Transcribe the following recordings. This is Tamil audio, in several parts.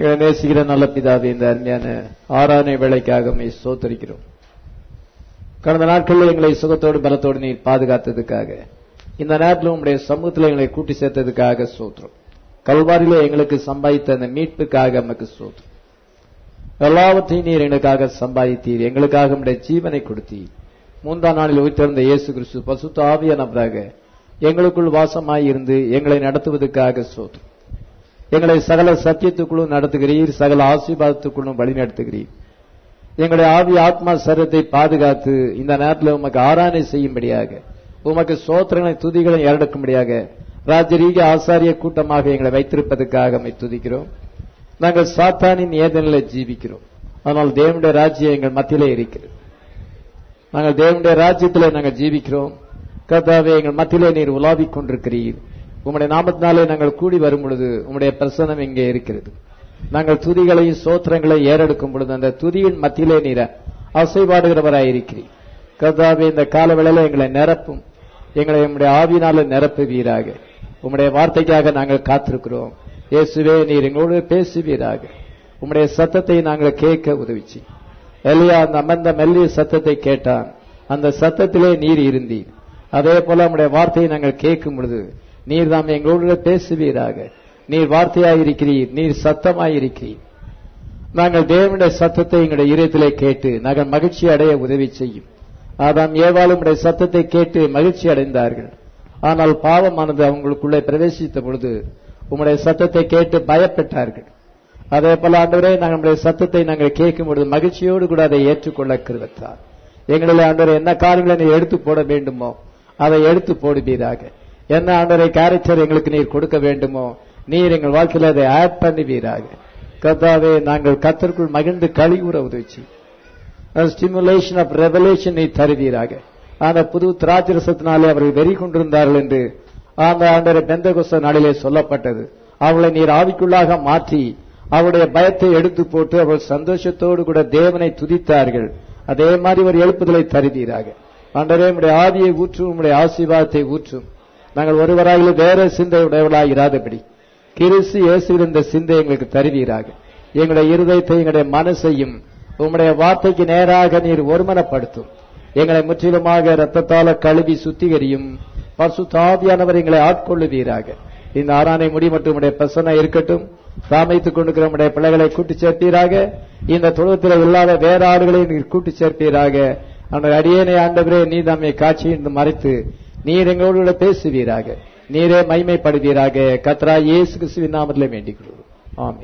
எங்களை நேசிக்கிற நல்ல பிதாவே இந்த அருமையான ஆறானை வேலைக்காக உம்மை ஸ்தோத்தரிக்கிறோம் கடந்த நாட்களில் எங்களை சுகத்தோடு பலத்தோடு நீர் பாதுகாத்ததுக்காக இந்த நேரத்தில் உங்களுடைய சமூகத்தில் எங்களை கூட்டி சேர்த்ததுக்காக சோத்திரம் கல்வாரியிலே எங்களுக்கு சம்பாதித்த அந்த மீட்புக்காக நமக்கு சோத்திரம் எல்லாவற்றையும் நீர் எங்களுக்காக சம்பாதித்தீர் எங்களுக்காக உடைய ஜீவனை கொடுத்தீர் மூன்றாம் நாளில் உயிர்த்தெழுந்த இயேசு கிறிஸ்து பசுத்த ஆவியானவராக எங்களுக்குள் வாசமாய் இருந்து எங்களை நடத்துவதற்காக சோத்திரம் எங்களை சகல சத்தியத்துக்குள்ளும் நடத்துகிறீர் சகல ஆசீர்வாதத்துக்குள்ளும் வழி நடத்துகிறீர் எங்களுடைய ஆவி ஆத்மா சரீரத்தை பாதுகாத்து இந்த நேரத்தில் உமக்கு ஆராதனை செய்யும்படியாக உமக்கு சோத்திரங்களை துதிகளை ஏறெடுக்கும்படியாக ராஜரீக ஆசாரிய கூட்டமாக எங்களை வைத்திருப்பதற்காக அமை துதிக்கிறோம் நாங்கள் சாத்தானின் ஏதனில் ஜீவிக்கிறோம் ஆனால் தேவனுடைய ராஜ்யம் எங்கள் மத்தியிலே இருக்கிறது நாங்கள் தேவனுடைய ராஜ்யத்தில் நாங்கள் ஜீவிக்கிறோம் கர்த்தாவே எங்கள் மத்தியிலே நீர் உலாவிக் கொண்டிருக்கிறீர் உம்முடைய நாமத்தினாலே நாங்கள் கூடி வரும் பொழுது உம்முடைய பிரசனம் இங்கே இருக்கிறது நாங்கள் துதிகளையும் சோத்திரங்களையும் ஏறெடுக்கும் பொழுது அந்த துதியின் மத்தியிலே நீர அசைபாடுகிறவராயிருக்கிறீர் கர்த்தாவே இந்த காலவேளையில எங்களை நிரப்பும் எங்களை உம்முடைய ஆவினால நிரப்புவீராக உம்முடைய வார்த்தைக்காக நாங்கள் காத்திருக்கிறோம் இயேசுவே நீர் எங்களோடு பேசுவீராக உம்முடைய சத்தத்தை நாங்கள் கேட்க உதவிச்சு எலியா அந்த அமர்ந்த மெல்லிய சத்தத்தை கேட்டான் அந்த சத்தத்திலே நீர் இருந்தீர் அதே போல உம்முடைய வார்த்தையை நாங்கள் கேட்கும் பொழுது நீர் தாம் எங்களோடு பேசுவீராக நீர் வார்த்தையாயிருக்கிறீர் நீர் சத்தமாயிருக்கிறீர் நாங்கள் தேவனுடைய சத்தத்தை எங்களுடைய இதயத்திலே கேட்டு நாங்கள் மகிழ்ச்சி அடைய உதவி செய்யும் ஆதாம் ஏவாளும் உடைய சத்தத்தை கேட்டு மகிழ்ச்சி அடைந்தார்கள் ஆனால் பாவமானது அவங்களுக்குள்ளே பிரவேசித்த பொழுது உம்முடைய சத்தத்தை கேட்டு பயப்பட்டார்கள் அதே போல ஆண்டவரே நாங்களுடைய சத்தத்தை நாங்கள் கேட்கும் பொழுது மகிழ்ச்சியோடு கூட அதை ஏற்றுக்கொள்ள கிருவத்தார் எங்களில் ஆண்டவரை என்ன காரியங்களை நீர் எடுத்து போட வேண்டுமோ அதை எடுத்து போடுவீராக என்ன ஆண்டவரை கேரக்டர் எங்களுக்கு நீர் கொடுக்க வேண்டுமோ நீர் எங்கள் வாழ்க்கையில் அதை ஆட் பண்ணுவீராக கர்த்தாவே நாங்கள் கத்தருக்குள் மகிழ்ந்து கழிவுற உதவிச்சு ஸ்டிமுலேஷன் ஆஃப் ரெவலேஷன் நீ தருவீராக அந்த புது திராட்சரசத்தினாலே அவர்கள் வெறி கொண்டிருந்தார்கள் என்று அந்த ஆண்டரை பெந்தகோச நாளிலே சொல்லப்பட்டது அவளை நீர் ஆவிக்குள்ளாக மாற்றி அவருடைய பயத்தை எடுத்து போட்டு அவள் சந்தோஷத்தோடு கூட தேவனை துதித்தார்கள் அதே மாதிரி ஒரு எழுப்புதலை தருவீராக ஆண்டரே உடைய ஆவியை ஊற்றும் உடைய ஆசீர்வாதத்தை ஊற்றும் நாங்கள் ஒருவராயிலும் வேற சிந்தை உடையவளாக இராதபடி கிறிஸ்து இயேசுவில் இந்த சிந்தை எங்களுக்கு தருவீராக எங்களுடைய இருதயத்தை எங்களுடைய மனசையும் உம்முடைய வார்த்தைக்கு நேராக நீர் ஒருமனப்படுத்தும் எங்களை முற்றிலுமாக ரத்தத்தால கழுவி சுத்திகரியும் பசு தாவியானவர் எங்களை ஆட்கொள்ளுவீராக இந்த ஆறானை முடி மற்றும் உடைய பிரசனை இருக்கட்டும் சாமைத்துக் கொண்டிருக்கிற உடைய பிள்ளைகளை கூட்டி சேர்ப்பீராக இந்த தொழுவத்தில் இல்லாத வேற ஆடுகளை நீர் கூட்டி சேர்ப்பீராக அந்த அடியேனை ஆண்டவரே நீ நம்மை காட்சியிருந்து மறைத்து நீர் எங்களோடு பேசுவீராக நீரே மைமைப்படுவீராக கத்ரா இயேசு கிறிஸ்துவின் நாமத்திலே வேண்டிக் கொள்வோம் ஆமே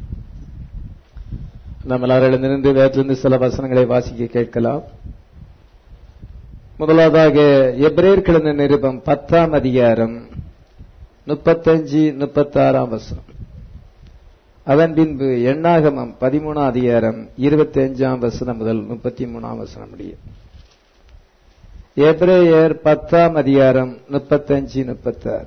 நம்ம எல்லாரும் எழுந்திருந்து வேற்றிலிருந்து சில வசனங்களை வாசிக்க கேட்கலாம் முதலாவதாக எப்ரேர் கிழந்த நிருபம் பத்தாம் அதிகாரம் முப்பத்தஞ்சு முப்பத்தாறாம் வசனம் அதன் பின்பு எண்ணாகமம் பதிமூணாம் அதிகாரம் இருபத்தி அஞ்சாம் வசனம் முதல் முப்பத்தி மூணாம் வசனம் முடியும் எப்ரேயர் பத்தாம் அதிகாரம் முப்பத்தஞ்சு முப்பத்தாறு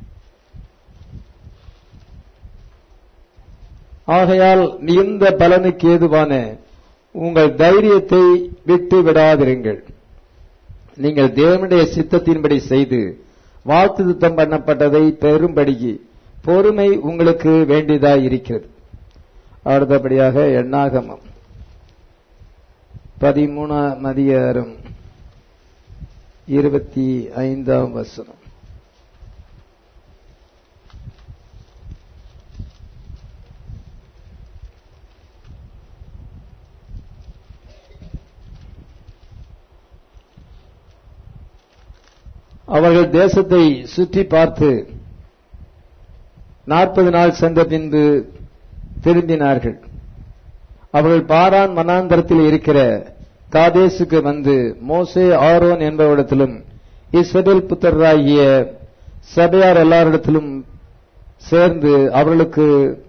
ஆகையால் இந்த பலனுக்கு ஏதுவான உங்கள் தைரியத்தை விட்டு விடாதிருங்கள் நீங்கள் தேவனுடைய சித்தத்தின்படி செய்து வாக்குத்தம் பண்ணப்பட்டதை பெரும்படி பொறுமை உங்களுக்கு வேண்டியதாய் இருக்கிறது அடுத்தபடியாக எண்ணாகமம் பதிமூணாம் அதிகாரம் இருபத்தி ஐந்தாம் வசனம் அவர்கள் தேசத்தை சுற்றி பார்த்து நாற்பது நாள் சென்ற பின்பு திரும்பினார்கள் அவர்கள் பாரான் மனாந்தரத்தில் இருக்கிற காதேசுக்கு வந்து மோசே ஆரோன் என்பவரிடத்திலும் இஸ்ரேல் புத்தராகிய சபையார் எல்லாரிடத்திலும் சேர்ந்து அவர்களுக்கு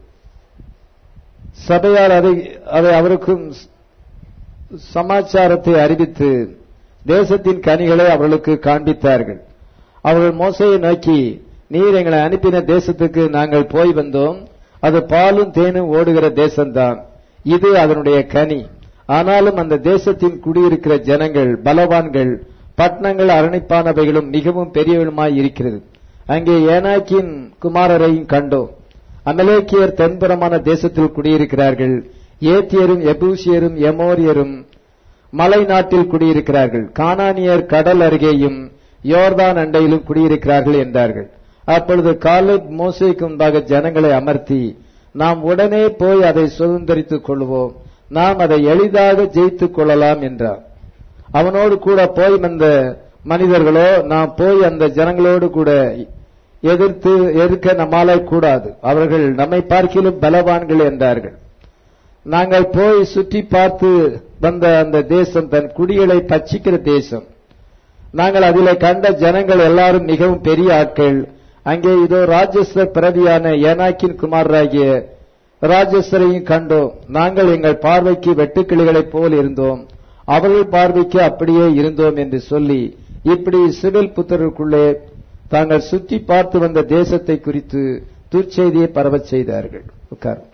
சபையார் அதை அதை அவருக்கும் சமாச்சாரத்தை அறிவித்து தேசத்தின் கனிகளை அவர்களுக்கு காண்பித்தார்கள் அவர்கள் மோசையை நோக்கி நீர் எங்களை அனுப்பின தேசத்துக்கு நாங்கள் போய் வந்தோம் அது பாலும் தேனும் ஓடுகிற தேசம்தான் இது அதனுடைய கனி ஆனாலும் அந்த தேசத்தின் குடியிருக்கிற ஜனங்கள் பலவான்கள் பட்டணங்கள் அரணிப்பானவைகளும் மிகவும் பெரியவளுமாய் இருக்கிறது அங்கே ஏனாக்கின் குமாரரையும் கண்டோம் அமலேக்கியர் தென்புறமான தேசத்தில் குடியிருக்கிறார்கள் ஏத்தியரும் எபூசியரும் எமோரியரும் மலை நாட்டில் குடியிருக்கிறார்கள் கானானியர் கடல் அருகேயும் யோர்தான் அண்டையிலும் குடியிருக்கிறார்கள் என்றார்கள் அப்பொழுது காலேப் மோசேக்கு முன்பாக ஜனங்களை அமர்த்தி நாம் உடனே போய் அதை சுதந்திரித்துக் கொள்வோம் நாம் அதை எளிதாக ஜெயித்துக் கொள்ளலாம் என்றார் அவனோடு கூட போய் வந்த மனிதர்களோ நாம் போய் அந்த ஜனங்களோடு கூட எதிர்த்து எதிர்க்க நம்மாலே கூடாது அவர்கள் நம்மை பார்க்கிலும் பலவான்கள் என்றார்கள் நாங்கள் போய் சுற்றி பார்த்து வந்த அந்த தேசம் தன் குடிகளை பட்சிக்கிற தேசம் நாங்கள் அதிலே கண்ட ஜனங்கள் எல்லாரும் மிகவும் பெரிய ஆட்கள் அங்கே இதோ ராஜஸ்வர் பிரதியான ஏனாக்கின் குமாரராகிய ராஜஸ்வரையும் கண்டோம் நாங்கள் எங்கள் பார்வைக்கு வெட்டுக்கிளிகளைப் போல் இருந்தோம் அவர்கள் பார்வைக்கு அப்படியே இருந்தோம் என்று சொல்லி இப்படி சிவில் புத்தருக்குள்ளே தாங்கள் சுற்றி பார்த்து வந்த தேசத்தை குறித்து துர்ச்செய்தியை பரவச் செய்தார்கள் உட்கார்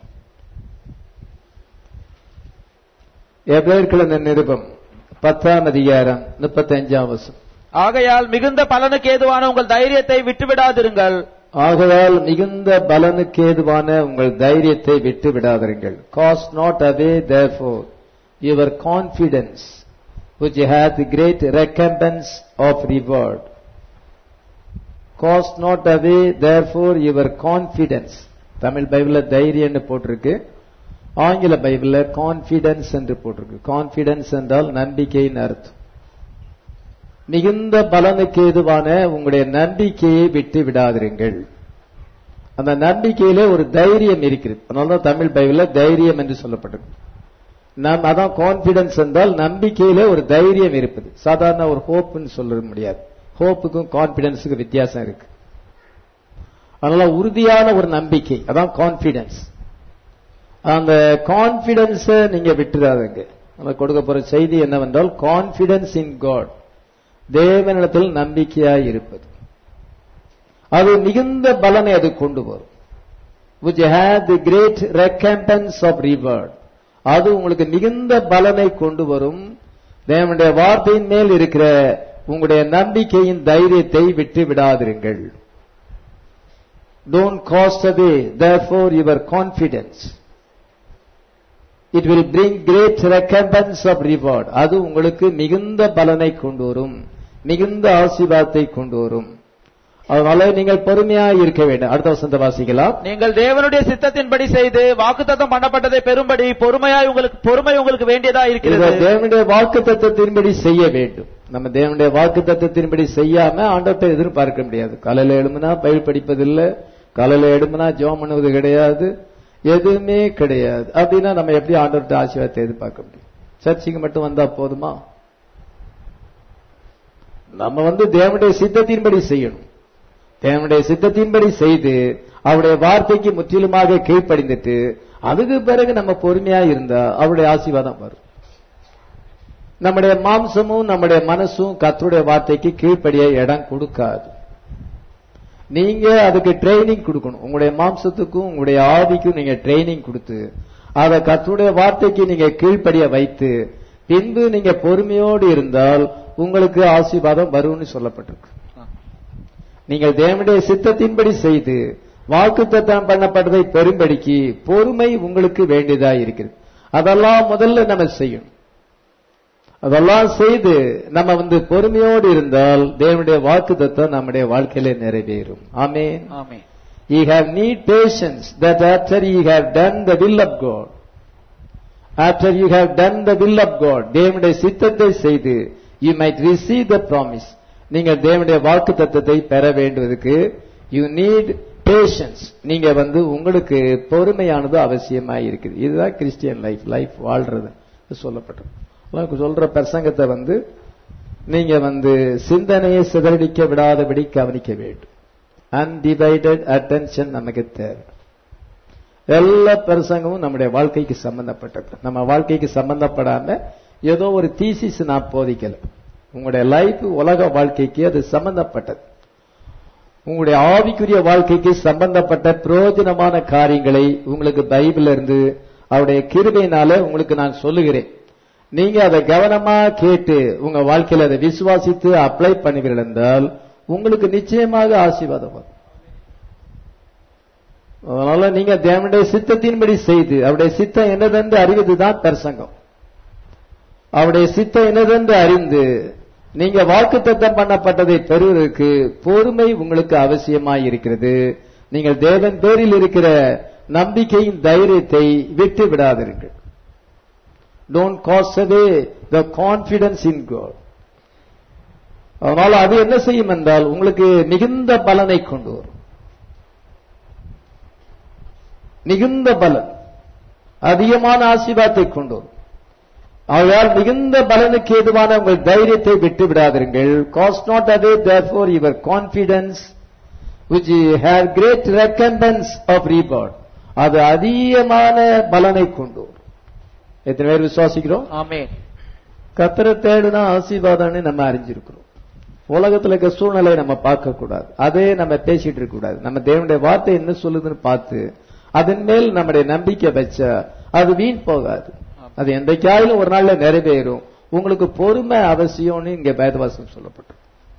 எப்ரேர்களின் நிருபம் பத்தாம் அதிகாரம் முப்பத்தி அஞ்சாம் வசம் ஆகையால் மிகுந்த பலனுக்கு ஏதுவான உங்கள் தைரியத்தை விட்டுவிடாதிருங்கள் ஆகையால் மிகுந்த பலனுக்கு ஏதுவான உங்கள் தைரியத்தை விட்டு விடாதிருங்கள் cast not away therefore your confidence which hath great recompense of reward cast not away therefore your confidence Tamil பைபிள்ல தைரியம்னு போட்டிருக்கு ஆங்கில பைபிள்ல கான்பிடன்ஸ் என்று போட்டிருக்கு கான்பிடன்ஸ் என்றால் நம்பிக்கையின் அர்த்தம் மிகுந்த பலனுக்கு ஏதுவான உங்களுடைய நம்பிக்கையை விட்டு விடாதிருங்கள் அந்த நம்பிக்கையிலே ஒரு தைரியம் இருக்கிறது அதனாலதான் தமிழ் பைபிள்ல தைரியம் என்று சொல்லப்பட்டிருக்கு நாம் அதான் கான்பிடன்ஸ் என்றால் நம்பிக்கையிலே ஒரு தைரியம் இருப்பது சாதாரண ஒரு ஹோப்னு சொல்ல முடியாது ஹோப்புக்கும் கான்பிடன்ஸுக்கும் வித்தியாசம் இருக்கு அதனால உறுதியான ஒரு நம்பிக்கை அதான் கான்பிடன்ஸ் அந்த கான்பிடன்ஸ நீங்க விட்டுறாதுங்க நம்ம கொடுக்க போற செய்தி என்னவென்றால் கான்பிடன்ஸ் இன் காட் தேவனிடத்தில் நம்பிக்கையாய் இருப்பது அது மிகுந்த பலனை அது கொண்டு வரும் which had the great recompense of reward அது உங்களுக்கு மிகுந்த பலனை கொண்டு வரும் தேவனுடைய வார்த்தையின் மேல் இருக்கிற உங்களுடைய நம்பிக்கையின் தைரியத்தை விட்டு விடாதிருங்கள் don't cast away therefore your confidence it will bring great recompense of reward அது உங்களுக்கு மிகுந்த பலனை கொண்டு வரும் மிகுந்த ஆசீர்வாதத்தை கொண்டு வரும் அதனால நீங்கள் பொறுமையாக இருக்க வேண்டும் அடுத்த வசந்த வாசிக்கலாம் நீங்கள் தேவனுடைய சித்தத்தின்படி செய்து வாக்குத்தத்தம் பண்ணப்பட்டதை பெறும்படி பொறுமையாய் உங்களுக்கு பொறுமை உங்களுக்கு வேண்டியதா இதை இருக்கிறது தேவனுடைய வாக்கு தத்துவத்தின்படி செய்ய வேண்டும் நம்ம தேவனுடைய வாக்கு தத்துவத்தின்படி செய்யாம ஆண்டவத்தை எதிர்பார்க்க முடியாது காலையில எழும்புனா பயில் படிப்பதில்லை காலையில எழும்புனா ஜெபம் பண்ணுவது கிடையாது எதுவுமே கிடையாது அப்படின்னா நம்ம எப்படி ஆண்டவர்கிட்ட ஆசீர்வாதத்தை எதிர்பார்க்க முடியும் சர்ச்சுக்கு மட்டும் வந்தா போதுமா நம்ம வந்து தேவனுடைய சித்தத்தின்படி செய்யணும் தேவனுடைய சித்தத்தின்படி செய்து அவருடைய வார்த்தைக்கு முற்றிலுமாக கீழ்ப்படிந்துட்டு அதுக்கு பிறகு நம்ம பொறுமையா இருந்தா அவருடைய ஆசீர்வாதம் வரும் நம்முடைய மாம்சமும் நம்முடைய மனசும் கர்த்தருடைய வார்த்தைக்கு கீழ்ப்படிய இடம் கொடுக்காது நீங்க அதுக்கு ட்ரைனிங் கொடுக்கணும் உங்களுடைய மாம்சத்துக்கும் உங்களுடைய ஆவிக்கும் நீங்க ட்ரைனிங் கொடுத்து அதை கர்த்தருடைய வார்த்தைக்கு நீங்க கீழ்ப்படிய வைத்து பின்பு நீங்க பொறுமையோடு இருந்தால் உங்களுக்கு ஆசீர்வாதம் வரும்னு சொல்லப்பட்டிருக்கு நீங்கள் தேவனுடைய சித்தத்தின்படி செய்து வாக்குத்தத்தம் பண்ணப்பட்டதை பெரும்படிக்கு பொறுமை உங்களுக்கு வேண்டியதா இருக்கிறது அதெல்லாம் முதல்ல நம்ம செய்யணும் அதெல்லாம் செய்து நம்ம வந்து பொறுமையோடு இருந்தால் தேவனுடைய வாக்குத்தத்தம் நம்முடைய வாழ்க்கையில நிறைவேறும் ஆமென் ஆமென் Ye have need patience that after ye have done the will of God, after you have done the will of God, தேவனுடைய சித்தத்தை செய்து you might receive the promise. நீங்கள் தேவனுடைய வாக்கு தத்தத்தை பெற வேண்டுவதற்கு you need patience. நீங்க வந்து உங்களுக்கு பொறுமையானது அவசியமாய் இருக்குது இதுதான் கிறிஸ்டியன் லைஃப் லைஃப் வாழ்றது சொல்லப்பட்டது உங்களுக்கு சொல்ற பிரசங்கத்தை வந்து நீங்க வந்து சிந்தனையை சிதறடிக்க விடாதபடி கவனிக்க வேண்டும் அன்டிவைடட் அட்டென்ஷன் நமக்கு தேவை எல்லா பிரசங்கமும் நம்முடைய வாழ்க்கைக்கு சம்பந்தப்பட்டது நம்ம வாழ்க்கைக்கு சம்பந்தப்படாம ஏதோ ஒரு தீசிஸ் நான் போதிக்கல உங்களுடைய லைஃப் உலக வாழ்க்கைக்கு அது சம்பந்தப்பட்டது உங்களுடைய ஆவிக்குரிய வாழ்க்கைக்கு சம்பந்தப்பட்ட பிரயோஜனமான காரியங்களை உங்களுக்கு பைபிள்ல இருந்து அவருடைய கிருபையினால உங்களுக்கு நான் சொல்லுகிறேன் நீங்க அதை கவனமா கேட்டு உங்க வாழ்க்கையில அதை விசுவாசித்து அப்ளை பண்ணுவீர்கள் என்றால் உங்களுக்கு நிச்சயமாக ஆசீர்வாதம் வரும் அதனால நீங்க தேவனுடைய சித்தத்தின்படி செய்து அவருடைய சித்தம் என்னதென்று அறிவதுதான் பிரசங்கம் அவருடைய சித்தம் என்னதென்று அறிந்து நீங்க வாக்குத்தத்தம் பண்ணப்பட்டதை பெறுவதற்கு பொறுமை உங்களுக்கு அவசியமாய் இருக்கிறது நீங்கள் தேவன் பேரில் இருக்கிற நம்பிக்கையின் தைரியத்தை விட்டு விடாதீர்கள் don't cast away the confidence in God அதனால அது என்ன செய்யும் என்றால் உங்களுக்கு மிகுந்த பலனை கொண்டு வரும் மிகுந்த பலன் அதிகமான ஆசீர்வாதத்தை கொண்டு வரும் ஆகையால் மிகுந்த பலனுக்கு ஏதுவான உங்கள் தைரியத்தை விட்டு விடாதீர்கள் காஸ் நாட் அதே therefore your confidence which have great recompense of reward அது அதிகமான பலனை கொண்டு வரும் எத்தனை பேர் விசுவாசிக்கிறோம் ஆமென் கத்தரை தேடுனா ஆசீர்வாதம்னு நம்ம அறிஞ்சிருக்கிறோம் உலகத்துல இருக்க சூழ்நிலையை நம்ம பார்க்க கூடாது அதே நம்ம பேசிட்டு இருக்க கூடாது நம்ம தேவனுடைய வார்த்தை என்ன சொல்லுதுன்னு பார்த்து அதன் மேல் நம்முடைய நம்பிக்கை வச்சா அது வீண் போகாது அது எந்தைக்காயிலும் ஒரு நாள்ல நிறைவேறும் உங்களுக்கு பொறுமை அவசியம்னு இங்க வேதவாசம் சொல்லப்பட்டு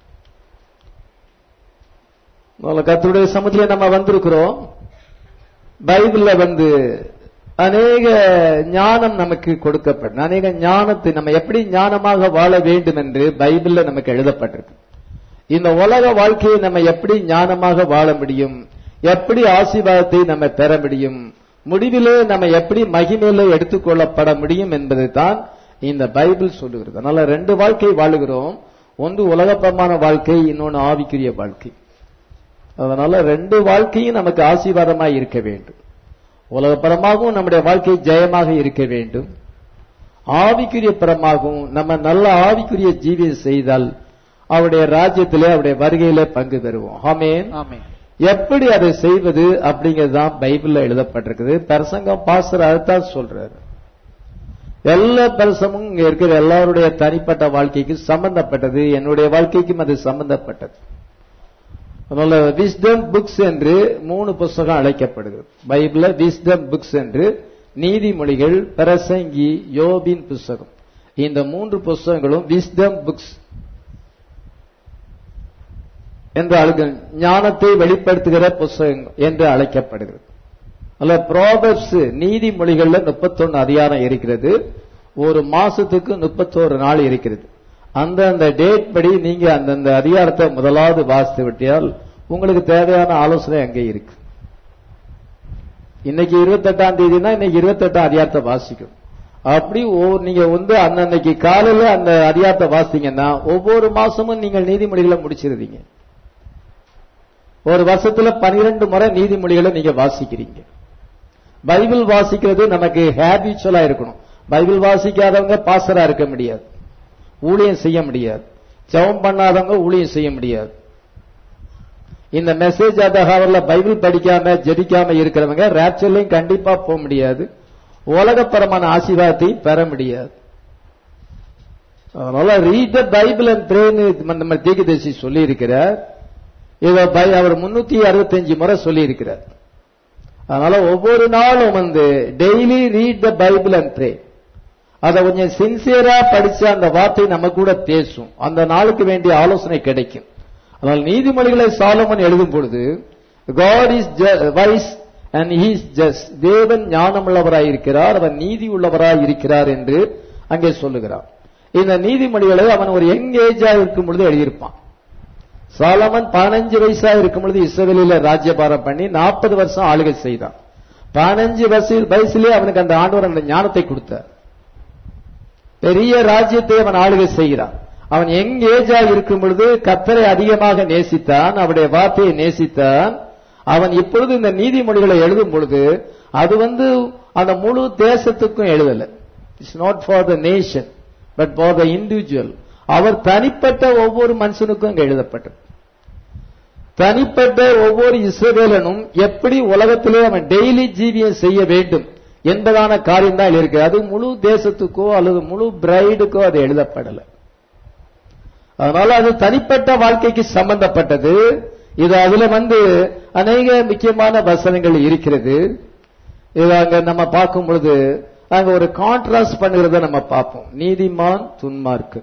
கத்தருடைய சமூகத்துல நம்ம வந்திருக்கிறோம் பைபிள்ல வந்து அநேக ஞானம் நமக்கு கொடுக்கப்படும் அநேக ஞானத்தை நம்ம எப்படி ஞானமாக வாழ வேண்டும் என்று பைபிள்ல நமக்கு எழுதப்பட்டிருக்கு இந்த உலக வாழ்க்கையை நம்ம எப்படி ஞானமாக வாழ முடியும் எப்படி ஆசீர்வாதத்தை நம்ம பெற முடியும் முடிவிலே நம்ம எப்படி மகிமையில எடுத்துக்கொள்ளப்பட முடியும் என்பதை தான் இந்த பைபிள் சொல்லுகிறது அதனால ரெண்டு வாழ்க்கை வாழுகிறோம் ஒன்று உலகப்பரமான வாழ்க்கை இன்னொன்று ஆவிக்குரிய வாழ்க்கை அதனால ரெண்டு வாழ்க்கையும் நமக்கு ஆசீர்வாதமாய் இருக்க வேண்டும் உலகப்பரமாகவும் நம்முடைய வாழ்க்கை ஜெயமாக இருக்க வேண்டும் ஆவிக்குரிய பரமாகவும் நம்ம நல்ல ஆவிக்குரிய ஜீவியம் செய்தால் அவருடைய ராஜ்யத்திலே அவருடைய வருகையிலே பங்கு பெறுவோம் ஆமென் ஆமென் எப்படி அதை செய்வது அப்படிங்கிறது தான் பைபிள்ல எழுதப்பட்டிருக்குது பிரசங்கம் பாஸ்டர் அதுதான் சொல்றாரு எல்லா பிரசமும் இங்க இருக்கிற எல்லாருடைய தனிப்பட்ட வாழ்க்கைக்கு சம்பந்தப்பட்டது என்னுடைய வாழ்க்கைக்கும் அது சம்பந்தப்பட்டது அதனால விஸ்டம் புக்ஸ் என்று மூணு புஸ்தகம் அழைக்கப்படுகிறது பைபிள்ல விஸ்டம் புக்ஸ் என்று நீதிமொழிகள் பிரசங்கி யோபின் புஸ்தகம் இந்த மூன்று புஸ்தகங்களும் விஸ்டம் புக்ஸ் என்று அழைக்க ஞானத்தை வெளிப்படுத்துகிற புஸ்தகம் என்று அழைக்கப்படுகிறது அல்ல ப்ராபர்ஸ் நீதிமொழிகள்ல முப்பத்தொன்னு அதிகாரம் இருக்கிறது ஒரு மாசத்துக்கு முப்பத்தோரு நாள் இருக்கிறது அந்த அந்த டேட் படி நீங்க அந்தந்த அதிகாரத்தை முதலாவது வாசித்து விட்டால் உங்களுக்கு தேவையான ஆலோசனை அங்கே இருக்கு இன்னைக்கு இருபத்தெட்டாம் தேதினா இன்னைக்கு இருபத்தெட்டாம் அதிகாரத்தை வாசிக்கணும் அப்படி ஒவ்வொரு- நீங்க வந்து அன்னன்னைக்கு காலையில அந்த அதிகாரத்தை வாசித்தீங்கன்னா ஒவ்வொரு மாசமும் நீங்கள் நீதிமொழிகளை முடிச்சிருந்தீங்க ஒரு வருஷத்துல பனிரெண்டு முறை நீதிமொழிகளை நீங்க வாசிக்கிறீங்க பைபிள் வாசிக்கிறது நமக்கு ஹேபிச்சுவலா இருக்கணும் பைபிள் வாசிக்காதவங்க பாசரா இருக்க முடியாது ஊழியம் செய்ய முடியாது ஜெபம் பண்ணாதவங்க ஊழியம் செய்ய முடியாது இந்த மெசேஜ் அந்த ஹவர்ல பைபிள் படிக்காம ஜெபிக்காம இருக்கிறவங்க ரேப்சர்லையும் கண்டிப்பா போக முடியாது உலகப்பரமான ஆசீர்வாதத்தையும் பெற முடியாது அதனால ரீட் த பைபிள் அண்ட் பிரேன்னு நம்ம தீகதேசி சொல்லி இருக்கிறார் இத பை- அவர் முன்னூத்தி அறுபத்தஞ்சு முறை சொல்லி இருக்கிறார் அதனால ஒவ்வொரு நாளும் வந்து daily read the Bible and pray அதை கொஞ்சம் சின்சியரா படிச்சு அந்த வார்த்தை நம்ம கூட பேசும் அந்த நாளுக்கு வேண்டிய ஆலோசனை கிடைக்கும் அதனால் நீதிமொழிகளை சாலமன் எழுதும் பொழுது God is wise and he's just தேவன் ஞானமுள்ளவராய் இருக்கிறார் அவர் நீதி உள்ளவராய் இருக்கிறார் என்று அங்கே சொல்லுகிறார் இந்த நீதிமொழிகளை அவன் ஒரு யங் ஏஜா இருக்கும் பொழுது எழுதியிருப்பான் சாலமன் பதினஞ்சு வயசா இருக்கும் பொழுது இஸ்ரவேலில ராஜ்யபாரம் பண்ணி நாற்பது வருஷம் ஆளுகை செய்தான் பதினஞ்சு வயசு வயசுலயே அவனுக்கு அந்த ஆண்டவர் அந்த ஞானத்தை கொடுத்தார் பெரிய ராஜ்யத்தை அவன் ஆளுகை செய்கிறான் அவன் எங் ஏஜா இருக்கும் பொழுது கத்தரை அதிகமாக நேசித்தான் அவருடைய வார்த்தையை நேசித்தான் அவன் இப்பொழுது இந்த நீதிமொழிகளை எழுதும் பொழுது அது வந்து அந்த முழு தேசத்துக்கும் எழுதல it's not for the nation but for the individual அவர் தனிப்பட்ட ஒவ்வொரு மனுஷனுக்கும் அங்க எழுதப்பட்டது தனிப்பட்ட ஒவ்வொரு இஸ்ரவேலனும் எப்படி உலகத்திலே அவன் டெய்லி ஜீவியம் செய்ய வேண்டும் என்பதான காரியம் தான் இருக்கு அது முழு தேசத்துக்கோ அல்லது முழு பிரைடுக்கோ அது எழுதப்படல அதனால அது தனிப்பட்ட வாழ்க்கைக்கு சம்பந்தப்பட்டது இது அதுல வந்து அநேக முக்கியமான வசனங்கள் இருக்கிறது இது அங்க நம்ம பார்க்கும் பொழுது அங்க ஒரு கான்ட்ராஸ்ட் பண்ணுகிறத நம்ம பார்ப்போம் நீதிமான் துன்மார்க்கு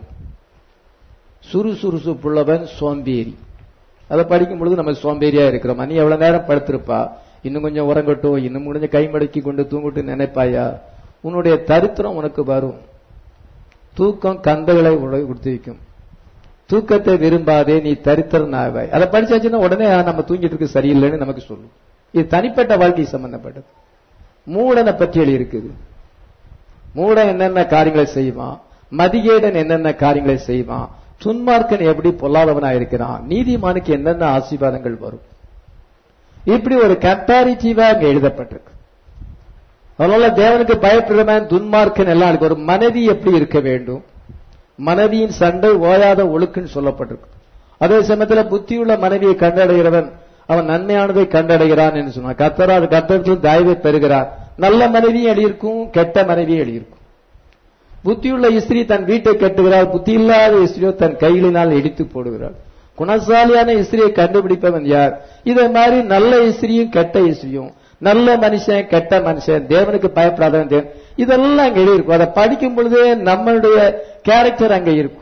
சுறுசுறுசுப்புள்ளவன் சோம்பேறி அதை படிக்கும் பொழுது நம்ம சோம்பேறியா இருக்கிறோம் நீ எவ்வளவு நேரம் படுத்திருப்பா இன்னும் கொஞ்சம் உறங்கட்டும் இன்னும் கொஞ்சம் கை மடக்கி கொண்டு தூங்கட்டும் நினைப்பாயா உன்னுடைய தரித்திரம் உனக்கு வரும் தூக்கம் கந்தைகளை உடுத்தி வைக்கும் தூக்கத்தை விரும்பாதே நீ தரித்திரன் ஆவாய் அதை படிச்சாச்சுன்னா உடனே ஆ, நம்ம தூங்கிட்டு இருக்கு சரியில்லைன்னு நமக்கு சொல்லும் இது தனிப்பட்ட வாழ்க்கை சம்பந்தப்பட்டது மூடனை பற்றி எழுதி இருக்குது மூடன் என்னென்ன காரியங்களை செய்வான் மதிகேடன் என்னென்ன காரியங்களை செய்வான் துன்மார்க்கன் எப்படி பொல்லாதவனா இருக்கிறான் நீதிமானுக்கு என்னென்ன ஆசீர்வாதங்கள் வரும் இப்படி ஒரு கம்பேரிட்டிவா அங்க எழுதப்பட்டிருக்கு அதனால தேவனுக்கு பயப்படுறவன் துன்மார்க்கன் எல்லாம் இருக்கு ஒரு மனைவி எப்படி இருக்க வேண்டும் மனைவியின் சண்டை ஓயாத ஒழுக்குன்னு சொல்லப்பட்டிருக்கு அதே சமயத்துல புத்தியுள்ள மனைவியை கண்டடைகிறவன் அவன் நன்மையானதை கண்டடைகிறான் என்று சொன்னான் கத்தராது கத்தத்தில் தயவை பெறுகிறான் நல்ல மனைவியும் எழுதியிருக்கும் கெட்ட மனைவியும் எழுதியிருக்கும் புத்தியுள்ள இஸ்திரி தன் வீட்டை கட்டுகிறாள் புத்தி இல்லாத இஸ்திரியோ தன் கைகளினால் இடித்து போடுகிறாள் குணசாலியான இஸ்திரியை கண்டுபிடிப்பவன் யார் இதே மாதிரி நல்ல இஸ்திரியும் கெட்ட இஸ்திரியும் நல்ல மனுஷன் கெட்ட மனுஷன் தேவனுக்கு பயப்படாதவன் தேவன் இதெல்லாம் அங்க எழுதியிருக்கும் அதை படிக்கும் பொழுதே நம்மளுடைய கேரக்டர் அங்க இருக்கும்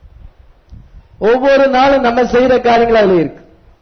ஒவ்வொரு நாளும் நம்ம செய்யற காரியங்கள் அதுல இருக்கு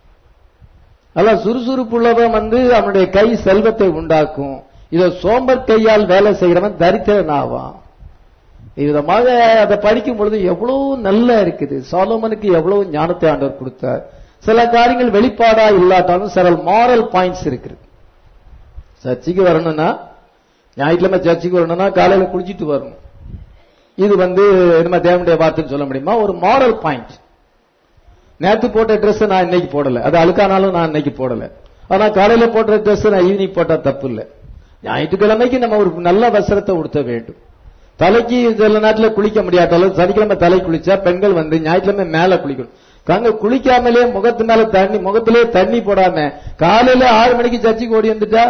அதான் சுறுசுறுப்புள்ளவன் வந்து அவனுடைய கை செல்வத்தை உண்டாக்கும் இத சோம்பர் கையால் வேலை செய்கிறவன் தரித்திரன் ஆவான் விதமாக அதை படிக்கும் பொழுது எவ்வளவு நல்லா இருக்குது சாலோமனுக்கு எவ்வளவு ஞானத்தை ஆண்டவர் கொடுத்தார் சில காரியங்கள் வெளிப்பாடா இல்லாட்டாலும் சில மாரல் பாயிண்ட்ஸ் இருக்குது சர்ச்சுக்கு வரணும்னா ஞாயிற்றுக்கிழமை சர்ச்சுக்கு வரணும்னா காலையில குளிச்சிட்டு வரணும் இது வந்து நம்ம தேவனுடைய வார்த்தைன்னு சொல்ல முடியுமா ஒரு மாரல் பாயிண்ட் நேத்து போட்ட Dress நான் இன்னைக்கு போடல அது அழுக்கானாலும் நான் இன்னைக்கு போடல ஆனா காலையில போட்ட Dress நான் ஈவினிங் போட்டா தப்பு இல்ல ஞாயிற்றுக்கிழமைக்கு நம்ம ஒரு நல்ல வஸ்திரத்தை உடுத்த வேண்டும் தலைக்கு சில நேரத்துல குளிக்க முடியாட்டாலும் சனிக்கிழமை தலை குளிச்சா பெண்கள் வந்து ஞாயிற்றுக்கிழமை மேல குளிக்கணும் அங்க குளிக்காமலே முகத்து மேல தண்ணி முகத்திலே தண்ணி போடாம காலையில ஆறு மணிக்கு சர்ச்சுக்கு ஓடி வந்துட்டா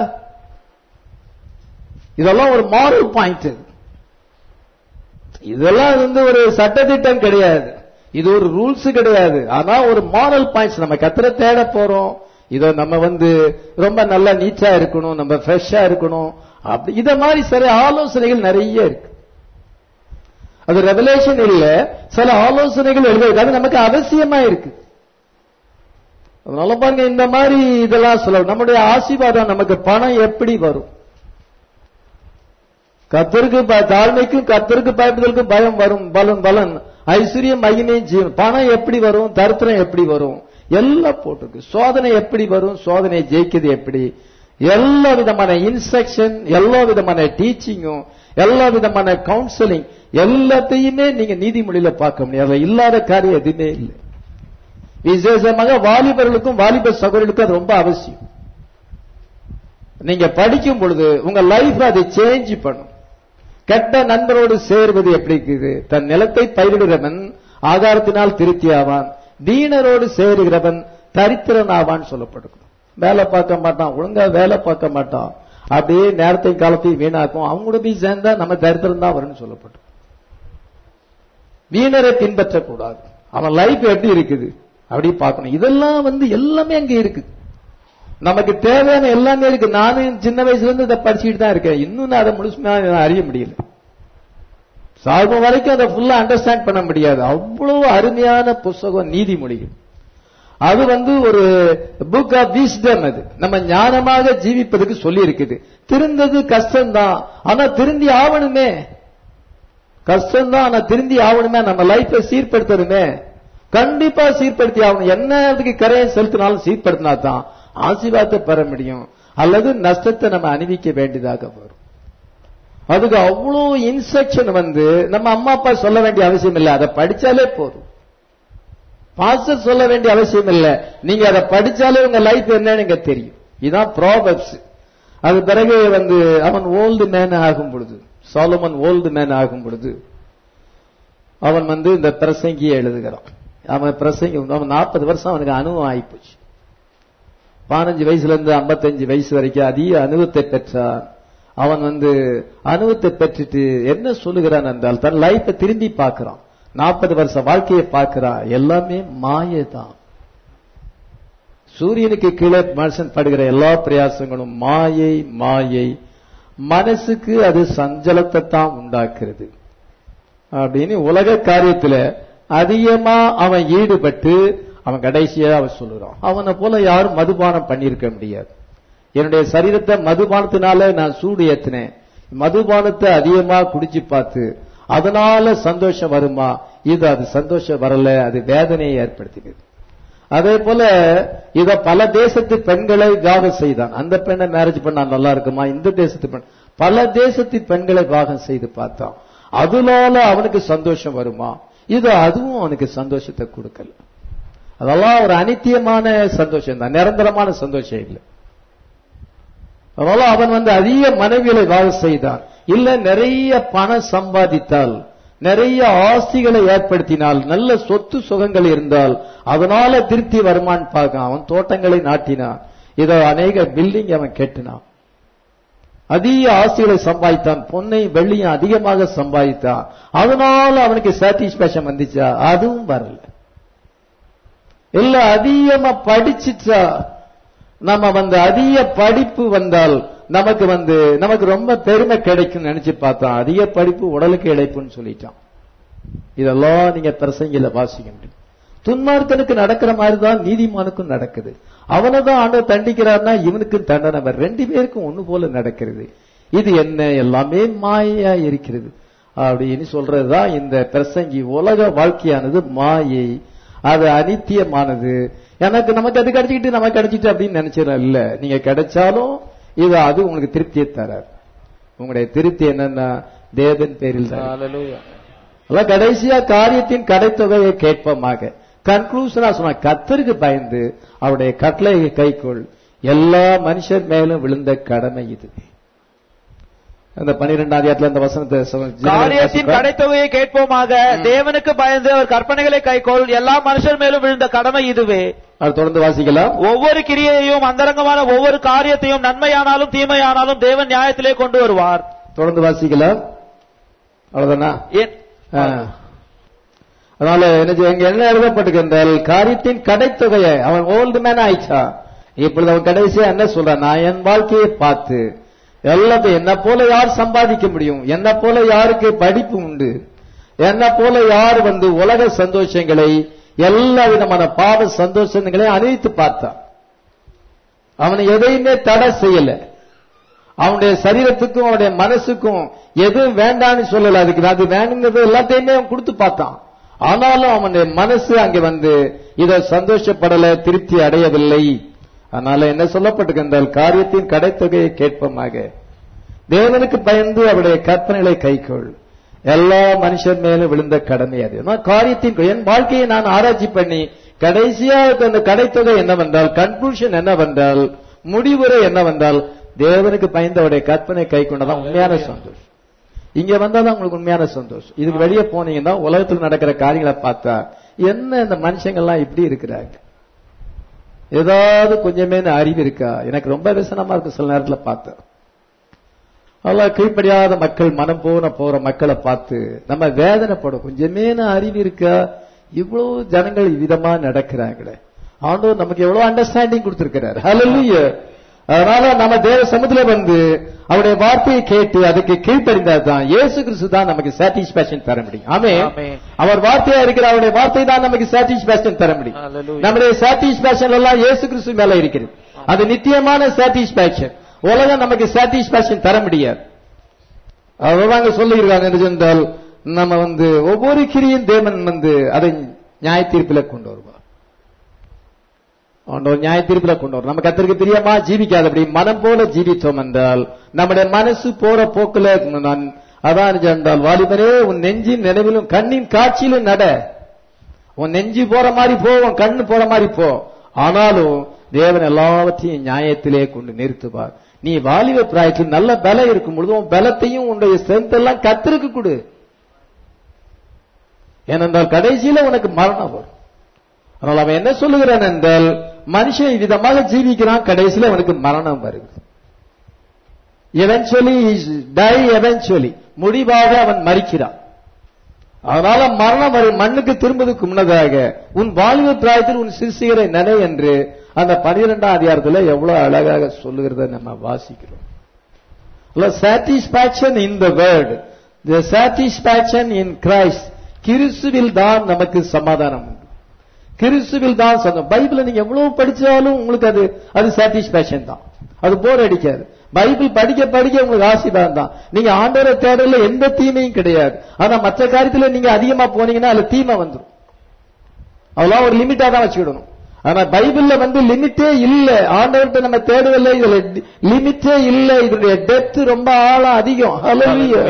இதெல்லாம் ஒரு மாரல் பாயிண்ட் இதெல்லாம் வந்து ஒரு சட்டத்திட்டம் கிடையாது இது ஒரு ரூல்ஸ் கிடையாது ஆனா ஒரு மாரல் பாயிண்ட்ஸ் நம்ம கத்திர தேட போறோம் இதோ நம்ம வந்து ரொம்ப நல்லா நீச்சா இருக்கணும் நம்ம ஃப்ரெஷ்ஷா இருக்கணும் அப்படி இத மாதிரி சில ஆலோசனைகள் நிறைய இருக்கு அது ரெவலேஷன் இல்ல சில ஆலோசனைகள் எழுதுறது அது நமக்கு அவசியமா இருக்கு அதனால பாருங்க இந்த மாதிரி இதெல்லாம் சொல்ல நம்முடைய ஆசீர்வாதம் நமக்கு பணம் எப்படி வரும் கத்தருக்கு ப- தாழ்மைக்கும் கத்தருக்கு பயப்படுதலுக்கும் பயம் வரும் பலன் பலன் ஐஸ்வர்யம் மகிமை ஜீவன் பணம் எப்படி வரும் தரித்திரம் எப்படி வரும் எல்லாம் போட்டிருக்கு சோதனை எப்படி வரும் சோதனை ஜெயிக்கிறது எப்படி எல்லா விதமான இன்ஸ்ட்ரக்ஷன் எல்லா விதமான டீச்சிங்கும் எல்லா விதமான கவுன்சிலிங் எல்லாத்தையுமே நீங்க நீதிமொழியில பார்க்க முடியாது அதுல இல்லாத காரியம் எதுவுமே இல்லை விசேஷமாக வாலிபர்களுக்கும் வாலிப சகோதரர்களுக்கும் அது ரொம்ப அவசியம் நீங்க படிக்கும் பொழுது உங்க லைஃப் அதை சேஞ்ச் பண்ணும் கெட்ட நண்பரோடு சேர்வது எப்படி இருக்குது தன் நிலத்தை பயிரிடுகிறவன் ஆகாரத்தினால் திருப்தி ஆவான் தீனரோடு சேருகிறவன் தரித்திரன் ஆவான் சொல்லப்பட்டிருக்கும் வேலை பார்க்க மாட்டான் ஒழுங்கா வேலை பார்க்க மாட்டான் அப்படியே நேரத்தையும் காலத்தையும் வீணாக்கும் அவங்களோட போய் சேர்ந்தா நம்ம தரித்திரம் தான் வரும்னு சொல்லப்பட்டு வீணரை பின்பற்றக்கூடாது அவன் லைஃப் எப்படி இருக்குது அப்படி பார்க்கணும் இதெல்லாம் வந்து எல்லாமே அங்க இருக்குது நமக்கு தேவையான எல்லாமே இருக்கு நானும் சின்ன வயசுல இருந்து இதை படிச்சுட்டு தான் இருக்கேன் இன்னும் நான் அதை முழுசுமா நான் அறிய முடியல சாகும் வரைக்கும் அதை ஃபுல்லா அண்டர்ஸ்டாண்ட் பண்ண முடியாது அவ்வளவு அருமையான புஸ்தகம் நீதிமொழிகள் அது வந்து ஒரு புக் ஆஃப் விஸ்டம் அது நம்ம ஞானமாக ஜீவிப்பதுக்கு சொல்லி இருக்குது திருந்தது கஷ்டம்தான் ஆனா திருந்தி ஆவணுமே கஷ்டம்தான் ஆனா திருந்தி ஆவணுமே நம்ம லைஃபை சீர்படுத்தணுமே கண்டிப்பா சீர்படுத்தி ஆகணும் என்ன அதுக்கு கரையை செலுத்தினாலும் சீர்படுத்தினா தான் ஆசீர்வாதத்தை பெற முடியும் அல்லது நஷ்டத்தை நம்ம அணிவிக்க வேண்டியதாக வரும் அதுக்கு அவ்வளோ இன்ஸ்ட்ரக்ஷன் வந்து நம்ம அம்மா அப்பா சொல்ல வேண்டிய அவசியம் இல்லை அதை படிச்சாலே போதும் பாஸ்டர் சொல்ல வேண்டிய அவசியம் இல்லை நீங்க அதை படிச்சாலே உங்க லைஃப் என்னன்னு இங்க தெரியும் இதான் ப்ராபப்ஸ் அது பிறகு வந்து அவன் ஓல்டு மேன் ஆகும் பொழுது சாலமன் ஓல்டு மேன் ஆகும் பொழுது அவன் வந்து இந்த பிரசங்கியை எழுதுகிறான் அவன் பிரசங்கி அவன் நாற்பது வருஷம் அவனுக்கு அனுபவம் ஆயிப்போச்சு பதினஞ்சு வயசுல இருந்து ஐம்பத்தஞ்சு வயசு வரைக்கும் அதிக அனுபவத்தை பெற்றான் அவன் வந்து அனுபவத்தை பெற்றுட்டு என்ன சொல்லுகிறான் என்றால் தன் லைஃப்பை திரும்பி பார்க்கிறான் நாற்பது வருஷ வாழ்க்கையை பார்க்கிறான் எல்லாமே மாயை தான் சூரியனுக்கு கீழே மனுஷன் படுகிற எல்லா பிரயாசங்களும் மாயை மாயை மனசுக்கு அது சஞ்சலத்தை தான் உண்டாக்குறது அப்படின்னு உலக காரியத்துல அதிகமா அவன் ஈடுபட்டு அவன் கடைசியா அவன் சொல்லுறான் அவனை போல யாரும் மதுபானம் பண்ணியிருக்க முடியாது என்னுடைய சரீரத்தை மதுபானத்தினால நான் சூடு ஏத்தினேன் மதுபானத்தை அதிகமா குடிச்சு பார்த்து அதனால சந்தோஷம் வருமா இது அது சந்தோஷம் வரல அது வேதனையை ஏற்படுத்தினது அதே போல இத பல தேசத்து பெண்களை விவாகம் செய்தான் அந்த பெண்ணை மேரேஜ் பண்ணா நல்லா இருக்குமா இந்த தேசத்து பெண் பல தேசத்து பெண்களை விவாகம் செய்து பார்த்தான் அதனால அவனுக்கு சந்தோஷம் வருமா இது அதுவும் அவனுக்கு சந்தோஷத்தை கொடுக்கல அதெல்லாம் ஒரு அனித்தியமான சந்தோஷம் தான் நிரந்தரமான சந்தோஷம் இல்லை அதனால அவன் வந்து அதிக மனைவிகளை விவாகம் செய்தான் இல்ல நிறைய பணம் சம்பாதித்தால் நிறைய ஆஸ்திகளை ஏற்படுத்தினால் நல்ல சொத்து சுகங்கள் இருந்தால் அதனால திருப்தி வருமான்னு பார்க்கான் அவன் தோட்டங்களை நாட்டினான் இதோ அநேக பில்டிங் அவன் கெட்டினான் அதிக ஆஸ்திகளை சம்பாதித்தான் பொன்னை வெள்ளியும் அதிகமாக சம்பாதித்தான் அதனால அவனுக்கு சாட்டிஸ்பேக்ஷன் வந்துச்சா அதுவும் வரல இல்ல அதிகமா படிச்சுச்சா நம்ம வந்து அதிக படிப்பு வந்தால் நமக்கு வந்து நமக்கு ரொம்ப பெருமை கிடைக்கும் நினைச்சு பார்த்தோம் அதிக படிப்பு உடலுக்கு இழைப்புன்னு சொல்லிட்டான் இதெல்லாம் நீங்க பிரசங்கில வாசிக்க முடியும் துன்மார்க்கனுக்கு நடக்கிற மாதிரி தான் நீதிமானுக்கும் நடக்குது அவனை தான் ஆண்டவர் தண்டிக்கிறார்னா இவனுக்கும் தண்டனை வரும். ரெண்டு பேருக்கும் ஒண்ணு போல நடக்கிறது இது என்ன எல்லாமே மாயா இருக்கிறது அப்படின்னு சொல்றதுதான் இந்த பிரசங்கி உலக வாழ்க்கையானது மாயை அது அனித்தியமானது எனக்கு நமக்கு அது கிடைச்சிக்கிட்டு நமக்கு கிடைச்சிட்டு அப்படின்னு நினைச்சிடலாம் இல்ல நீங்க கிடைச்சாலும் இது அது உங்களுக்கு திருப்தியை தராது உங்களுடைய திருப்தி என்னன்னா தேவன் பேரில் தான் Hallelujah. அதான் கடைசியா காரியத்தின் கடைத்தொகையை கேட்போமாக கன்க்ளூஷனா சொன்ன கத்தருக்கு பயந்து அவருடைய கட்டளையை கைக்கொள் எல்லா மனுஷர் மேலும் விழுந்த கடமை இது அந்த பனிரெண்டாம் அதிகாரத்துல இந்த வசனத்தை சொ- காரியத்தின் கடைத்தொகையை கேட்போமாக தேவனுக்கு பயந்து அவர் கற்பனைகளை கைக்கொள் எல்லா மனுஷர் மேலும் விழுந்த கடமை இதுவே அது தொடர்ந்து வாசிக்கலாம் ஒவ்வொரு கிரியையையும் அந்தரங்கமான ஒவ்வொரு காரியத்தையும் நன்மையானாலும் தீமையானாலும் தேவன் நியாயத்திலே கொண்டு வருவார் தொடர்ந்து வாசிக்கலாம் அவ்வளவுதானா என்- ஆ. அதனால என்ன செய்ய- இங்க என்ன எழுதப்பட்டிருக்கின்றால் காரியத்தின் கடைத்தொகையை அவன் ஓல்டு மேன் ஆயிடுச்சா இப்பொழுது அவன் கடைசியா என்ன சொல்றான் நான் என் வாழ்க்கையை பார்த்து எல்லாத்தையும் என்ன போல யார் சம்பாதிக்க முடியும் என்ன போல யாருக்கு படிப்பு உண்டு என்ன போல யார் வந்து உலக சந்தோஷங்களை எல்லா விதமான பாவ சந்தோஷங்களை அணிவித்து பார்த்தான் அவனை எதையுமே தடை செய்யல அவனுடைய சரீரத்துக்கும் அவனுடைய மனசுக்கும் எது வேண்டான்னு சொல்லல அதுக்கு அது வேணுங்கிறது எல்லாத்தையுமே அவன் கொடுத்து பார்த்தான் ஆனாலும் அவனுடைய மனசு அங்கே வந்து இதை சந்தோஷப்படல திருப்தி அடையவில்லை அதனால என்ன சொல்லப்பட்டிருக்கின்றால் காரியத்தின் கடைத்தொகையை கேட்பமாக தேவனுக்கு பயந்து அவருடைய கற்பனைகளை கைக்கொள் எல்லா மனுஷர் மேலும் விழுந்த கடமை அது ஆனா காரியத்தின் என் வாழ்க்கையை நான் ஆராய்ச்சி பண்ணி கடைசியா அந்த கடைத்தொகை என்னவென்றால் கன்க்ளூஷன் என்னவென்றால் முடிவுரை என்னவென்றால் தேவனுக்கு பயந்து அவருடைய கற்பனை கை கொண்டதான் உண்மையான சந்தோஷம் இங்க வந்தாதான் உங்களுக்கு உண்மையான சந்தோஷம் இதுக்கு வெளியே போனீங்கன்னா உலகத்தில் நடக்கிற காரியங்களை பார்த்தா என்ன இந்த மனுஷங்கள்லாம் இப்படி இருக்கிறாங்க ஏதாவது கொஞ்சமே அறிவு இருக்கா எனக்கு ரொம்ப விசனமா இருக்கு சில நேரத்துல பார்த்தேன் அதெல்லாம் கீழ்ப்படியாத மக்கள் மனம் போன போற மக்களை பார்த்து நம்ம வேதனைப்படும் கொஞ்சமே அறிவு இருக்கா இவ்வளவு ஜனங்கள் விதமா நடக்கிறாங்களே ஆண்டவர் நமக்கு எவ்வளவு அண்டர்ஸ்டாண்டிங் கொடுத்திருக்கிறார் ஹalleluya அதனால நம்ம தேவ சமுதிரம் வந்து அவருடைய வார்த்தையை கேட்டு அதுக்கு கீழ்ப்படிந்தால் தான் இயேசு கிறிஸ்து தான் நமக்கு சாட்டிஸ்பேக்ஷன் தர முடியும் ஆமே ஆமென். அவர் வார்த்தையா இருக்கிற அவருடைய வார்த்தை தான் நமக்கு சாட்டிஸ்பேக்ஷன் தர முடியும் Hallelujah. நம்முடைய சாட்டிஸ்பேக்ஷன் எல்லாம் இயேசு கிறிஸ்து மேல இருக்கிறது அது நித்தியமான சாட்டிஸ்பேக்ஷன் உலகம் நமக்கு சாட்டிஸ்பேக்ஷன் தர முடியாது அதுதாங்க சொல்லியிருக்காங்க என்று சொன்னால் நம்ம வந்து ஒவ்வொரு கிரியும் தேவன் வந்து அதை நியாய தீர்ப்பில் கொண்டு வருவார் ஆண்டவர் நியாய தீர்ப்பில் கொண்டு வரும் நம்ம கத்திற்கு பிரியமா ஜீவிக்காதபடி மனம் போல ஜீவித்தோம் என்றால் நம்முடைய மனசு போற போக்குல நான் அதான் என்றால் வாலிபனே உன் நெஞ்சின் நினைவிலும் கண்ணின் காட்சியிலும் நட உன் நெஞ்சு போற மாதிரி போ உன் கண்ணு போற மாதிரி போ ஆனாலும் தேவன் எல்லாவற்றையும் நியாயத்திலே கொண்டு நிறுத்துவார் நீ வாலிப பிராயத்தில் நல்ல பலம் இருக்கும் பொழுது உன் பலத்தையும் உன்னுடைய ஸ்ட்ரென்த் எல்லாம் கத்திருக்கு கொடு ஏனென்றால் கடைசியில உனக்கு மரணம் வரும் ஆனால் அவன் என்ன சொல்லுகிறான் என்றால் மனுஷன் விதமாக ஜீவிக்கிறான் கடைசியில அவனுக்கு மரணம் வருது எவென்ச்சுவலி டை எவென்ச்சுவலி முடிவாக அவன் மறிக்கிறான் அதனால மரணம் வரும் மண்ணுக்கு திரும்புவதற்கு முன்னதாக உன் வாலிப பிராயத்தில் உன் சிறுசிகரை நினை என்று அந்த பனிரெண்டாம் அதிகாரத்துல எவ்வளவு அழகாக சொல்லுகிறத நம்ம வாசிக்கிறோம் satisfaction in the word the satisfaction in Christ கிறிஸ்துவில் தான் நமக்கு சமாதானம் உண்டு கிறிஸ்துவில் தான் சொந்தம் பைபிளை நீங்க எவ்வளவு படிச்சாலும் உங்களுக்கு அது அது சாட்டிஸ்பாக்சன் தான் அது போர் அடிக்காது பைபிள் படிக்க படிக்க உங்களுக்கு ஆசீர்வாதம் தான் நீங்க ஆண்டவரை தேடல எந்த தீமையும் கிடையாது ஆனா மற்ற காரியத்துல நீங்க அதிகமா போனீங்கன்னா அதுல தீமை வந்துடும் அதெல்லாம் ஒரு லிமிட்டா தான் வச்சுக்கிடணும் ஆனா பைபிள்ல வந்து லிமிட்டே இல்ல ஆண்டவர்கிட்ட நம்ம தேடுவதில்லை இதுல லிமிட்டே இல்ல இதனுடைய டெப்த் ரொம்ப ஆழம் அதிகம் ஹalleluya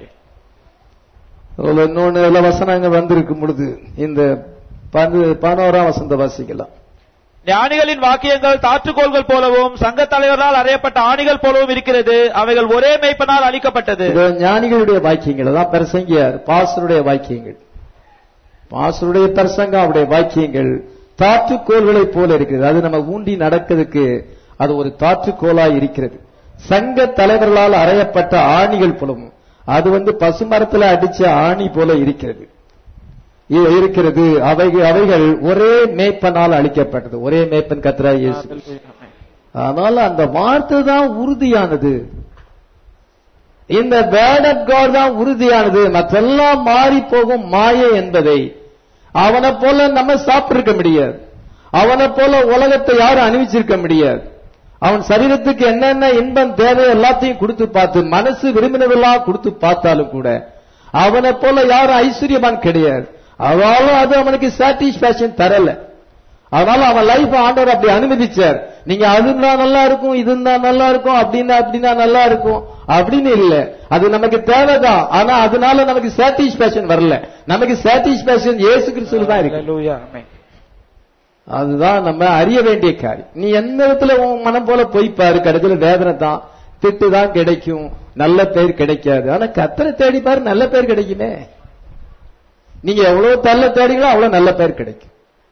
அதுல இன்னொன்னு எல்லா வசனங்கள் வந்திருக்கும் பொழுது இந்த பந்து- பதினோராம் வசந்த வாசிக்கலாம் ஞானிகளின் வாக்கியங்கள் தாற்றுக்கோள்கள் போலவும் சங்க தலைவரால் அறையப்பட்ட ஆணிகள் போலவும் இருக்கிறது அவைகள் ஒரே மெய்ப்பனால் அளிக்கப்பட்டது இது ஞானிகளுடைய வாக்கியங்கள் அதான் பிரசங்கியார் பாசருடைய வாக்கியங்கள் பாசருடைய பிரசங்கம் அவருடைய வாக்கியங்கள் தாற்றுக்கோள்களைப் போல இருக்கிறது அது நம்ம ஊண்டி நடக்கிறதுக்கு அது ஒரு தாற்றுக்கோலாய் இருக்கிறது சங்க தலைவர்களால் அறையப்பட்ட ஆணிகள் போலவும் அது வந்து பசுமரத்துல அடிச்ச ஆணி போல இருக்கிறது இ- இருக்கிறது அவைகள் அவைகள் ஒரே மேய்ப்பனால் அளிக்கப்பட்டது ஒரே மேய்ப்பன் கத்ரா இயேசு கிறிஸ்து. அதனால அந்த வார்த்தை தான் உறுதியானது இந்த வேர்ட் ஆஃப் காட் தான் உறுதியானது மற்றெல்லாம் மாறி போகும் மாயை என்பதை அவனை போல நம்ம சாப்பிட்டிருக்க முடியாது அவனை போல உலகத்தை யாரும் அணிவிச்சிருக்க முடியாது அவன் சரீரத்துக்கு என்னென்ன இன்பம் தேவை எல்லாத்தையும் கொடுத்து பார்த்து மனசு விரும்பினதெல்லாம் கொடுத்து பார்த்தாலும் கூட அவனை போல யாரும் ஐஸ்வர்யவான் கிடையாது அதனால அது அவனுக்கு சாட்டிஸ்பாக்சன் தரல அதனால அவன் லைஃப் ஆண்டவர் அப்படி அனுமதிச்சார் நீங்க அது இருந்தா நல்லா இருக்கும் இது இருந்தா நல்லா இருக்கும் அப்படின்னா அப்படின்னா நல்லா இருக்கும் அப்படின்னு இல்ல அது நமக்கு தேவைதான் ஆனா அதனால நமக்கு சாட்டிஸ்பாக்சன் வரல நமக்கு சாட்டிஸ்பாக்சன் இயேசு கிறிஸ்துல தான் இருக்கு Hallelujah. Amen. அதுதான் நம்ம அறிய வேண்டிய காரியம் நீ எந்த விதத்துல உன் மனம் போல போய் பாரு கடைசியில வேதனை தான் திட்டு தான் கிடைக்கும் நல்ல பேர் கிடைக்காது ஆனா கத்தரை தேடி பாரு நல்ல பேர் கிடைக்குமே நீங்க எவ்வளவு தள்ள தேடிங்களோ அவ்வளவு நல்ல பேர் கிடைக்கும்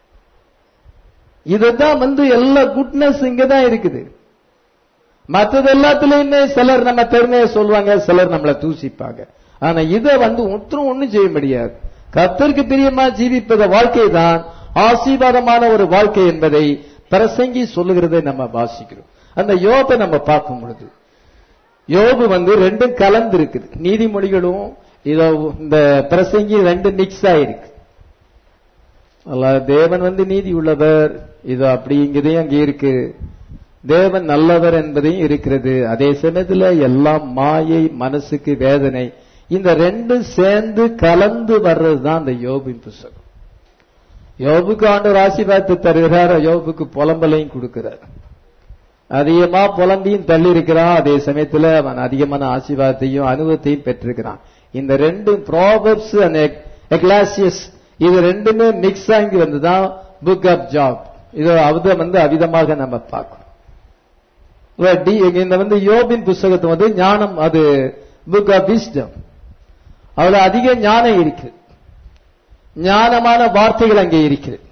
இதுதான் வந்து எல்லா குட்னஸ் இங்கதான் இருக்குது மற்றது எல்லாத்துலயுமே சிலர் நம்ம பெருமையை சொல்லுவாங்க சிலர் நம்மளை தூசிப்பாங்க ஆனா இதை வந்து ஒன்றும் ஒண்ணும் செய்ய முடியாது கத்தருக்கு பிரியமா ஜீவிப்பத வாழ்க்கை தான் ஆசீர்வாதமான ஒரு வாழ்க்கை என்பதை பிரசங்கி சொல்லுகிறதை நம்ம வாசிக்கிறோம் அந்த யோபை நம்ம பார்க்கும் பொழுது யோபு வந்து ரெண்டும் கலந்து இருக்குது நீதிமொழிகளும் இதோ இந்த பிரசங்கி ரெண்டு மிக்ஸ் ஆயிருக்கு அல்ல தேவன் வந்து நீதி உள்ளவர் இது அப்படிங்கிறதையும் அங்கே இருக்கு தேவன் நல்லவர் என்பதையும் இருக்கிறது அதே சமயத்துல எல்லாம் மாயை மனசுக்கு வேதனை இந்த ரெண்டும் சேர்ந்து கலந்து வர்றதுதான் அந்த யோபின் புஸ்தகம் யோபுக்கு ஆண்டவர் ஆசீர்வாதத்தை தருகிறார் யோபுக்கு புலம்பலையும் கொடுக்கிறார் அதிகமா புலம்பியும் தள்ளி இருக்கிறான் அதே சமயத்துல அவன் அதிகமான ஆசீர்வாதத்தையும் அனுபவத்தையும் பெற்றிருக்கிறான் இந்த ரெண்டு ப்ராபர்ஸ் அண்ட் எக்லாசியஸ் இது ரெண்டுமே மிக்ஸ் ஆகி வந்துதான் புக் ஆஃப் ஜாப் இது அவத வந்து அவிதமாக நம்ம பார்க்கணும் இல்ல, டி- இந்த வந்து யோபின் புஸ்தகத்தை வந்து ஞானம் அது புக் ஆஃப் விஸ்டம் அதுல அதிக ஞானம் இருக்கு ஞானமான வார்த்தைகள் அங்கே இருக்கிறது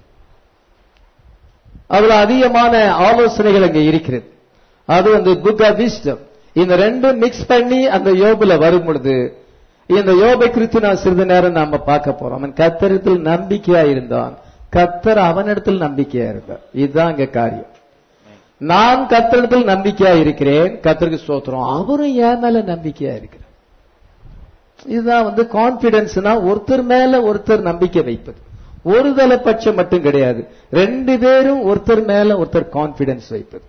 அதுல அதிகமான ஆலோசனைகள் அங்கே இருக்கிறது அது வந்து புக் ஆஃப் விஸ்டம் இந்த ரெண்டும் மிக்ஸ் பண்ணி அந்த யோபுல வரும் பொழுது இந்த யோபை குறித்து நான் சிறிது நேரம் நாம பார்க்க போறோம் அவன் கத்தரிடத்தில் நம்பிக்கையா இருந்தான் கத்தர் அவனிடத்தில் நம்பிக்கையா இருந்தார் இதுதான் அங்க காரியம் நான் கத்தரிடத்தில் நம்பிக்கையா இருக்கிறேன் கத்தருக்கு ஸ்தோத்திரம் அவரும் என் மேல நம்பிக்கையா இருக்கிறார் இதுதான் வந்து கான்பிடன்ஸ்னா ஒருத்தர் மேல ஒருத்தர் நம்பிக்கை வைப்பது ஒரு பட்சம் மட்டும் கிடையாது ரெண்டு பேரும் ஒருத்தர் மேல ஒருத்தர் கான்பிடன்ஸ் வைப்பது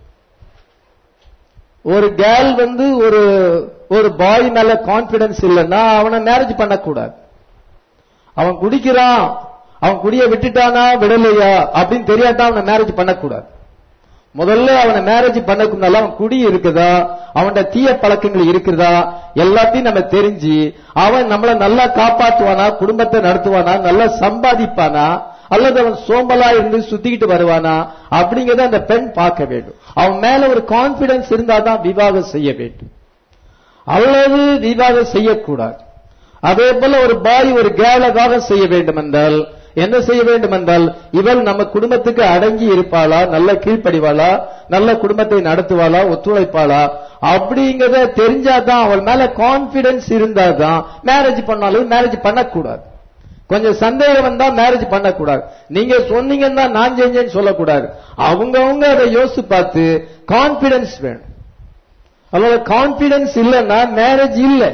ஒரு கேர்ள் வந்து ஒரு ஒரு பாய் மேல கான்பிடன்ஸ் இல்லைன்னா அவனை மேரேஜ் பண்ணக்கூடாது அவன் குடிக்கிறான் அவன் குடிய விட்டுட்டானா விடலையா அப்படின்னு தெரியாட்டா அவனை மேரேஜ் பண்ணக்கூடாது முதல்ல அவனை மேரேஜ் பண்ணக்கு முன்னால அவன் குடி இருக்குதா அவன்கிட்ட தீய பழக்கங்கள் இருக்குதா எல்லாத்தையும் நம்ம தெரிஞ்சு அவன் நம்மள நல்லா காப்பாத்துவானா குடும்பத்தை நடத்துவானா நல்லா சம்பாதிப்பானா அல்லது அவன் சோம்பலா இருந்து சுத்திக்கிட்டு வருவானா அப்படிங்கறத அந்த பெண் பார்க்க வேண்டும் அவன் மேல ஒரு கான்பிடன்ஸ் இருந்தாதான் விவாகம் செய்ய வேண்டும் அல்லது விவாகம் செய்யக்கூடாது அதே போல ஒரு பாய் ஒரு கேர்ள விவாகம் செய்ய வேண்டும் என்றால் என்ன செய்ய வேண்டும் என்றால் இவள் நம்ம குடும்பத்துக்கு அடங்கி இருப்பாளா நல்ல கீழ்ப்படிவாளா நல்ல குடும்பத்தை நடத்துவாளா ஒத்துழைப்பாளா அப்படிங்கறத தெரிஞ்சாதான் அவள் மேல கான்பிடன்ஸ் இருந்தாதான் மேரேஜ் பண்ணாலும் மேரேஜ் பண்ணக்கூடாது கொஞ்சம் சந்தேகம் வந்தா மேரேஜ் பண்ணக்கூடாது நீங்க சொன்னீங்கன்னா நான் செஞ்சேன்னு சொல்லக்கூடாது அவங்கவங்க அதை யோசிச்சு பார்த்து கான்பிடன்ஸ் வேணும் அதோட கான்பிடன்ஸ் இல்லைன்னா மேரேஜ் இல்லை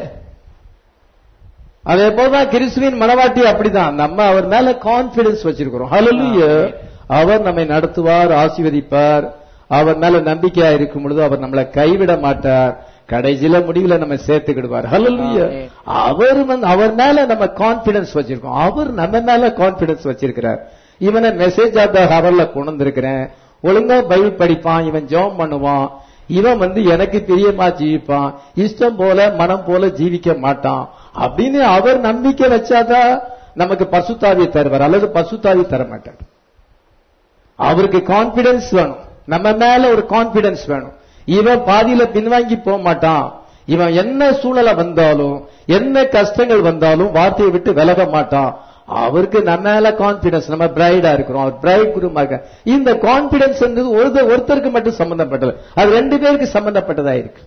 அதே போலதான் கிறிஸ்துவின் மனவாட்டி அப்படிதான் நம்ம அவர் மேல கான்பிடன்ஸ் வச்சிருக்கிறோம் ஹalleluya அவர் நம்மை நடத்துவார் ஆசீர்வதிப்பார் அவர் மேல நம்பிக்கையா இருக்கும் பொழுது அவர் நம்மளை கைவிட மாட்டார் கடைசியில முடிவுல நம்ம சேர்த்துக்கிடுவார் ஹalleluya ஆமென். அவர் வந்து அவர் மேல நம்ம கான்பிடன்ஸ் வச்சிருக்கோம் அவர் நம்ம மேல கான்பிடன்ஸ் வச்சிருக்கிறார் இவனை மெசேஜ் ஆஃப் த ஹவர்ல கொண்டு வந்திருக்கிறேன் ஒழுங்கா பைபிள் படிப்பான் இவன் ஜெபம் பண்ணுவான் இவன் வந்து எனக்கு பிரியமா ஜீவிப்பான் இஷ்டம் போல மனம் போல ஜீவிக்க மாட்டான் அப்படின்னு அவர் நம்பிக்கை வச்சாதான் நமக்கு பசுத்தாவியை தருவார் அல்லது பசுத்தாவி தர மாட்டார் அவருக்கு கான்பிடன்ஸ் வேணும் நம்ம மேல ஒரு கான்பிடன்ஸ் வேணும் இவன் பாதியில பின்வாங்கி போக மாட்டான் இவன் என்ன சூழ்நிலை வந்தாலும் என்ன கஷ்டங்கள் வந்தாலும் வார்த்தையை விட்டு விலக மாட்டான் அவருக்கு நம்ம மேல கான்பிடன்ஸ் நம்ம பிரைடா இருக்கிறோம் அவர் பிரைட் குருமா இருக்க இந்த கான்பிடன்ஸ் ஒரு ஒருத்தருக்கு மட்டும் சம்பந்தப்பட்டது அது ரெண்டு பேருக்கு சம்பந்தப்பட்டதா இருக்கு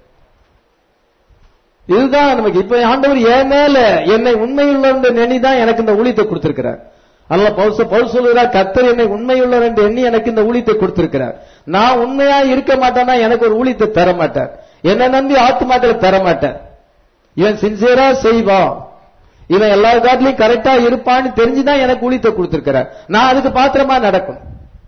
இதுதான் நமக்கு இப்ப ஆண்டவர் என் மேல என்னை உண்மையுள்ள எண்ணிதான் எனக்கு இந்த ஊழியத்தை கொடுத்திருக்கிறார் அல்ல பவுச பவுல் சொல்லுகிறார் கர்த்தர் என்னை உண்மையுள்ளவர் என்று எண்ணி எனக்கு இந்த ஊழியத்தை கொடுத்திருக்கிறார் நான் உண்மையா இருக்க மாட்டேன்னா எனக்கு ஒரு ஊழியத்தை தர மாட்டார் என்னை நம்பி ஆத்துமாக்களை தர மாட்டார் இவன் சின்சியரா செய்வான் இவன் எல்லா காட்டிலையும் கரெக்டா இருப்பான்னு தெரிஞ்சுதான் எனக்கு ஊழியத்தை கொடுத்திருக்கிறார் நான் அதுக்கு பாத்திரமா நடக்கும்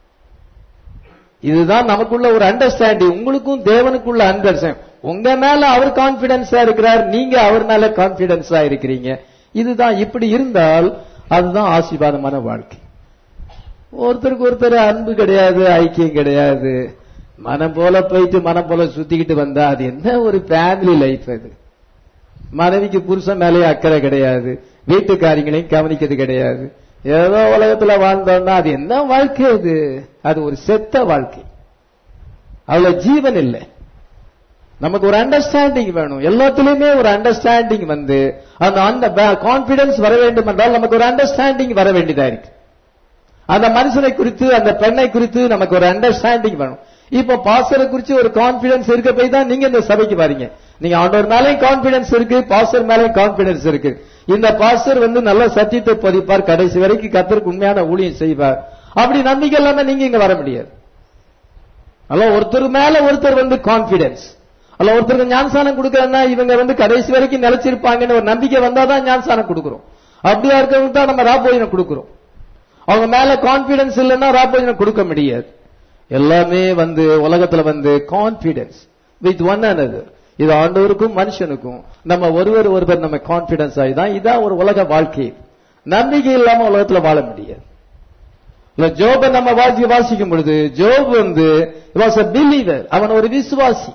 இதுதான் நமக்குள்ள ஒரு அண்டர்ஸ்டாண்டிங் உங்களுக்கும் தேவனுக்குள்ள அண்டர்ஸ்டாண்ட் உங்க மேல அவர் கான்பிடன்ஸா இருக்கிறார் நீங்க அவர் மேல கான்பிடன்ஸா இருக்கிறீங்க இதுதான் இப்படி இருந்தால் அதுதான் ஆசீர்வாதமான வாழ்க்கை ஒருத்தருக்கு ஒருத்தர் அன்பு கிடையாது ஐக்கியம் கிடையாது மனம் போல போயிட்டு மனம் போல சுத்திக்கிட்டு வந்தா அது என்ன ஒரு ஃபேமிலி லைஃப் அது மனைவிக்கு புருஷன் மேலேயே அக்கறை கிடையாது வீட்டுக்காரிங்களையும் கவனிக்கிறது கிடையாது ஏதோ உலகத்துல வாழ்ந்தோம்னா அது என்ன வாழ்க்கை அது அது ஒரு செத்த வாழ்க்கை அதுல ஜீவன் இல்லை நமக்கு ஒரு அண்டர்ஸ்டாண்டிங் வேணும் எல்லாத்துலயுமே ஒரு அண்டர்ஸ்டாண்டிங் வந்து அந்த அந்த கான்பிடன்ஸ் வர வேண்டும் என்றால் நமக்கு ஒரு அண்டர்ஸ்டாண்டிங் வர வேண்டியதா இருக்கு அந்த மனுஷனை குறித்து அந்த பெண்ணை குறித்து நமக்கு ஒரு அண்டர்ஸ்டாண்டிங் வேணும் இப்ப பாஸ்டரை குறித்து ஒரு கான்பிடன்ஸ் இருக்க போய் தான் நீங்க இந்த சபைக்கு வரீங்க நீங்க ஆண்டவர் மேலேயும் கான்பிடன்ஸ் இருக்கு பாஸ்டர் மேலேயும் கான்பிடன்ஸ் இருக்கு இந்த பாஸ்டர் வந்து நல்ல சத்தியத்தை பதிப்பார் கடைசி வரைக்கும் கத்தருக்கு உண்மையான ஊழியம் செய்வார் அப்படி நம்பிக்கை இல்லாம நீங்க இங்க வர முடியாது அல்ல ஒருத்தர் மேல ஒருத்தர் வந்து கான்பிடன்ஸ் அல்ல ஒருத்தருக்கு ஞானசானம் கொடுக்கறதுனா இவங்க வந்து கடைசி வரைக்கும் நிலைச்சிருப்பாங்கன்னு ஒரு நம்பிக்கை வந்தாதான் ஞானசானம் கொடுக்கிறோம் அப்படியா இருக்கவங்க தான் நம்ம ராபோஜனம் கொடுக்கிறோம் அவங்க மேல கான்பிடன்ஸ் இல்லைன்னா ராபோஜனம் கொடுக்க முடியாது எல்லாமே வந்து உலகத்துல வந்து கான்பிடன்ஸ் வித் ஒன் another இது ஆண்டவருக்கும் மனுஷனுக்கும் நம்ம ஒருவர் ஒருவர் நம்ம கான்பிடன்ஸ் ஆகிதான் இதான் ஒரு உலக வாழ்க்கை நம்பிக்கை இல்லாம உலகத்துல வாழ முடியாது இல்ல ஜோப நம்ம வாசி வாசிக்கும் பொழுது ஜோப் வந்து வாஸ் அ பிலீவர் அவன் ஒரு விசுவாசி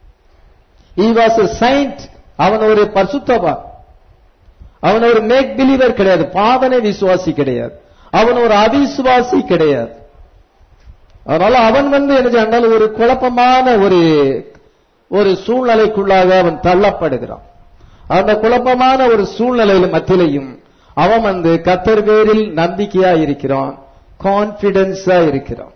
he was a saint அவன் ஒரு பரிசுத்தவான் அவன் ஒரு மேக் பிலீவர் கிடையாது பாவனை விசுவாசி கிடையாது அவன் ஒரு அவிசுவாசி கிடையாது அதனால அவன் வந்து என்ன சொன்னால் ஒரு குழப்பமான ஒரு ஒரு சூழ்நிலைக்குள்ளாக அவன் தள்ளப்படுகிறான் அந்த குழப்பமான ஒரு சூழ்நிலையில மத்தியிலையும் அவன் வந்து கத்தர் பேரில் நம்பிக்கையா இருக்கிறான் கான்பிடன்ஸா இருக்கிறான்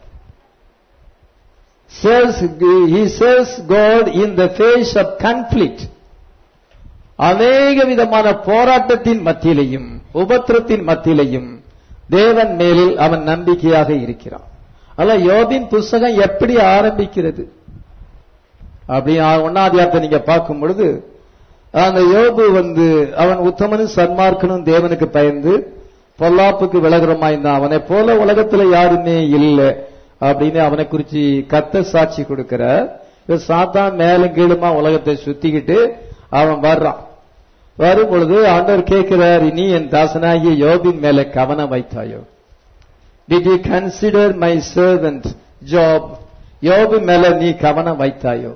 serves, he serves God in the face of conflict. அநேக விதமான போராட்டத்தின் மத்தியிலையும் உபத்திரத்தின் மத்தியிலையும் தேவன் மேலில் அவன் நம்பிக்கையாக இருக்கிறான் அல்ல யோபின் புஸ்தகம் எப்படி ஆரம்பிக்கிறது அப்படி ஒன்னாதியாரத்தை நீங்க பார்க்கும் பொழுது அந்த யோபு வந்து அவன் உத்தமனும் சன்மார்க்கனும் தேவனுக்கு பயந்து பொல்லாப்புக்கு விலகிறமாயிருந்தான் அவனை போல உலகத்துல யாருமே இல்லை அப்படின்னு அவனை குறிச்சு கத்த சாட்சி கொடுக்கிற சாத்தான் மேலும் கீழுமா உலகத்தை சுத்திக்கிட்டு அவன் வர்றான் வரும் பொழுது ஆண்டவர் கேட்கிறார் நீ என் தாசனாகிய யோபின் மேல கவனம் வைத்தாயோ did you consider my servant Job Yobu மேல நீ கவனம் வைத்தாயோ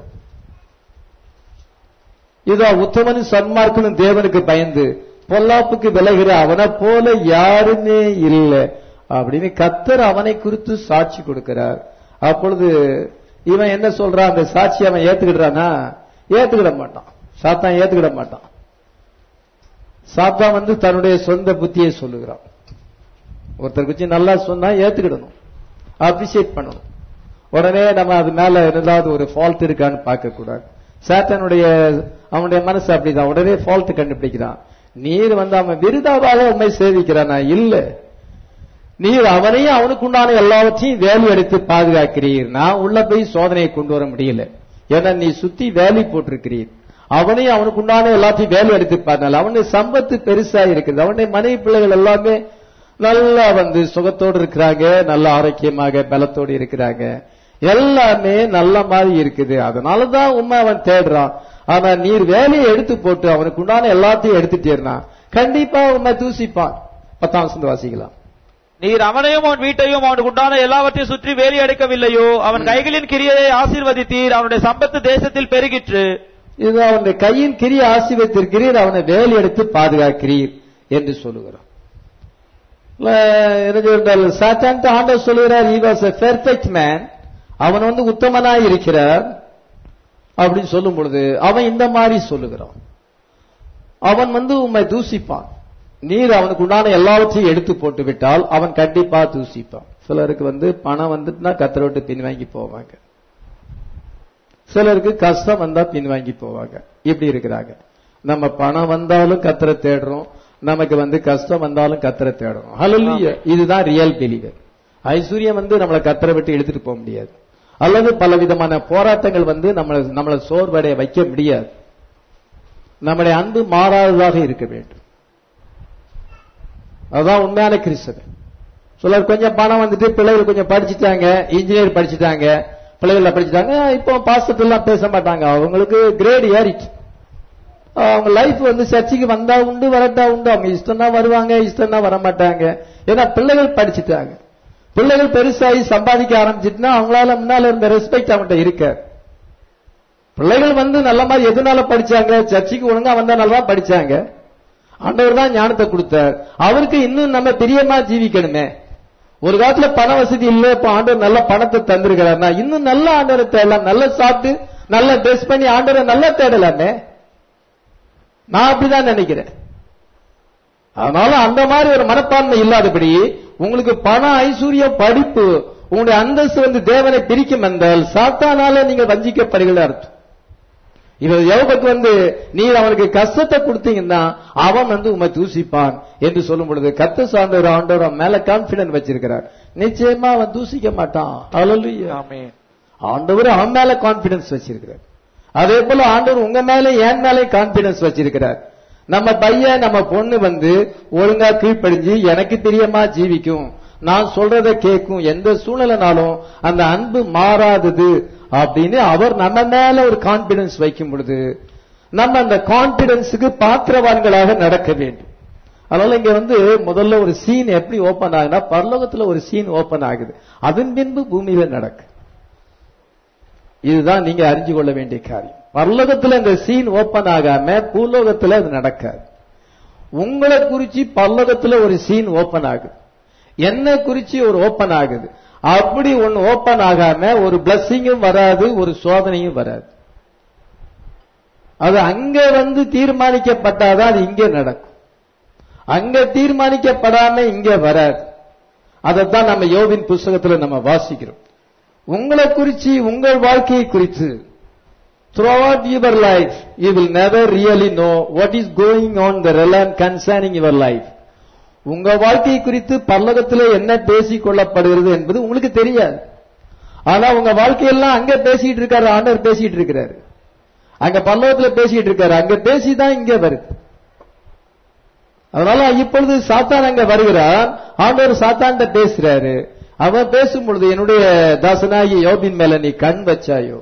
இதோ உத்தமனும் சன்மார்க்கனும் தேவனுக்கு பயந்து பொல்லாப்புக்கு விலகிற அவனை போல யாருமே இல்லை அப்படின்னு கத்தர் அவனை குறித்து சாட்சி கொடுக்கிறார் அப்பொழுது இவன் என்ன சொல்றான் அந்த சாட்சி அவன் ஏத்துக்கிடுறானா ஏத்துக்கிட மாட்டான் சாத்தான் ஏத்துக்கிட மாட்டான் சாத்தான் வந்து தன்னுடைய சொந்த புத்தியை சொல்லுகிறான் ஒருத்தர் குறிச்சு நல்லா சொன்னா ஏத்துக்கிடணும் அப்ரிசியேட் பண்ணணும் உடனே நம்ம அது மேல ஏதாவது ஒரு ஃபால்ட் இருக்கான்னு பார்க்க கூடாது சாத்தானுடைய அவனுடைய மனசு அப்படிதான் உடனே ஃபால்ட் கண்டுபிடிக்கிறான் நீர் வந்து அவன் விருதாவாக உண்மை சேவிக்கிறானா இல்ல நீர் அவனையும் அவனுக்கு உண்டான எல்லாவற்றையும் வேலி அடித்து பாதுகாக்கிறீர் நான் உள்ள போய் சோதனையை கொண்டு வர முடியல ஏன்னா நீ சுத்தி வேலி போட்டிருக்கிறீர் அவனையும் அவனுக்கு உண்டான எல்லாத்தையும் வேலி அடித்து பார்த்தால் அவனுடைய சம்பத்து பெருசா இருக்குது அவனுடைய மனைவி பிள்ளைகள் எல்லாமே நல்லா வந்து சுகத்தோடு இருக்கிறாங்க நல்ல ஆரோக்கியமாக பலத்தோடு இருக்கிறாங்க எல்லாமே நல்ல மாதிரி இருக்குது அதனாலதான் உண்மை அவன் தேடுறான் ஆனா நீர் வேலையை எடுத்து போட்டு அவனுக்கு உண்டான எல்லாத்தையும் எடுத்துட்டேன்னா கண்டிப்பா உண்மை தூசிப்பான் பத்தாம் வசந்த வாசிக்கலாம் நீர் அவனையும் அவன் வீட்டையும் அவனுக்கு உண்டான எல்லாவற்றையும் சுற்றி வேலி அடைக்கவில்லையோ அவன் கைகளின் கிரியையை ஆசீர்வதித்தீர் அவனுடைய சம்பத்து தேசத்தில் பெருகிற்று இது அவனுடைய கையின் கிரிய ஆசீர்வதித்திருக்கிறீர் அவனை வேலை எடுத்து பாதுகாக்கிறீர் என்று சொல்லுகிறான் சாத்தான் ஆண்டவர் சொல்லுகிறார் he was a perfect man அவன் வந்து உத்தமனாய் இருக்கிறார் அப்படின்னு சொல்லும் பொழுது அவன் இந்த மாதிரி சொல்லுகிறான் அவன் வந்து உண்மை தூசிப்பான் நீர் அவனுக்கு உண்டான எல்லாவற்றையும் எடுத்து போட்டு விட்டால் அவன் கண்டிப்பா தூசிப்பான் சிலருக்கு வந்து பணம் வந்துட்டுனா கத்தரை விட்டு பின்வாங்கி போவாங்க சிலருக்கு கஷ்டம் வந்தா பின்வாங்கி போவாங்க இப்படி இருக்கிறாங்க நம்ம பணம் வந்தாலும் கத்தரை தேடுறோம் நமக்கு வந்து கஷ்டம் வந்தாலும் கத்தரை தேடுறோம் ஹalleluya இதுதான் ரியல் பிலீவர் ஐஸ்வர்யம் வந்து நம்மளை கத்தரை விட்டு எடுத்துட்டு போக முடியாது அல்லது பல விதமான போராட்டங்கள் வந்து நம்மளை நம்மளை சோர்வடைய வைக்க முடியாது நம்முடைய அன்பு மாறாததாக இருக்க வேண்டும் அதுதான் உண்மையான கிறிஸ்தவன் சிலர் கொஞ்சம் பணம் வந்துட்டு பிள்ளைகள் கொஞ்சம் படிச்சுட்டாங்க இன்ஜினியர் படிச்சுட்டாங்க பிள்ளைகள் படிச்சுட்டாங்க இப்போ பாஸ்டர் எல்லாம் பேச மாட்டாங்க அவங்களுக்கு கிரேட் ஏறிட்டு அவங்க லைஃப் வந்து சர்ச்சுக்கு வந்தா உண்டு வரட்டா உண்டு அவங்க இஷ்டம் தான் வருவாங்க இஷ்டம் தான் வர மாட்டாங்க ஏன்னா பிள்ளைகள் படிச்சுட்டாங்க பிள்ளைகள் பெருசாகி சம்பாதிக்க ஆரம்பிச்சிட்டுனா அவங்களால முன்னால இருந்த ரெஸ்பெக்ட் அவங்கள்ட்ட இருக்க பிள்ளைகள் வந்து நல்ல மாதிரி எதனால படிச்சாங்க சர்ச்சுக்கு ஒழுங்கா வந்தனால தான் படிச்சாங்க ஆண்டவர் தான் ஞானத்தை கொடுத்தார் அவருக்கு இன்னும் நம்ம பிரியமா ஜீவிக்கணுமே ஒரு காலத்துல பண வசதி இல்ல இப்ப ஆண்டவர் நல்ல பணத்தை தந்திருக்கிறார்னா இன்னும் நல்ல ஆண்டவரை தேடலாம் நல்ல சாப்பிட்டு நல்ல ட்ரெஸ் பண்ணி ஆண்டவரை நல்லா தேடலாமே நான் அப்படிதான் நினைக்கிறேன் அதனால அந்த மாதிரி ஒரு மனப்பான்மை இல்லாதபடி உங்களுக்கு பண ஐஸ்வர்யம் படிப்பு உங்களுடைய அந்தஸ்து வந்து தேவனை பிரிக்கும் என்றால் சாத்தானால நீங்கள் வஞ்சிக்கப்படுகிற அர்த்தம் இவர் யோபுக்கு வந்து நீர் அவனுக்கு கஷ்டத்தை கொடுத்தீங்கன்னா அவன் வந்து உமை தூசிப்பான் என்று சொல்லும் பொழுது கத்த சார்ந்தவர் ஆண்டவர் அவன் மேல கான்பிடன்ட் வச்சிருக்கிறார் நிச்சயமா அவன் தூசிக்க மாட்டான் Hallelujah. ஆமென் ஆண்டவர் அவன் மேல கான்பிடன்ஸ் வச்சிருக்கிறார் அதே போல ஆண்டவர் உங்க மேல என் மேல கான்பிடன்ஸ் வச்சிருக்கிறார் நம்ம பையன் நம்ம பொண்ணு வந்து ஒழுங்கா கீழ்ப்படிஞ்சு எனக்கு பிரியமா ஜீவிக்கும் நான் சொல்றத கேட்கும் எந்த சூழ்நிலைனாலும் அந்த அன்பு மாறாதது அப்படின்னு அவர் நம்ம மேல ஒரு கான்பிடன்ஸ் வைக்கும் பொழுது நம்ம அந்த கான்பிடன்ஸுக்கு பாத்திரவான்களாக நடக்க வேண்டும் அதனால இங்க வந்து முதல்ல ஒரு சீன் எப்படி ஓபன் ஆகுனா பரலோகத்துல ஒரு சீன் ஓபன் ஆகுது அதன் பின்பு பூமியில நடக்கு இதுதான் நீங்க அறிஞ்சு கொள்ள வேண்டிய காரியம் பரலோகத்துல இந்த சீன் ஓபன் ஆகாம பூலோகத்துல அது நடக்காது உங்களை குறிச்சு பரலோகத்துல ஒரு சீன் ஓபன் ஆகுது என்ன குறிச்சு ஒரு ஓபன் ஆகுது அப்படி ஒன்னு ஓபன் ஆகாம ஒரு பிளஸ்ஸிங்கும் வராது ஒரு சோதனையும் வராது அது அங்க வந்து தீர்மானிக்கப்பட்டாதான் அது இங்க நடக்கும் அங்க தீர்மானிக்கப்படாம இங்க வராது அதைத்தான் நம்ம யோபின் புஸ்தகத்துல நம்ம வாசிக்கிறோம் உங்களை குறிச்சு உங்கள் வாழ்க்கையை குறித்து throughout your life you will never really know what is going on the realm concerning your life உங்க வாழ்க்கை குறித்து பல்லகத்திலே என்ன பேசிக் கொள்ளப்படுகிறது என்பது உங்களுக்கு தெரியாது ஆனா உங்க வாழ்க்கையெல்லாம் அங்க பேசிட்டு இருக்காரு ஆண்டவர் பேசிட்டு இருக்கிறாரு அங்க பல்லவத்துல பேசிட்டு இருக்காரு அங்க பேசிதான் இங்க வருது அதனால இப்பொழுது சாத்தான் அங்க வருகிறான் ஆண்டவர் சாத்தான்ட்ட பேசுறாரு அவன் பேசும் பொழுது என்னுடைய தாசனாகி யோபின் மேல நீ கண் வச்சாயோ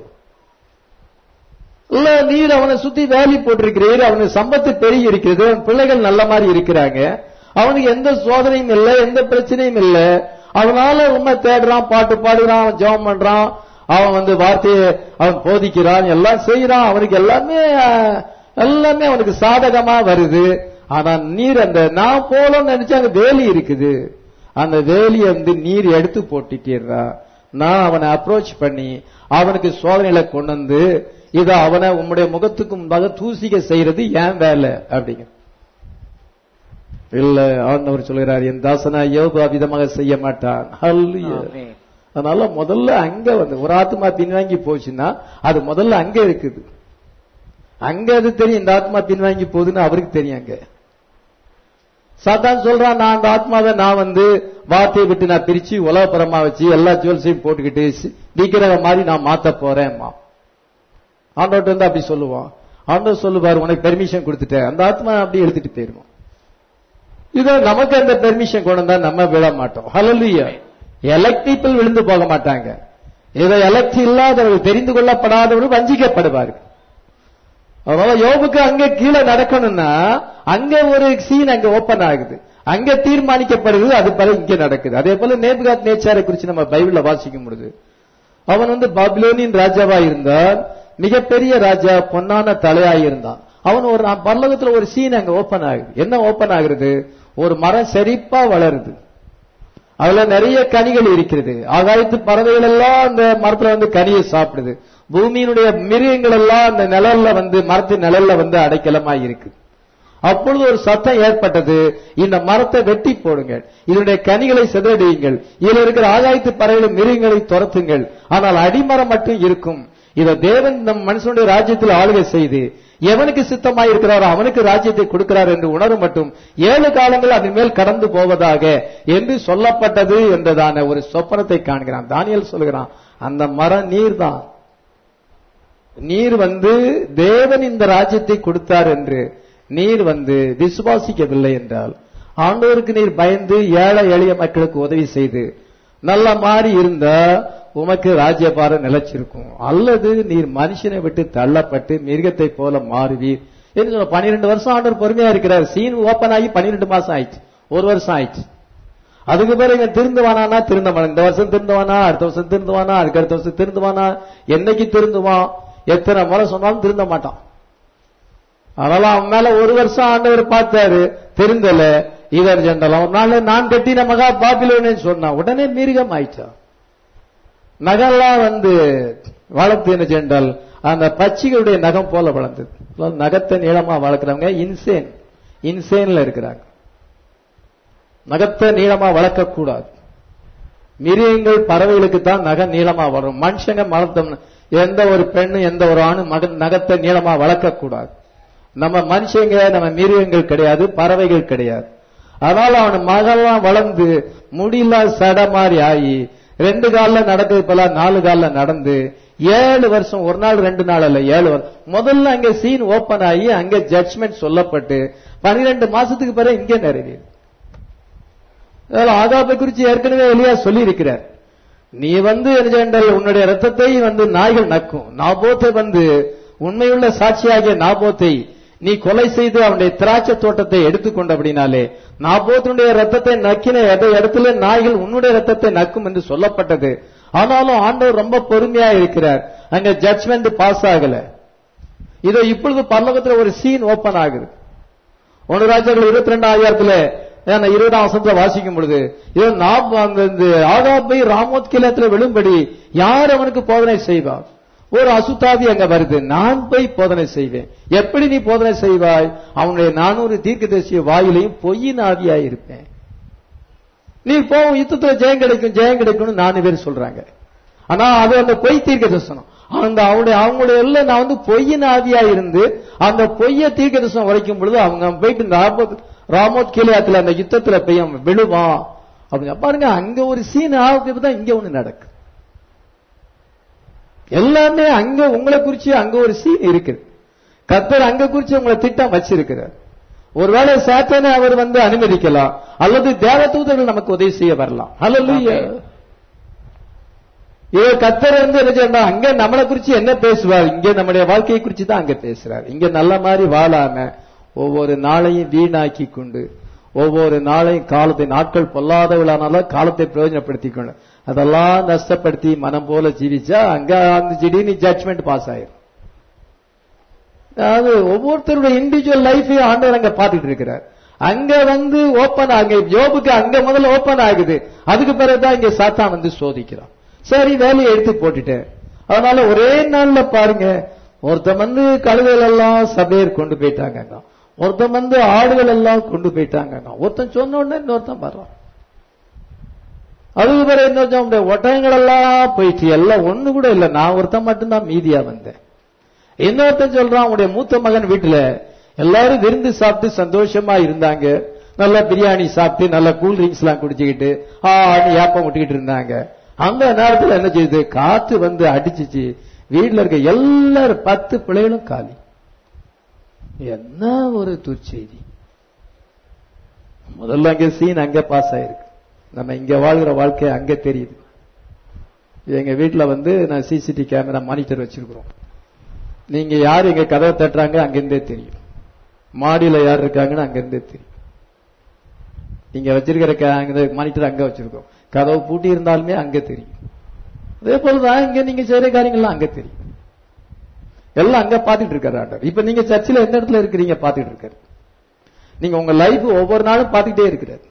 இல்ல நீர் அவனை சுத்தி வேலி போட்டிருக்கிறீர் அவனுக்கு சம்பத்து பெருகி இருக்கிறது அவன் பிள்ளைகள் நல்ல மாதிரி இருக்கிறாங்க அவனுக்கு எந்த சோதனையும் இல்லை எந்த பிரச்சனையும் இல்லை அவனால உண்மை தேடுறான் பாட்டு பாடுறான் அவன் ஜெபம் பண்றான் அவன் வந்து வார்த்தையை அவன் போதிக்கிறான் எல்லாம் செய்யறான் அவனுக்கு எல்லாமே அஹ், எல்லாமே அவனுக்கு சாதகமா வருது ஆனா நீர் அந்த நான் போலன்னு நினைச்சு அங்க வேலி இருக்குது அந்த வேலியை வந்து நீர் எடுத்து போட்டுட்டீர்றா நான் அவனை அப்ரோச் பண்ணி அவனுக்கு சோதனையில கொண்டு வந்து இதை அவனை உம்முடைய முகத்துக்கு முன்பாக தூசிக்க செய்யறது ஏன் வேலை அப்படிங்க இல்ல ஆண்டவர் சொல்கிறார் என் தாசனா யோபு அவிதமாக செய்ய மாட்டான் ஹல்லேலூயா. ஆமென். அதனால முதல்ல அங்க வந்து ஒரு ஆத்மா பின்வாங்கி போச்சுன்னா அது முதல்ல அங்க இருக்குது அங்க அது தெரியும் இந்த ஆத்மா பின்வாங்கி போகுதுன்னு அவருக்கு தெரியும் அங்க சாத்தான் சொல்றான் நான் அந்த ஆத்மாவை நான் வந்து வார்த்தையை விட்டு நான் பிரிச்சு உலகப்புறமா வச்சு எல்லா ஜுவல்ஸையும் போட்டுக்கிட்டு சி- விக்கிரக மாதிரி நான் மாத்த போறேன்மா ஆண்டவர்ட்ட வந்து அப்படி சொல்லுவான் ஆண்டவர் சொல்லுவார் உனக்கு பெர்மிஷன் கொடுத்துட்டேன் அந்த ஆத்மா அப்படி எடுத்துட்டு போயிருவோம் இதோ நமக்கு அந்த பெர்மிஷன் கொண்டு வந்தா நம்ம விழ மாட்டோம் ஹalleluya எலக்ட் பீப்புள் விழுந்து போக மாட்டாங்க இதை எலக்ட் இல்லாதவர்கள் தெரிந்து கொள்ளப்படாதவர்கள் வஞ்சிக்கப்படுவார்கள் அதனால யோபுக்கு அங்க கீழே நடக்கணும்னா அங்க ஒரு சீன் அங்க ஓபன் ஆகுது அங்க தீர்மானிக்கப்படுது அது போல இங்க நடக்குது அதே போல நேபுகாத் நேச்சாரை குறித்து நம்ம பைபிள்ல வாசிக்கும் பொழுது அவன் வந்து பாபிலோனின் ராஜாவா இருந்தால் மிகப்பெரிய ராஜா பொன்னான தலையாய் இருந்தான் அவன் ஒரு பரலோகத்துல ஒரு சீன் அங்க ஓபன் ஆகுது என்ன ஓபன் ஆகுறது ஒரு மரம் செழிப்பா வளருது அதுல நிறைய கனிகள் இருக்கிறது ஆகாயத்து பறவைகள் எல்லாம் அந்த மரத்துல வந்து கனியை சாப்பிடுது பூமியினுடைய மிருகங்கள் எல்லாம் அந்த நிழல்ல வந்து மரத்தின் நிழல்ல வந்து அடைக்கலமா இருக்கு அப்பொழுது ஒரு சத்தம் ஏற்பட்டது இந்த மரத்தை வெட்டி போடுங்கள் இதனுடைய கனிகளை சிதறடியுங்கள் இதுல இருக்கிற ஆகாயத்து பறவைகள் மிருகங்களை துரத்துங்கள் ஆனால் அடிமரம் மட்டும் இருக்கும் இதை தேவன் நம் மனுஷனுடைய ராஜ்யத்தில் ஆளுகை செய்து எவனுக்கு சித்தமாய் இருக்கிறாரோ அவனுக்கு ராஜ்யத்தை கொடுக்கிறார் என்று உணரும் மட்டும் ஏழு காலங்கள் அதன் மேல் கடந்து போவதாக என்று சொல்லப்பட்டது என்றதான ஒரு சொப்பனத்தை காண்கிறான் தானியல் சொல்கிறான் அந்த மரம் நீர் தான் நீர் வந்து தேவன் இந்த ராஜ்யத்தை கொடுத்தார் என்று நீர் வந்து விசுவாசிக்கவில்லை என்றால் ஆண்டவருக்கு நீர் பயந்து ஏழை எளிய மக்களுக்கு உதவி செய்து நல்ல மாதிரி இருந்தா உமக்கு ராஜ்யபாரம் நிலைச்சிருக்கும் அல்லது நீர் மனுஷனை விட்டு தள்ளப்பட்டு மிருகத்தை போல மாறுவீர் என்று சொல்ல பன்னிரெண்டு வருஷம் ஆண்டவர் பொறுமையா இருக்கிறார் சீன் ஓபன் ஆகி பன்னிரெண்டு மாசம் ஆயிடுச்சு ஒரு வருஷம் ஆயிடுச்சு அதுக்கு பிறகு இங்க திருந்துவானா திருந்தவானா இந்த வருஷம் திருந்துவானா அடுத்த வருஷம் திருந்துவானா அதுக்கு அடுத்த வருஷம் திருந்துவானா என்னைக்கு திருந்துவான் எத்தனை முறை சொன்னாலும் திருந்த மாட்டான் அதனால அவன் மேல ஒரு வருஷம் ஆண்டவர் பார்த்தாரு திருந்தல இதர் ஜெண்டல் ஒரு நாள் நான் கட்டின மகா பாபிலோன்னு சொன்னான் உடனே மிருகம் ஆயிடுச்சான் நகம்லாம் வந்து வளர்த்து என்ன சென்றால் அந்த பச்சிகளுடைய நகம் போல வளர்ந்தது நகத்தை நீளமா வளர்க்குறவங்க இன்சேன் இன்சேன்ல இருக்கிறாங்க நகத்தை நீளமா வளர்க்க கூடாது மிருகங்கள் பறவைகளுக்கு தான் நகம் நீளமா வரும் மனுஷங்க வளர்த்தோம்னா எந்த ஒரு பெண்ணு எந்த ஒரு ஆணும் மகன் நகத்தை நீளமா வளர்க்க கூடாது நம்ம மனுஷங்க நம்ம மிருகங்கள் கிடையாது பறவைகள் கிடையாது அதனால அவன் மகள்லாம் வளர்ந்து முடியல சட மாதிரி ஆகி ரெண்டு காலில் நடக்கிறது போல நாலு காலில் நடந்து ஏழு வருஷம் ஒரு நாள் ரெண்டு நாள் அல்ல ஏழு வருஷம் முதல்ல அங்க சீன் ஓபன் ஆகி அங்க ஜட்ஜ்மெண்ட் சொல்லப்பட்டு பனிரெண்டு மாசத்துக்கு பிறகு இங்கே நிறைவேறு ஆகாப்பை குறித்து ஏற்கனவே எளியா சொல்லி இருக்கிறார் நீ வந்து என்றால் உன்னுடைய ரத்தத்தை வந்து நாய்கள் நக்கும் நாபோத்தை வந்து உண்மையுள்ள சாட்சியாகிய நாபோத்தை நீ கொலை செய்து அவனுடைய திராட்சை தோட்டத்தை எடுத்துக்கொண்டபடினாலே நாபோத்தினுடைய ரத்தத்தை நக்கின இடத்துல நாய்கள் உன்னுடைய ரத்தத்தை நக்கும் என்று சொல்லப்பட்டது ஆனாலும் ஆண்டவர் ரொம்ப பொறுமையா இருக்கிறார் அங்க ஜட்ஜ்மெண்ட் பாஸ் ஆகல இதோ இப்பொழுது பல்லவத்துல ஒரு சீன் ஓபன் ஆகுது ஒன்று ராஜாக்கள் இருபத்தி ரெண்டு ஆயிரத்துல இருபதாம் வசனத்துல வாசிக்கும் பொழுது இதோ நாப் அந்த ஆகாபை ராமோத் கிலத்துல விழும்படி யார் அவனுக்கு போதனை செய்வார் ஒரு அசுத்தாவி அங்க வருது நான் போய் போதனை செய்வேன் எப்படி நீ போதனை செய்வாய் அவனுடைய நானூறு தீர்க்க தேசிய வாயிலையும் பொய்யின் ஆவியா இருப்பேன் நீ போவோம் யுத்தத்துல ஜெயம் கிடைக்கும் ஜெயம் கிடைக்கும்னு நாலு பேர் சொல்றாங்க ஆனா அது அந்த பொய் தீர்க்க தரிசனம் அந்த அவனுடைய அவங்களுடைய எல்லாம் நான் வந்து பொய்யின் ஆவியா இருந்து அந்த பொய்ய தீர்க்க தரிசனம் உரைக்கும் பொழுது அவங்க போயிட்டு ராமோத் ராமோத் கீழத்துல அந்த யுத்தத்துல போய் அவன் விழுவான் அப்படின்னு பாருங்க அங்க ஒரு சீன் ஆகுது தான் இங்க ஒண்ணு நடக்கு எல்லாமே அங்க உங்களை குறிச்சு அங்க ஒரு சீன் இருக்குது கத்தர் அங்க குறிச்சு உங்களை திட்டம் வச்சிருக்கிறார் ஒருவேளை சாத்தானே அவர் வந்து அனுமதிக்கலாம் அல்லது தேவதூதர்கள் நமக்கு உதவி செய்ய வரலாம் அல்லது இவர் கத்தர் வந்து என்ன சொன்னா அங்க நம்மளை குறிச்சு என்ன பேசுவார் இங்க நம்முடைய வாழ்க்கையை குறிச்சு தான் அங்க பேசுறார் இங்க நல்ல மாதிரி வாழாம ஒவ்வொரு நாளையும் வீணாக்கி கொண்டு ஒவ்வொரு நாளையும் காலத்தை நாட்கள் பொல்லாதவளானாலும் காலத்தை பிரயோஜனப்படுத்திக் கொண்டு அதெல்லாம் நஷ்டப்படுத்தி மனம் போல ஜீவிச்சா அங்க அந்த திடீர்னு ஜட்மெண்ட் பாஸ் ஆயிரும் அதாவது ஒவ்வொருத்தருடைய இண்டிவிஜுவல் லைஃபையும் ஆண்டவர் அங்க பார்த்துட்டு இருக்கிறார் அங்க வந்து ஓபன் ஆகு ஜோபுக்கு அங்க முதல்ல ஓபன் ஆகுது அதுக்கு பிறகுதான் இங்க சாத்தான் வந்து சோதிக்கிறான் சரி வேலையை எடுத்து போட்டுட்டேன் அதனால ஒரே நாள்ல பாருங்க ஒருத்தன் வந்து கழுதைகள் எல்லாம் சபையர் கொண்டு போயிட்டாங்க ஒருத்தன் வந்து ஆடுகள் எல்லாம் கொண்டு போயிட்டாங்க ஒருத்தன் சொன்ன உடனே இன்னொருத்தன் வர்றான் அதுக்கு பிறகு இன்னொருத்தன் ஒட்டகங்கள் எல்லாம் போயிடுச்சு எல்லாம் ஒண்ணு கூட இல்ல நான் ஒருத்தன் மட்டும்தான் மீதியா வந்தேன் இன்னொருத்தன் சொல்றான் உடைய மூத்த மகன் வீட்டுல எல்லாரும் விருந்து சாப்பிட்டு சந்தோஷமா இருந்தாங்க நல்ல பிரியாணி சாப்பிட்டு நல்ல கூல் ட்ரிங்க்ஸ் எல்லாம் குடிச்சுக்கிட்டு ஆன்னு ஏப்பம் விட்டுக்கிட்டு இருந்தாங்க அந்த நேரத்துல என்ன செய்யுது காத்து வந்து அடிச்சிச்சு வீட்டுல இருக்க எல்லாரும் பத்து பிள்ளைகளும் காலி என்ன ஒரு துர்ச்செய்தி முதல்ல அங்க சீன் அங்க பாஸ் ஆயிருக்கு நம்ம இங்க வாழ்கிற வாழ்க்கை அங்க தெரியுது எங்க வீட்டுல வந்து நான் சிசிடிவி கேமரா மானிட்டர் வச்சிருக்கிறோம் நீங்க யார் எங்க கதவை தட்டுறாங்க அங்கிருந்தே தெரியும் மாடியில யார் இருக்காங்கன்னு அங்கிருந்தே தெரியும் நீங்க வச்சிருக்கிற மானிட்டர் அங்க வச்சிருக்கோம் கதவு பூட்டி இருந்தாலுமே அங்க தெரியும் அதே போலதான் இங்க நீங்க செய்யற காரியங்கள்லாம் அங்க தெரியும் எல்லாம் அங்க பாத்துட்டு இருக்காரு ஆண்டவர் இப்ப நீங்க சர்ச்சில் எந்த இடத்துல இருக்கிறீங்க பாத்துட்டு இருக்காரு நீங்க உங்க லைஃப் ஒவ்வொரு நாளும் பாத்துக்கிட்டே இருக்கிறாரு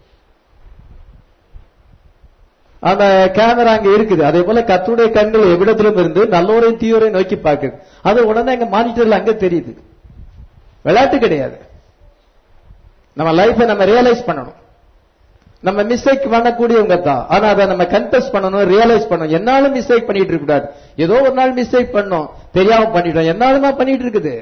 அந்த கேமரா அங்க இருக்குது அதே போல கத்துடைய கண்கள் எவ்விடத்திலும் இருந்து நல்லோரையும் தீயோரையும் நோக்கி பார்க்குது அது உடனே எங்க மானிட்டர்ல அங்க தெரியுது விளையாட்டு கிடையாது நம்ம லைஃபை நம்ம ரியலைஸ் பண்ணணும் நம்ம மிஸ்டேக் பண்ணக்கூடியவங்க தான் ஆனா அதை நம்ம கன்ஃபஸ் பண்ணணும் ரியலைஸ் பண்ணணும் என்னாலும் மிஸ்டேக் பண்ணிட்டு இருக்க கூடாது ஏதோ ஒரு நாள் மிஸ்டேக் பண்ணோம் தெரியாம பண்ணிட்டோம் என்னாலுமா பண்ணிட்டு இருக்குது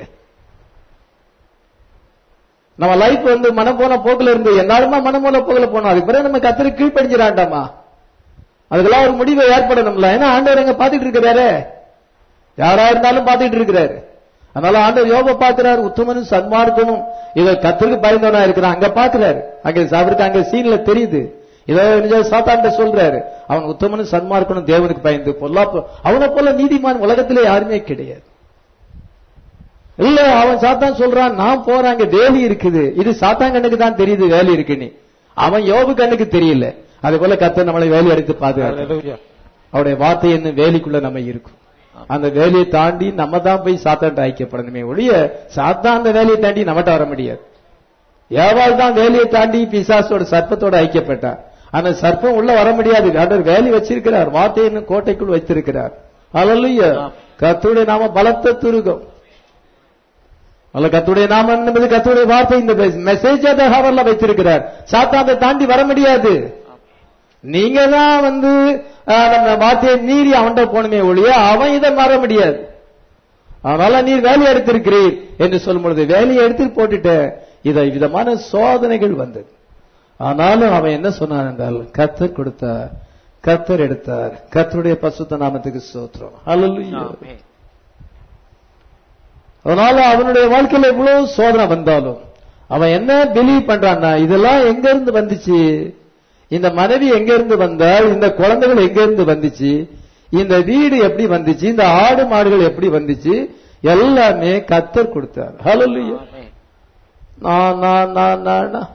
நம்ம லைஃப் வந்து மனம் போன போக்குல இருந்து என்னாலுமா மனம் போன போக்குல போனோம் அதுக்கு பிறகு நம்ம கத்திர கீழ்ப்படிஞ்சிடாண்டாமா அதுக்கெல்லாம் ஒரு முடிவை ஏற்படணும்ல ஏன்னா ஆண்டவர் எங்க பாத்துட்டு இருக்கிறாரு யாரா இருந்தாலும் பாத்துட்டு இருக்கிறாரு அதனால ஆண்டவர் யோப பாக்குறாரு உத்தமனும் சன்மார்க்கனும் இத கத்திற்கு பயந்தவனா இருக்கிறான் அங்க பாக்குறாரு அங்க அவருக்கு அங்க சீன்ல தெரியுது இதை சாத்தாண்ட சொல்றாரு அவன் உத்தமனும் சன்மார்க்கனும் தேவனுக்கு பயந்து பொல்லாப்பு அவனை போல நீதிமான் உலகத்திலே யாருமே கிடையாது இல்ல அவன் சாத்தான் சொல்றான் நான் போறேன் அங்க வேலி இருக்குது இது சாத்தான் கண்ணுக்கு தான் தெரியுது வேலி இருக்குன்னு அவன் யோபு கண்ணுக்கு தெரியல அதே போல கத்த நம்மளை வேலி அடித்து பாதுகாத்து Hallelujah. அவருடைய வார்த்தை என்ன வேலிக்குள்ள நம்ம இருக்கும் அந்த வேலையை தாண்டி நம்ம தான் போய் சாத்தான்ட்ட ஐக்கியப்படணுமே ஒழிய சாத்தான் அந்த வேலையை தாண்டி நம்மகிட்ட வர முடியாது ஏவாள் தான் வேலையை தாண்டி பிசாசோட சர்ப்பத்தோட ஐக்கியப்பட்டார் அந்த சர்ப்பம் உள்ள வர முடியாது ஆண்டவர் வேலி வச்சிருக்கிறார் வார்த்தை என்னும் கோட்டைக்குள் வைத்திருக்கிறார் அல்ல கத்துடைய நாம பலத்த துருகம் அல்ல கத்துடைய நாம என்பது கத்துடைய வார்த்தை இந்த மெசேஜ் அதை ஹவர்ல வைத்திருக்கிறார் சாத்தானை தாண்டி வர முடியாது நீங்க தான் வந்து ஆஹ், நம்ம வார்த்தையை மீறி அவன்கிட்ட போகணுமே ஒழிய அவன் இதை மாற முடியாது அதனால நீர் வேலையை எடுத்திருக்கிறீர் என்று சொல்லும் பொழுது வேலையை எடுத்து போட்டுட்ட இதை விதமான சோதனைகள் வந்தது ஆனாலும் அவன் என்ன சொன்னான் என்றால் கத்தர் கொடுத்தார் கத்தர் எடுத்தார் கத்தருடைய பசுத்த நாமத்துக்கு சோத்திரம் அல்ல Amen. அதனால அவனுடைய வாழ்க்கையில எவ்வளவு சோதனை வந்தாலும் அவன் என்ன பிலீவ் பண்றான்னா இதெல்லாம் எங்க இருந்து வந்துச்சு இந்த மனைவி எங்க இருந்து வந்தால் இந்த குழந்தைகள் எங்க இருந்து வந்துச்சு இந்த வீடு எப்படி வந்துச்சு இந்த ஆடு மாடுகள் எப்படி வந்துச்சு எல்லாமே கத்தர் கொடுத்தார் ஹalleluya Amen. நான் நான் நான் நான் நான்.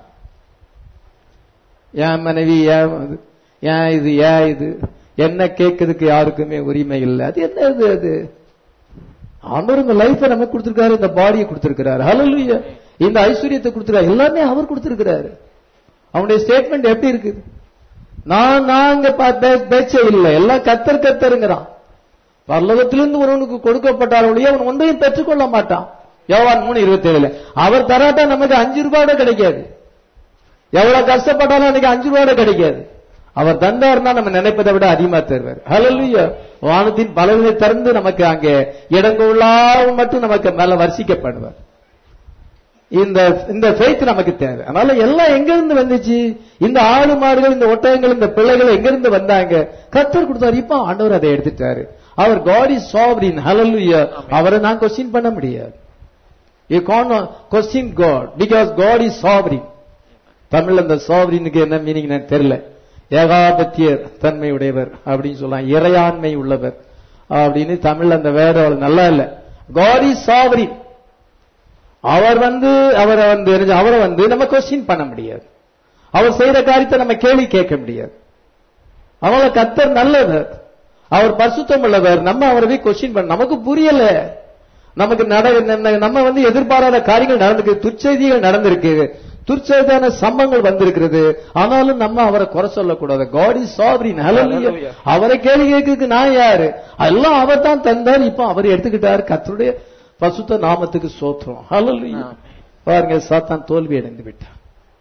என் மனைவி ஏன் அது? ஏன் இது ஏன் இது என்ன கேட்கறதுக்கு யாருக்குமே உரிமை இல்லை அது என்ன இது அது ஆண்டவர் இந்த லைஃபை நமக்கு கொடுத்திருக்காரு இந்த பாடியை கொடுத்திருக்கிறாரு ஹalleluya இந்த ஐஸ்வர்யத்தை கொடுத்திருக்காரு எல்லாமே அவர் கொடுத்திருக்கிறாரு அவனுடைய ஸ்டேட்மெண்ட் எப்படி இருக்குது நான் நாங்க பேச்ச இல்லை எல்லாம் கத்தர் கத்தருங்கிறான் பரலோகத்திலிருந்து ஒருவனுக்கு கொடுக்கப்பட்டால் ஒழிய அவன் ஒன்றையும் பெற்றுக்கொள்ள மாட்டான் யோவான் மூணு இருபத்தி ஏழுல அவர் தராட்டா நமக்கு அஞ்சு ரூபாயோட கிடைக்காது எவ்வளவு கஷ்டப்பட்டாலும் எனக்கு அஞ்சு ரூபாயோட கிடைக்காது அவர் தந்தார்னா நம்ம நினைப்பதை விட அதிகமா தருவார் ஹalleluya வானத்தின் பலவீனை திறந்து நமக்கு அங்கே இடங்கொள்ளாமல் மட்டும் நமக்கு மேல வர்ஷிக்கப்படுவார் இந்த இந்த ஃபெய்த் நமக்கு தேவை அதனால எல்லாம் எங்க இருந்து வந்துச்சு இந்த ஆடு மாடுகள் இந்த ஒட்டகங்கள் இந்த பிள்ளைகள் எங்க இருந்து வந்தாங்க கத்தர் கொடுத்தாரு இப்ப ஆண்டவர் அதை எடுத்துட்டாரு அவர் காட் இஸ் சாவரின் ஹalleluya அவரை நான் கொஸ்டின் பண்ண முடியாது you can question God because God is sovereign தமிழ்ல இந்த சாவரினுக்கு என்ன மீனிங் எனக்கு தெரியல ஏகாபத்தியர் தன்மை உடையவர் அப்படின்னு சொல்லலாம் இறையாண்மை உள்ளவர் அப்படின்னு தமிழ்ல அந்த வேர்டு நல்லா இல்ல காட் இஸ் சாவரின் அவர் வந்து அவரை வந்து என்ன- அவரை வந்து நம்ம கொஸ்டின் பண்ண முடியாது அவர் செய்யற காரியத்தை நம்ம கேள்வி கேட்க முடியாது அவங்கள கத்தர் நல்லவர் அவர் பரிசுத்தம் உள்ளவர் நம்ம அவரை போய் கொஸ்டின் பண்ண நமக்கு புரியல நமக்கு நட நம்ம- நம்ம வந்து எதிர்பாராத காரியங்கள் நடந்திருக்கு துர்ச்செய்திகள் நடந்திருக்கு துர்ச்செய்தான சம்பவங்கள் வந்திருக்கிறது ஆனாலும் நம்ம அவரை குறை சொல்லக்கூடாது காட் இஸ் சாவரின் Hallelujah. அவரை கேள்வி கேட்கறதுக்கு நான் யாரு எல்லாம் அவர் தான் தந்தார் இப்போ அவர் எடுத்துக்கிட்டார் கத்தருடைய பசுத்த நாமத்துக்கு சோத்திரம் ஹalleluya Amen. பாருங்க சாத்தான் தோல்வி அடைந்து விட்டான்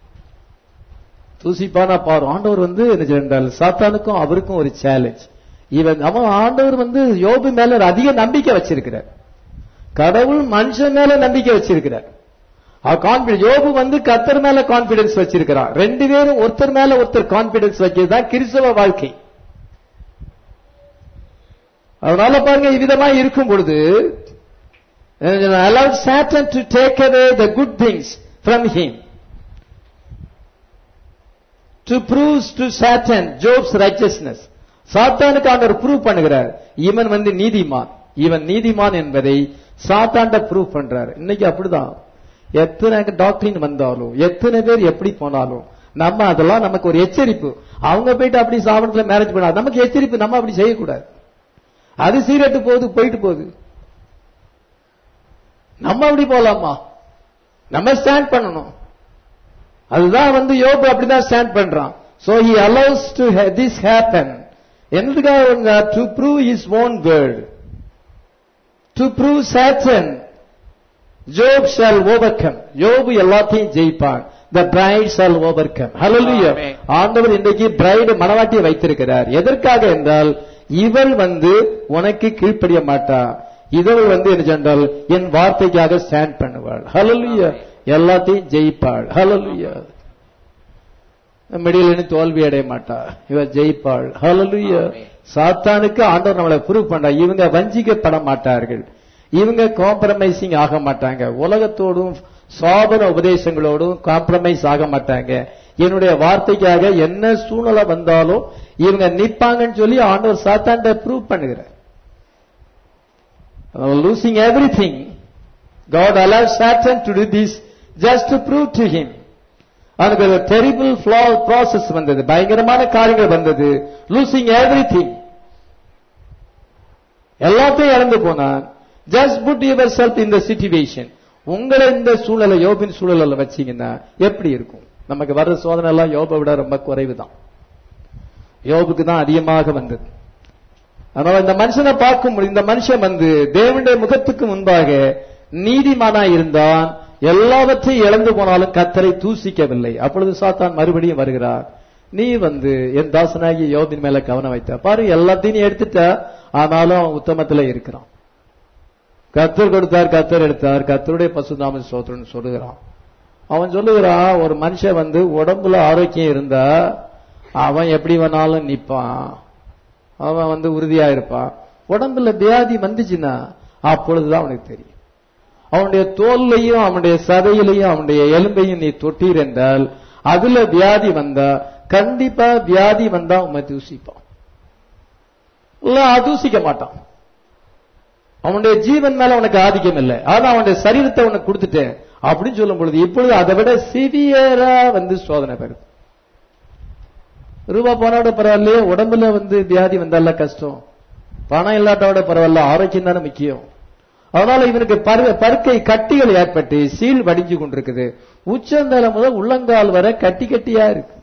தூசிப்பானா பாரு ஆண்டவர் வந்து என்ன செய்தால் சாத்தானுக்கும் அவருக்கும் ஒரு சேலஞ்ச் இவன் அவன் ஆண்டவர் வந்து யோபு மேல ஒரு அதிக நம்பிக்கை வச்சிருக்கிறார் கடவுள் மனுஷன் மேல நம்பிக்கை வச்சிருக்கிறார் கான்பிடன்ஸ் யோபு வந்து கத்தர் மேல கான்பிடன்ஸ் வச்சிருக்கிறார் ரெண்டு பேரும் ஒருத்தர் மேல ஒருத்தர் கான்பிடன்ஸ் வைக்கிறது தான் கிறிஸ்தவ வாழ்க்கை அதனால பாருங்க இவ்விதமா இருக்கும் பொழுது allowed Satan to take away the good things from him to prove to Satan Job's righteousness சாத்தானுக்கு ஆண்டவர் ப்ரூவ் பண்ணுகிறார் இவன் வந்து நீதிமான் இவன் நீதிமான் என்பதை சாத்தாண்ட ப்ரூவ் பண்றாரு இன்னைக்கு அப்படிதான் எத்தனை டாக்டரின் வந்தாலும் எத்தனை பேர் எப்படி போனாலும் நம்ம அதெல்லாம் நமக்கு ஒரு எச்சரிப்பு அவங்க போயிட்டு அப்படி சாபனத்துல மேரேஜ் பண்ணா நமக்கு எச்சரிப்பு நம்ம அப்படி செய்யக்கூடாது அது சீரட்டு போகுது போயிட்டு போகுது நம்ம அப்படி போலாமா நம்ம ஸ்டாண்ட் பண்ணணும் அதுதான் வந்து யோபு அப்படிதான் ஸ்டாண்ட் பண்றான் so he allows to this happen என்னதுக்காக to prove his own word to prove Satan Job shall overcome Yobu எல்லாத்தையும் ஜெயிப்பான் the bride shall overcome hallelujah Amen. ஆண்டவர் இன்றைக்கு பிரைடு மணவாட்டியை வைத்திருக்கிறார் எதற்காக என்றால் இவள் வந்து உனக்கு கீழ்ப்படிய மாட்டா இதவள் வந்து என்ன சொன்னால் என் வார்த்தைக்காக ஸ்டாண்ட் பண்ணுவாள் ஹalleluya எல்லாத்தையும் ஜெயிப்பாள் ஹalleluya மிடியில் தோல்வி அடைய மாட்டா இவ ஜெயிப்பாள் ஹalleluya Amen. சாத்தானுக்கு ஆண்டவர் நம்மளை ப்ரூவ் பண்ணா இவங்க வஞ்சிக்கப்பட மாட்டார்கள் இவங்க காம்ப்ரமைசிங் ஆக மாட்டாங்க உலகத்தோடும் சாபன உபதேசங்களோடும் காம்ப்ரமைஸ் ஆக மாட்டாங்க என்னுடைய வார்த்தைக்காக என்ன சூழ்நிலை வந்தாலும் இவங்க நிப்பாங்கன்னு சொல்லி ஆண்டவர் சாத்தாண்ட ப்ரூவ் பண்ணுகிறார் losing everything God allowed Satan to do this just to prove to him அவனுக்கு ஒரு டெரிபிள் ஃபிளா ப்ராசஸ் வந்தது பயங்கரமான காரியங்கள் வந்தது லூசிங் எவ்ரி திங் எல்லாத்தையும் இழந்து போனான் ஜஸ்ட் புட் யுவர் செல்ஃப் இந்த சிச்சுவேஷன் உங்களை இந்த சூழலை யோபின் சூழலில் வச்சீங்கன்னா எப்படி இருக்கும் நமக்கு வர்ற சோதனை எல்லாம் யோபை விட ரொம்ப குறைவு தான் யோபுக்கு தான் அதிகமாக வந்தது அதனால இந்த மனுஷனை பார்க்கும் பொழுது இந்த மனுஷன் வந்து தேவனுடைய முகத்துக்கு முன்பாக நீதிமானா இருந்தான் எல்லாவற்றையும் இழந்து போனாலும் கத்தரை தூசிக்கவில்லை அப்பொழுது சாத்தான் மறுபடியும் வருகிறார் நீ வந்து என் தாசனாகி யோபின் மேல கவனம் வைத்த பாரு எல்லாத்தையும் நீ எடுத்துட்ட ஆனாலும் அவன் உத்தமத்துல இருக்கிறான் கத்தர் கொடுத்தார் கத்தர் எடுத்தார் கத்தருடைய பசுதாம சோத்திரன்னு சொல்லுகிறான் அவன் சொல்லுகிறான் ஒரு மனுஷன் வந்து உடம்புல ஆரோக்கியம் இருந்தா அவன் எப்படி வேணாலும் நிப்பான் அவன் வந்து உறுதியா இருப்பான் உடம்புல வியாதி வந்துச்சுன்னா அப்பொழுதுதான் அவனுக்கு தெரியும் அவனுடைய தோல்லையும் அவனுடைய சதையிலையும் அவனுடைய எலும்பையும் நீ தொட்டீர் என்றால் அதுல வியாதி வந்தா கண்டிப்பா வியாதி வந்தா உண்மை தூசிப்பான் இல்ல அதூசிக்க மாட்டான் அவனுடைய ஜீவன் மேல உனக்கு ஆதிக்கம் இல்லை ஆனா அவனுடைய சரீரத்தை உனக்கு கொடுத்துட்டேன் அப்படின்னு சொல்லும் பொழுது இப்பொழுது அதை விட சிவியரா வந்து சோதனை பெறுது ரூபா போனோட பரவாயில்லையே உடம்புல வந்து வியாதி வந்தால கஷ்டம் பணம் இல்லாட்டோட பரவாயில்ல ஆரோக்கியம் தானே முக்கியம் அதனால இவனுக்கு பரு- பருக்கை கட்டிகள் ஏற்பட்டு சீல் வடிஞ்சு கொண்டிருக்குது உச்சந்தலை முதல் உள்ளங்கால் வரை கட்டி கட்டியா இருக்கு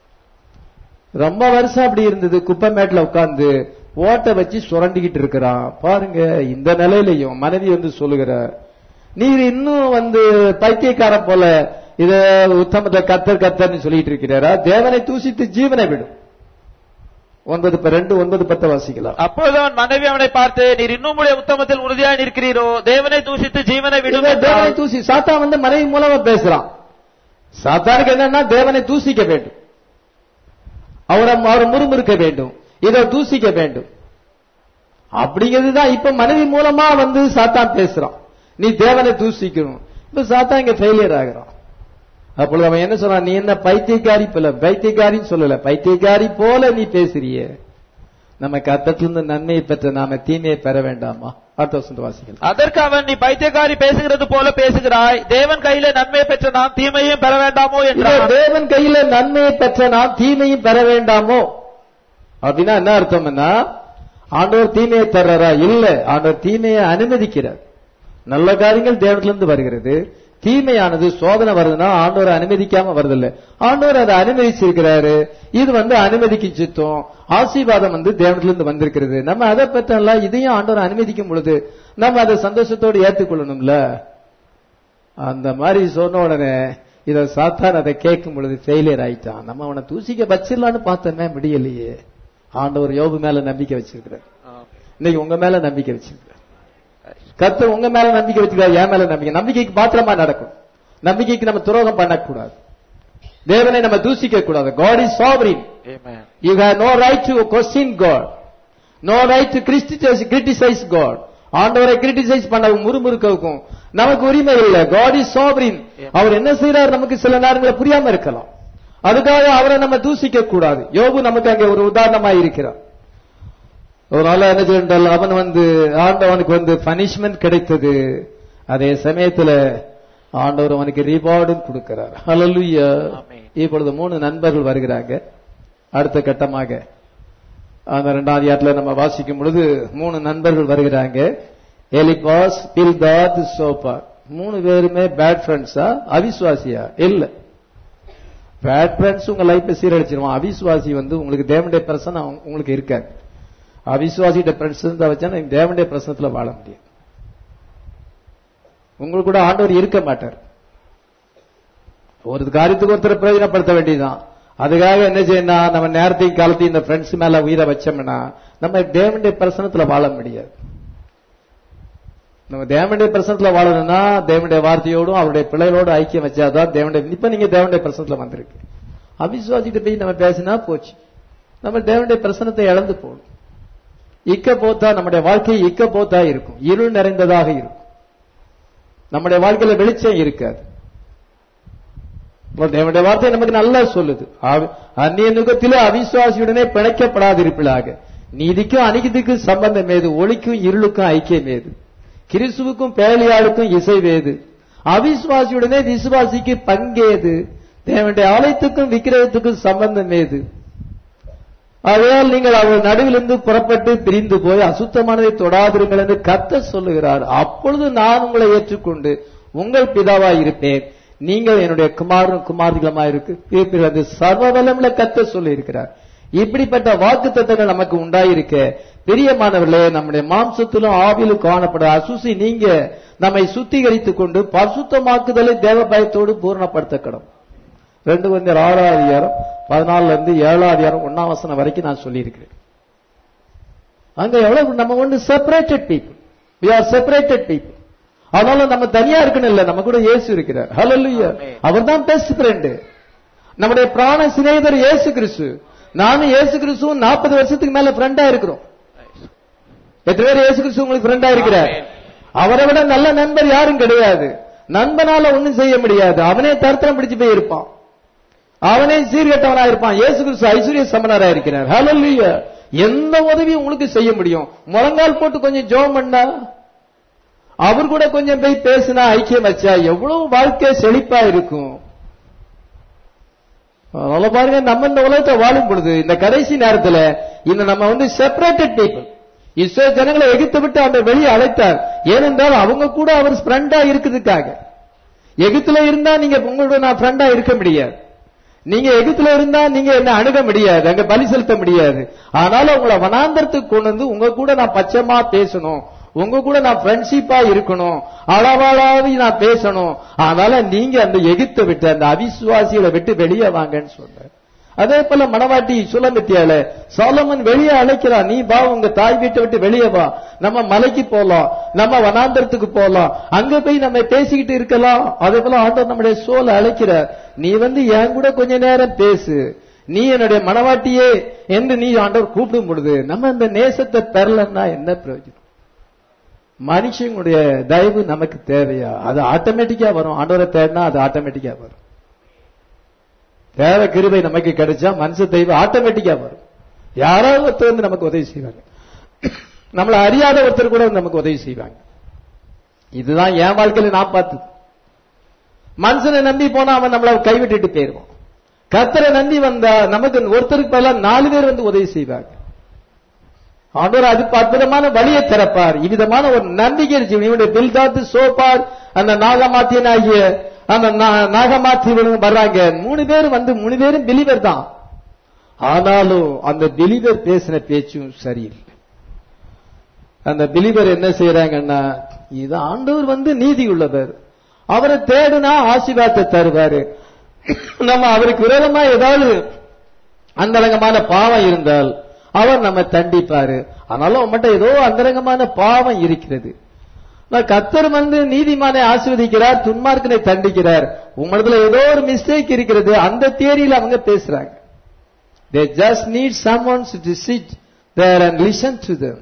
ரொம்ப வருஷம் அப்படி இருந்தது குப்பை மேட்ல உட்கார்ந்து ஓட்டை வச்சு சுரண்டிக்கிட்டு இருக்கிறான் பாருங்க இந்த நிலையிலையும் மனைவி வந்து சொல்லுகிறார் நீர் இன்னும் வந்து பைத்தியக்கார போல இத உத்தமத்தை கத்தர் கத்தர்னு சொல்லிட்டு இருக்கிறாரா தேவனை தூசித்து ஜீவனை விடும் ஒன்பது ப- ரெண்டு ஒன்பது பத்து வாசிக்கலாம் அப்பொழுது அவன் மனைவி அவனை பார்த்து நீர் இன்னும் உடைய உத்தமத்தில் உறுதியாய் நிற்கிறீரோ தேவனை தூஷித்து ஜீவனை விடும் இவன் தேவனை என்றால், தூசி சாத்தான் வந்து மனைவி மூலமா பேசுறான் சாத்தானுக்கு என்னன்னா தேவனை தூசிக்க வேண்டும் அவரை அவரை முறுமுறுக்க வேண்டும் இதை தூசிக்க வேண்டும் அப்படிங்கிறது தான் இப்ப மனைவி மூலமா வந்து சாத்தான் பேசுறான் நீ தேவனை தூசிக்கணும் இப்ப சாத்தான் இங்க ஃபெயிலியர் ஆகிறான் அப்பொழுது அவன் என்ன சொல்றான் நீ என்ன பைத்தியக்காரி போல பைத்தியக்காரின்னு சொல்லல பைத்தியக்காரி போல நீ பேசுறியே நம்ம கத்தத்திலிருந்து நன்மையை பெற்ற நாம தீமையை பெற வேண்டாமா அடுத்த வசந்த வாசிக்கலாம் அதற்கு அவன் நீ பைத்தியக்காரி பேசுகிறது போல பேசுகிறாய் தேவன் கையில நன்மை பெற்ற நாம் தீமையும் பெற வேண்டாமோ இதோ என்றான் தேவன் கையில நன்மையை பெற்ற நாம் தீமையும் பெற வேண்டாமோ அப்படின்னா என்ன அர்த்தம்னா ஆண்டவர் தீமையை தர்றாரா இல்ல ஆண்டவர் தீமையை அனுமதிக்கிறார் நல்ல காரியங்கள் தேவனிலிருந்து வருகிறது தீமையானது சோதனை வருதுன்னா ஆண்டவர் அனுமதிக்காம வருதில்ல ஆண்டவர் அதை அனுமதிச்சிருக்கிறாரு இது வந்து அனுமதிக்கு சித்தம் ஆசீர்வாதம் வந்து தேவனிலிருந்து வந்திருக்கிறது நம்ம அதை பெற்றல இதையும் ஆண்டவர் அனுமதிக்கும் பொழுது நம்ம அதை சந்தோஷத்தோடு ஏற்றுக்கொள்ளணும்ல அந்த மாதிரி சொன்ன உடனே இத சாத்தான் அதை கேட்கும் பொழுது ஃபெயிலியர் ஆயிட்டான் நம்ம அவனை தூசிக்க வச்சிடலான்னு பார்த்தோமே முடியலையே ஆண்டவர் யோபு மேல நம்பிக்கை வச்சிருக்கிறார் இன்னைக்கு உங்க மேல நம்பிக்கை வச்சிருக்கிறார் கர்த்தர் உங்க மேல நம்பிக்கை வச்சிருக்காரு என் மேல நம்பிக்கை நம்பிக்கைக்கு மாத்திரமா நடக்கும் நம்பிக்கைக்கு நம்ம துரோகம் பண்ணக்கூடாது தேவனை நம்ம தூசிக்க கூடாது God is sovereign Amen. You have no right to question God. No right to criticize, criticize God. ஆண்டவரை கிரிட்டிசைஸ் பண்ண முறுமுறுக்கவும் நமக்கு உரிமை இல்லை காட் இஸ் சாவரின் அவர் என்ன செய்யறார் நமக்கு சில நேரங்களில் புரியாம இருக்கலாம் அதுக்காக அவரை நம்ம தூசிக்க கூடாது யோபு நமக்கு அங்கே ஒரு உதாரணமா இருக்கிறார் அதனால என்ன செய்தால் அவன் வந்து ஆண்டவனுக்கு வந்து பனிஷ்மெண்ட் கிடைத்தது அதே சமயத்துல ஆண்டவர் அவனுக்கு ரிவார்டும் கொடுக்கிறார் ஹalleluya ஆமென். இப்பொழுது மூணு நண்பர்கள் வருகிறாங்க அடுத்த கட்டமாக அந்த இரண்டாம் அதிகாரத்துல நம்ம வாசிக்கும் பொழுது மூணு நண்பர்கள் வருகிறாங்க எலிபாஸ் பில்தாத் சோபா மூணு பேருமே பேட் ஃப்ரெண்ட்ஸா அவிசுவாசியா இல்ல பேட் ஃப்ரெண்ட்ஸ் உங்க லைஃப் சீரழிச்சிருவான் அவிசுவாசி வந்து உங்களுக்கு தேவனுடைய பிரசனை உங்களுக்கு இருக்காது அவிசுவாசிகிட்ட பிரசனத்தை வச்சா நீங்க தேவனுடைய பிரசனத்துல வாழ முடியும் உங்களுக்கு கூட ஆண்டவர் இருக்க மாட்டார் ஒரு காரியத்துக்கு ஒருத்தர் பிரயோஜனப்படுத்த வேண்டியதுதான் அதுக்காக என்ன செய்யணும் நம்ம நேரத்தையும் காலத்தையும் இந்த ஃப்ரெண்ட்ஸ் மேல உயிரை வச்சோம்னா நம்ம தேவனுடைய பிரசனத்துல வாழ முடியாது நம்ம தேவனுடைய பிரசனத்துல வாழணும்னா தேவனுடைய வார்த்தையோடும் அவருடைய பிள்ளைகளோடு ஐக்கியம் வச்சாதான் தேவனுடைய இப்ப நீங்க தேவனுடைய பிரசனத்துல வந்திருக்கு அவிசுவாசிட்டு போய் நம்ம பேசினா போச்சு நம்ம தேவனுடைய பிரசனத்தை இழந்து போகணும் இக்க போத்தா நம்முடைய வாழ்க்கை இக்க போத்தா இருக்கும் இருள் நிறைந்ததாக இருக்கும் நம்முடைய வாழ்க்கையில வெளிச்சம் இருக்காது இப்போ தேவனுடைய வார்த்தை நமக்கு நல்லா சொல்லுது ஆவி- அந்நிய நுகத்திலே அவிசுவாசியுடனே பிணைக்கப்படாதிருப்பிலாக நீதிக்கும் அநீதிக்கும் சம்பந்தம் ஏது ஒளிக்கும் இருளுக்கும் ஐக்கியம் ஏது கிறிஸ்துவுக்கும் பேலியாளுக்கும் இசைவேது அவிசுவாசியுடனே விசுவாசிக்கு பங்கேது தேவனுடைய ஆலயத்துக்கும் விக்கிரகத்துக்கும் சம்பந்தம் ஏது ஆகையால் நீங்கள் அவர்கள் நடுவிலிருந்து புறப்பட்டு பிரிந்து போய் அசுத்தமானதை தொடாதிருங்கள் என்று கத்த சொல்லுகிறார் அப்பொழுது நான் உங்களை ஏற்றுக்கொண்டு உங்கள் பிதாவாய் இருப்பேன் நீங்கள் என்னுடைய குமாரும் குமாரிகளுமாய் இருக்கு இருப்பீர்கள் என்று சர்வ வல்லமுள்ள கத்த சொல்லி இருக்கிறார் இப்படிப்பட்ட வாக்கு தத்தங்கள் நமக்கு உண்டாயிருக்க பிரியமானவர்களே நம்முடைய மாம்சத்திலும் ஆவிலும் காணப்பட அசுசி நீங்க நம்மை சுத்திகரித்துக் கொண்டு பரிசுத்தமாக்குதலை தேவ பயத்தோடு பூரணப்படுத்தக்கணும் ரெண்டு கொஞ்சம் ஆறாவது அதிகாரம் பதினாலுல இருந்து ஏழாவது அதிகாரம் ஒன்னாம் வசனம் வரைக்கும் நான் சொல்லியிருக்கிறேன் அங்க எவ்வளவு நம்ம ஒன்று separated people we are separated people அதனால நம்ம தனியா இருக்கணும் இல்ல நம்ம கூட இயேசு இருக்கிறார் ஹalleluya Amen. அவர் தான் பெஸ்ட் ஃப்ரெண்ட் நம்முடைய பிராண சிநேகிதர் இயேசு கிறிஸ்து நானும் இயேசு கிறிஸ்துவும் நாற்பது வருஷத்துக்கு மேல ஃப்ரெண்டா இருக்கிறோம் எத்தனை பேர் இயேசு கிறிஸ்து உங்களுக்கு ஃப்ரெண்டா இருக்கிறார் Amen. அவரை விட நல்ல நண்பர் யாரும் கிடையாது நண்பனால ஒண்ணும் செய்ய முடியாது அவனே தரித்திரம் பிடிச்சு போய் இருப்பான் அவனே சீர்கெட்டவனா இருப்பான் இயேசு கிறிஸ்து ஐஸ்வர்ய சமனரா இருக்கிறார் ஹalleluya எந்த உதவியும் உங்களுக்கு செய்ய முடியும் முழங்கால் போட்டு கொஞ்சம் ஜெபம் பண்ணா அவர் கூட கொஞ்சம் போய் பேசினா ஐக்கியம் வச்சா எவ்வளவு வாழ்க்கை செழிப்பா இருக்கும் அதனால பாருங்க நம்ம இந்த உலகத்தை வாழும் பொழுது இந்த கடைசி நேரத்துல இந்த நம்ம வந்து செப்பரேட்டட் பீப்புள் இஸ்ரோ ஜனங்களை எகிப்து விட்டு அந்த வெளியே அழைத்தார் ஏனென்றால் அவங்க கூட அவர் ஃப்ரெண்டா இருக்குதுக்காக எகிப்துல இருந்தா நீங்க உங்களோட நான் ஃப்ரெண்டா இருக்க முடியாது நீங்க எகிப்துல இருந்தா நீங்க என்ன அணுக முடியாது அங்க பலி செலுத்த முடியாது ஆனாலும் உங்களை வனாந்தரத்துக்கு கொண்டு வந்து உங்க கூட நான் பச்சைமா பேசணும் உங்க கூட நான் ஃப்ரெண்ட்ஷிப்பா இருக்கணும் அளவாளாவி நான் பேசணும் அதனால நீங்க அந்த எகிப்தை விட்டு அந்த அவிசுவாசிகளை விட்டு வெளியே வாங்கன்னு சொன்னார் அதே போல மணவாட்டி சுலமித்தியால சோலமன் வெளியே அழைக்கிறான் நீ வா உங்க தாய் வீட்டை விட்டு வெளியே வா நம்ம மலைக்கு போலாம் நம்ம வனாந்தரத்துக்கு போலாம் அங்க போய் நம்ம பேசிக்கிட்டு இருக்கலாம் அதே போல ஆண்டவர் நம்முடைய சோலை அழைக்கிறார் நீ வந்து என் கூட கொஞ்ச நேரம் பேசு நீ என்னுடைய மணவாட்டியே என்று நீ ஆண்டவர் கூப்பிடும் பொழுது நம்ம இந்த நேசத்தை பெறலன்னா என்ன பிரயோஜனம் மனுஷங்களுடைய தயவு நமக்கு தேவையா அது ஆட்டோமேட்டிக்கா வரும் ஆண்டவரை தேடினா அது ஆட்டோமேட்டிக்கா வரும் தேவ கிருபை நமக்கு கிடைச்சா மனுஷ தெய்வம் ஆட்டோமேட்டிக்கா வரும் யாராவது ஒருத்தர் வந்து நமக்கு உதவி செய்வாங்க நம்மள அறியாத ஒருத்தர் கூட வந்து நமக்கு உதவி செய்வாங்க இதுதான் என் வாழ்க்கையில நான் பார்த்தது மனுஷனை நம்பி போனா அவன் நம்மள கைவிட்டுட்டு போயிருவான் கத்தரை நம்பி வந்தா நமக்கு ஒருத்தருக்கு பதிலா நாலு பேர் வந்து உதவி செய்வாங்க ஆண்டவர் அது அற்புதமான வழியை திறப்பார் இவ்விதமான ஒரு நம்பிக்கை இருக்கு இவனுடைய பில்தாத்து சோப்பார் அந்த நாகமாத்தியன் ஆகிய அந்த நா- நாகமாத்தியவனும் வர்றாங்க மூணு பேர் வந்து மூணு பேரும் பிலிவர் தான் ஆனாலும் அந்த பிலிவர் பேசின பேச்சும் சரியில்லை அந்த பிலிவர் என்ன செய்யறாங்கன்னா இது ஆண்டவர் வந்து நீதி உள்ளவர் அவரை தேடுனா ஆசீர்வாதத்தை தருவாரு நம்ம அவருக்கு விரோதமா ஏதாவது அந்தரங்கமான பாவம் இருந்தால் அவர் நம்ம தண்டிப்பாரு அதனால உங்கள்கிட்ட ஏதோ அந்தரங்கமான பாவம் இருக்கிறது நான் கத்தர் வந்து நீதிமானை ஆசீர்வதிக்கிறார் துன்மார்க்கனை தண்டிக்கிறார் உங்களதுல ஏதோ ஒரு மிஸ்டேக் இருக்கிறது அந்த தியரியில அவங்க பேசுறாங்க they just need someone to sit there and listen to them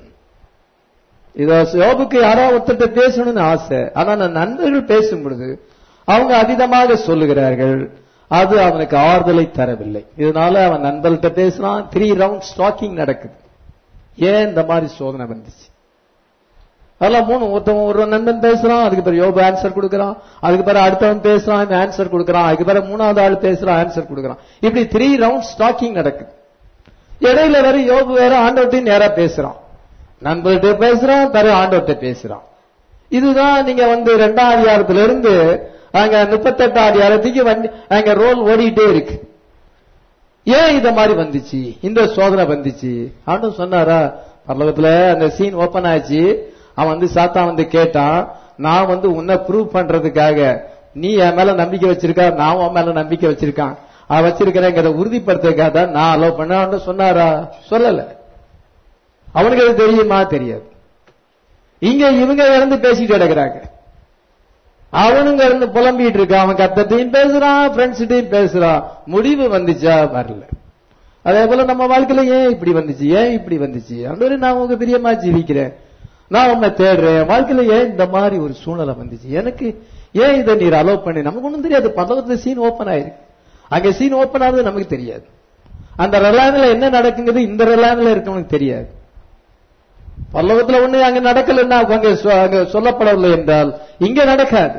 இதோ யோபுக்கு யாரோ ஒருத்தர்ட்ட பேசணும்னு ஆசை ஆனா நான் நண்பர்கள் பேசும் பொழுது அவங்க அதிகமாக சொல்லுகிறார்கள் அது அவனுக்கு ஆறுதலை தரவில்லை இதனால அவன் நண்பர்கள்ட்ட பேசினான் த்ரீ ரவுண்ட் ஸ்டாக்கிங் நடக்குது ஏன் இந்த மாதிரி சோதனை வந்துச்சு அதெல்லாம் மூணு ஒருத்தவன் ஒரு நண்பன் பேசுறான் அதுக்கு பிறகு யோபு ஆன்சர் கொடுக்கறான் அதுக்கு பிறகு அடுத்தவன் பேசுறான் இவன் ஆன்சர் கொடுக்கறான் அதுக்கு பிறகு மூணாவது ஆள் பேசுறான் ஆன்சர் கொடுக்கறான் இப்படி த்ரீ ரவுண்ட் ஸ்டாக்கிங் நடக்குது இடையில வேற யோபு வேற ஆண்டவர்கிட்ட நேரா பேசுறான் நண்பர்கிட்ட பேசுறான் பிறகு ஆண்டவர்கிட்ட பேசுறான் இதுதான் நீங்க வந்து ரெண்டாம் அதிகாரத்துல இருந்து அங்க முப்பத்தெட்டாம் அதிகாரத்துக்கு வந்து அங்க ரோல் ஓடிட்டே இருக்கு ஏன் இந்த மாதிரி வந்துச்சு இந்த சோதனை வந்துச்சு ஆண்டும் சொன்னாரா பரலோகத்துல அந்த சீன் ஓபன் ஆச்சு அவன் வந்து சாத்தா வந்து கேட்டான் நான் வந்து உன்னை ப்ரூவ் பண்றதுக்காக நீ என் மேல நம்பிக்கை வச்சிருக்கா நான் உன் மேல நம்பிக்கை வச்சிருக்கான் அவன் வச்சிருக்கிறேங்கிறத உறுதிப்படுத்துறதுக்காக தான் நான் அலோவ் பண்ண சொன்னாரா சொல்லல அவனுக்கு அது தெரியுமா தெரியாது இங்க இவங்க இறந்து பேசிட்டு கிடக்குறாங்க அவனுங்க இருந்து புலம்பிட்டு இருக்கான் அவன் கத்தட்டையும் பேசுறான் ஃப்ரெண்ட்ஸ்கிட்டையும் பேசுறான் முடிவு வந்துச்சா வரல அதே போல நம்ம வாழ்க்கையில ஏன் இப்படி வந்துச்சு ஏன் இப்படி வந்துச்சு அன்றொரு நான் உங்க பிரியமா ஜீவிக்கிறேன் நான் உன்னை தேடுறேன் வாழ்க்கையில ஏன் இந்த மாதிரி ஒரு சூழ்நிலை வந்துச்சு எனக்கு ஏன் இதை நீர் அலோவ் பண்ணி நமக்கு ஒண்ணும் தெரியாது பல்லவத்துல சீன் ஓபன் ஆயிருக்கு அங்க சீன் ஓபன் ஆகுது நமக்கு தெரியாது அந்த ரெலானில என்ன நடக்குங்கிறது இந்த ரெலானில இருக்கவனுக்கு தெரியாது பல்லவத்துல ஒண்ணு அங்க நடக்கலன்னா அங்க சொ- அங்க சொல்லப்படவில்லை என்றால் இங்க நடக்காது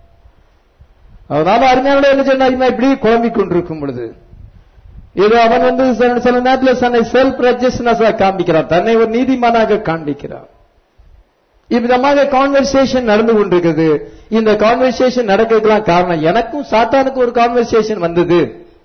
அதனால அறிஞர்கள் என்ன சொன்னா இப்படி குழம்பிக் கொண்டிருக்கும் பொழுது இது அவன் வந்து சில- சில நேரத்தில் தன்னை செல்ஃப் ரெஜிஸ்டன்ஸ் காண்பிக்கிறான் தன்னை ஒரு நீதிமானாக காண்பிக்கிறான் இவ்விதமாக கான்வர்சேஷன் நடந்து கொண்டிருக்கிறது இந்த கான்வர்சேஷன் நடக்கிறதுக்கெல்லாம் காரணம் எனக்கும் சாத்தானுக்கு ஒரு கான்வர்சேஷன் வந்தது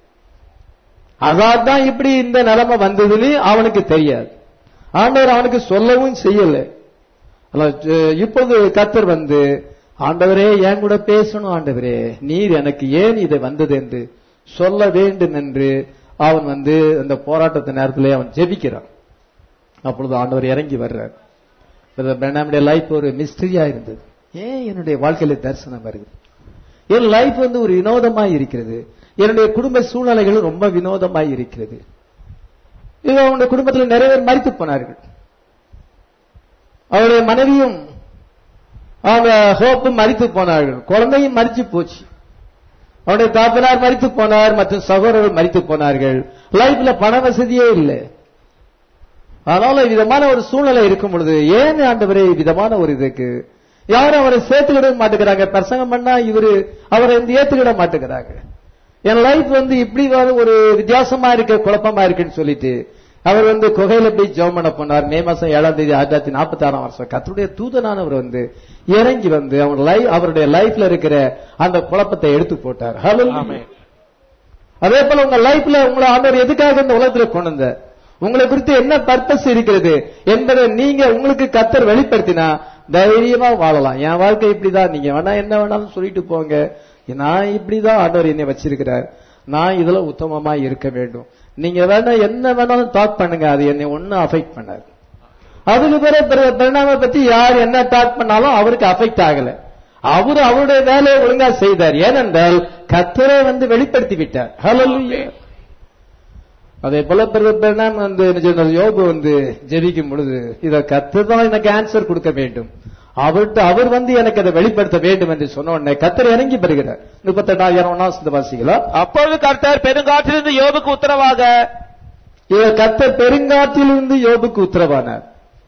அதான் இப்படி இந்த நிலைமை வந்ததுன்னு அவனுக்கு தெரியாது ஆண்டவர் அவனுக்கு சொல்லவும் செய்யல அல்ல, ஜ- இப்போது கத்தர் வந்து ஆண்டவரே என் கூட பேசணும் ஆண்டவரே நீர் எனக்கு ஏன் இது வந்தது என்று சொல்ல வேண்டும் என்று அவன் வந்து அந்த போராட்டத்து நேரத்திலே அவன் ஜெபிக்கிறான் அப்பொழுது ஆண்டவர் இறங்கி வர்றார் நம்முடைய லைஃப் ஒரு மிஸ்டரியா இருந்தது ஏன் என்னுடைய வாழ்க்கையில தரிசனம் வருது என் லைஃப் வந்து ஒரு வினோதமாய் இருக்கிறது என்னுடைய குடும்ப சூழ்நிலைகள் ரொம்ப வினோதமாய் இருக்கிறது இது அவனுடைய குடும்பத்தில் நிறைய பேர் மறித்து போனார்கள் அவருடைய மனைவியும் அவங்க ஹோப்பும் மறித்து போனார்கள் குழந்தையும் மறிச்சு போச்சு அவருடைய தாப்பனார் மறித்து போனார் மற்றும் சகோதரர்கள் மறித்து போனார்கள் லைஃப்ல பண வசதியே இல்லை அதனால விதமான ஒரு சூழ்நிலை இருக்கும் பொழுது ஏன் ஆண்டவரே விதமான ஒரு இதுக்கு யாரும் அவரை சேர்த்துக்கிட மாட்டேங்கிறாங்க பிரசங்கம் பண்ணா இவரு அவரை வந்து ஏத்துக்கிட மாட்டேங்கிறாங்க என் லைஃப் வந்து இப்படி வர ஒரு வித்தியாசமா இருக்க குழப்பமா இருக்குன்னு சொல்லிட்டு அவர் வந்து குகையில போய் ஜெபம் பண்ண போனார் மே மாசம் ஏழாம் தேதி ஆயிரத்தி தொள்ளாயிரத்தி நாற்பத்தி ஆறாம் வருஷம் கத்தருடைய தூதனானவர் வந்து இறங்கி வந்து அவர் லைஃப் அவருடைய லைஃப்ல இருக்கிற அந்த குழப்பத்தை எடுத்து போட்டார் ஹலோ ஆமென். அதே போல உங்க லைஃப்ல உங்களை ஆண்டவர் எதுக்காக இந்த உலகத்துல கொண்டு வந்த உங்களை குறித்து என்ன பர்பஸ் இருக்கிறது என்பதை நீங்க உங்களுக்கு கத்தர் வெளிப்படுத்தினா தைரியமா வாழலாம் என் வாழ்க்கை இப்படிதான் நீங்க வேணா என்ன வேணாலும் சொல்லிட்டு போங்க நான் இப்படிதான் ஆண்டவர் என்னை வச்சிருக்கிறார் நான் இதுல உத்தமமா இருக்க வேண்டும் நீங்க வேணா என்ன வேணாலும் டாக் பண்ணுங்க அது என்னை ஒன்னும் அஃபெக்ட் பண்ணாது அதுக்கு பிறகு பரிணாம பத்தி யார் என்ன டாக் பண்ணாலும் அவருக்கு அஃபெக்ட் ஆகல அவர் அவருடைய வேலையை ஒழுங்கா செய்தார் ஏனென்றால் கத்தரை வந்து வெளிப்படுத்தி விட்டார் ஹalleluya அதே போல பிரணாம் வந்து என்ன சொன்னார், யோபு வந்து ஜெபிக்கும் பொழுது இத கத்தர் தான் எனக்கு ஆன்சர் கொடுக்க வேண்டும் அவர்கிட்ட அவர் வந்து எனக்கு அதை வெளிப்படுத்த வேண்டும் என்று சொன்ன உடனே கத்தர் இறங்கி பெறுகிறார் முப்பத்தெட்டாயிரம் ஒன்னாம் வாசிக்கலாம் அப்பொழுது கர்த்தர் பெருங்காற்றிலிருந்து யோபுக்கு உத்தரவாக இத கத்தர் பெருங்காற்றிலிருந்து யோபுக்கு உத்தரவானார்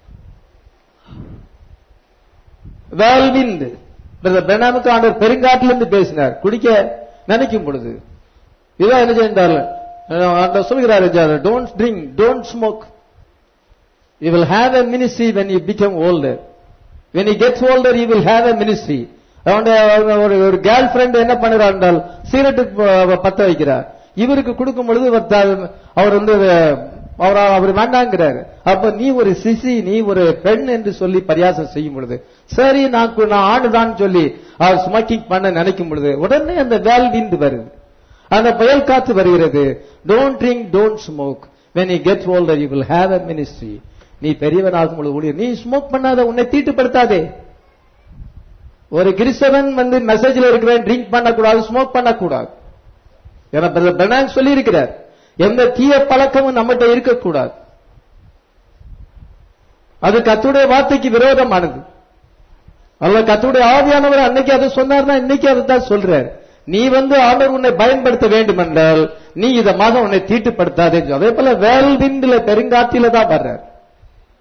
வேல்விந்து பிரணாமுக்கு ஆண்டவர் பெருங்காற்றிலிருந்து பேசினார் குடிக்க நினைக்கும் பொழுது இதான் என்ன செய்தார் ஆண்டவர் சொல்கிறார் don't drink don't smoke you will have a ministry when you become older when you gets older you will have a ministry அவனுடைய ஒரு ஒரு கேர்ள் ஃபிரெண்ட் என்ன பண்ணுறார் என்றால் சீரட்டு ப- பத்த வைக்கிறார் இவருக்கு கொடுக்கும் பொழுது இவர் த- அவர் வந்து அவர் அவர் வேண்டாங்கிறாரு அப்ப நீ ஒரு சிசி நீ ஒரு பெண் என்று சொல்லி பரியாசம் செய்யும் பொழுது சரி நான் கு- நான் ஆணுதான் சொல்லி அவர் ஸ்மோக்கிங் பண்ண நினைக்கும் பொழுது உடனே அந்த வேல் விந்து வருது அந்த புயல் காத்து வருகிறது don't drink don't smoke when you get older you will have a ministry நீ பெரியவன் ஆகும் பொழுது ஊழியர் நீ ஸ்மோக் பண்ணாத உன்னை தீட்டுப்படுத்தாதே ஒரு கிறிஸ்தவன் வந்து மெசேஜ்ல இருக்கிறேன் ட்ரிங்க் பண்ணக்கூடாது ஸ்மோக் பண்ணக்கூடாது ஏன்னா பிரதர் பெர்னான் சொல்லி இருக்கிறார் எந்த தீய பழக்கமும் நம்மகிட்ட இருக்கக்கூடாது அது கத்துடைய வார்த்தைக்கு விரோதமானது அல்ல கத்துடைய ஆவியானவர் அன்னைக்கு அதை சொன்னார்னா இன்னைக்கு அதை தான் சொல்றார் நீ வந்து ஆண்டவர் உன்னை பயன்படுத்த வேண்டும் என்றால் நீ இதமாக உன்னை தீட்டுப்படுத்தாதே அதே போல வேல்விண்டில பெருங்காத்தில தான் வர்றார்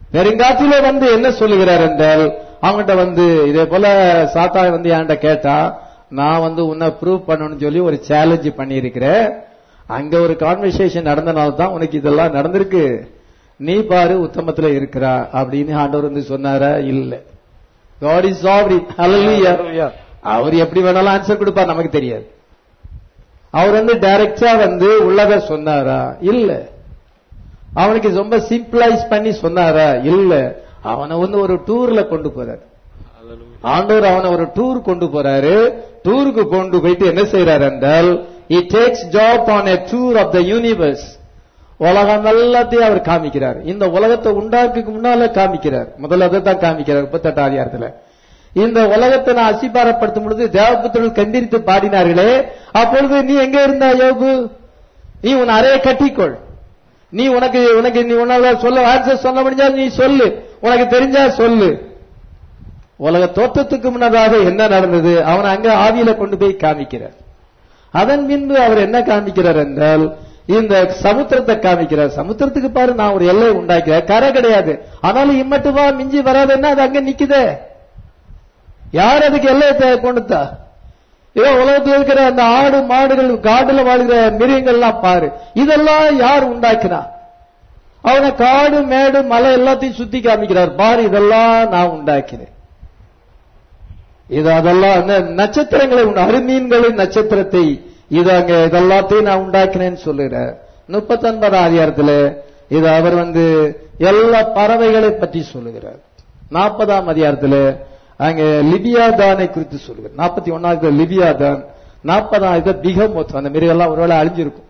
பெருங்காற்றிலே வந்து என்ன சொல்லுகிறார் என்றால் அவங்ககிட்ட வந்து இதே போல சாத்தா வந்து என்கிட்ட கேட்டா நான் வந்து உன்னை ப்ரூவ் பண்ணணும்னு சொல்லி ஒரு சேலஞ்ச் பண்ணியிருக்கிறேன் அங்க ஒரு கான்வர்சேஷன் நடந்தனால தான் உனக்கு இதெல்லாம் நடந்திருக்கு நீ பாரு உத்தமத்துல இருக்கிறா அப்படின்னு ஆண்டவர் வந்து சொன்னாரா இல்ல காட் இஸ் சாவரி Hallelujah. அவர் எப்படி வேணாலும் ஆன்சர் கொடுப்பார் நமக்கு தெரியாது அவர் வந்து டைரக்டா வந்து உள்ளத சொன்னாரா இல்ல அவனுக்கு ரொம்ப சிம்பிளைஸ் பண்ணி சொன்னாரா இல்ல அவனை வந்து ஒரு டூர்ல கொண்டு போறாரு ஆண்டவர் அவனை ஒரு டூர் கொண்டு போறாரு டூருக்கு கொண்டு போயிட்டு என்ன செய்யறாரு என்றால் he takes job on a tour of the universe உலகம் எல்லாத்தையும் அவர் காமிக்கிறார் இந்த உலகத்தை உண்டாக்குக்கு முன்னால காமிக்கிறார் முதல்ல அதை தான் காமிக்கிறார் முப்பத்தெட்டு அதிகாரத்துல இந்த உலகத்தை நான் அசிபாரப்படுத்தும் பொழுது தேவபுத்திரர்கள் கண்டிரித்து பாடினார்களே அப்பொழுது நீ எங்க இருந்தா யோபு நீ உன் அறையை கட்டிக்கொள் நீ உனக்கு உனக்கு நீ உன்னால சொல்ல ஆன்சர் சொல்ல முடிஞ்சா நீ சொல்லு உனக்கு தெரிஞ்சா சொல்லு உலக தோற்றத்துக்கு முன்னதாக என்ன நடந்தது அவனை அங்க ஆவியில கொண்டு போய் காமிக்கிறார் அதன் பின்பு அவர் என்ன காமிக்கிறார் என்றால் இந்த சமுத்திரத்தை காமிக்கிறார் சமுத்திரத்துக்கு பாரு நான் ஒரு எல்லை உண்டாக்கிறேன் கரை கிடையாது ஆனாலும் இம்மட்டு வா மிஞ்சி வராதுன்னா அது அங்க நிக்குதே யார் அதுக்கு எல்லையை கொண்டுத்தா இதோ உலகத்தில் இருக்கிற அந்த ஆடு மாடுகள் காடுல வாழ்கிற மிருகங்கள்லாம் பாரு இதெல்லாம் யார் உண்டாக்கினா அவனை காடு மேடு மலை எல்லாத்தையும் சுத்தி காமிக்கிறார் பாரு இதெல்லாம் நான் உண்டாக்கினேன் இது அதெல்லாம் அந்த நட்சத்திரங்களை உண்டு அருமீன்களின் நட்சத்திரத்தை இது அங்க இதெல்லாத்தையும் நான் உண்டாக்கினேன்னு சொல்லுகிறார் முப்பத்தொன்பதாம் அதிகாரத்துல இது அவர் வந்து எல்லா பறவைகளை பற்றி சொல்லுகிறார் நாற்பதாம் அதிகாரத்துல அங்க லிபியா தானை குறித்து சொல்லுகிறார் நாற்பத்தி ஒன்னாவது லிபியா தான் நாற்பதாம் பிகமோத் அந்த மிருகெல்லாம் ஒருவேளை அழிஞ்சிருக்கும்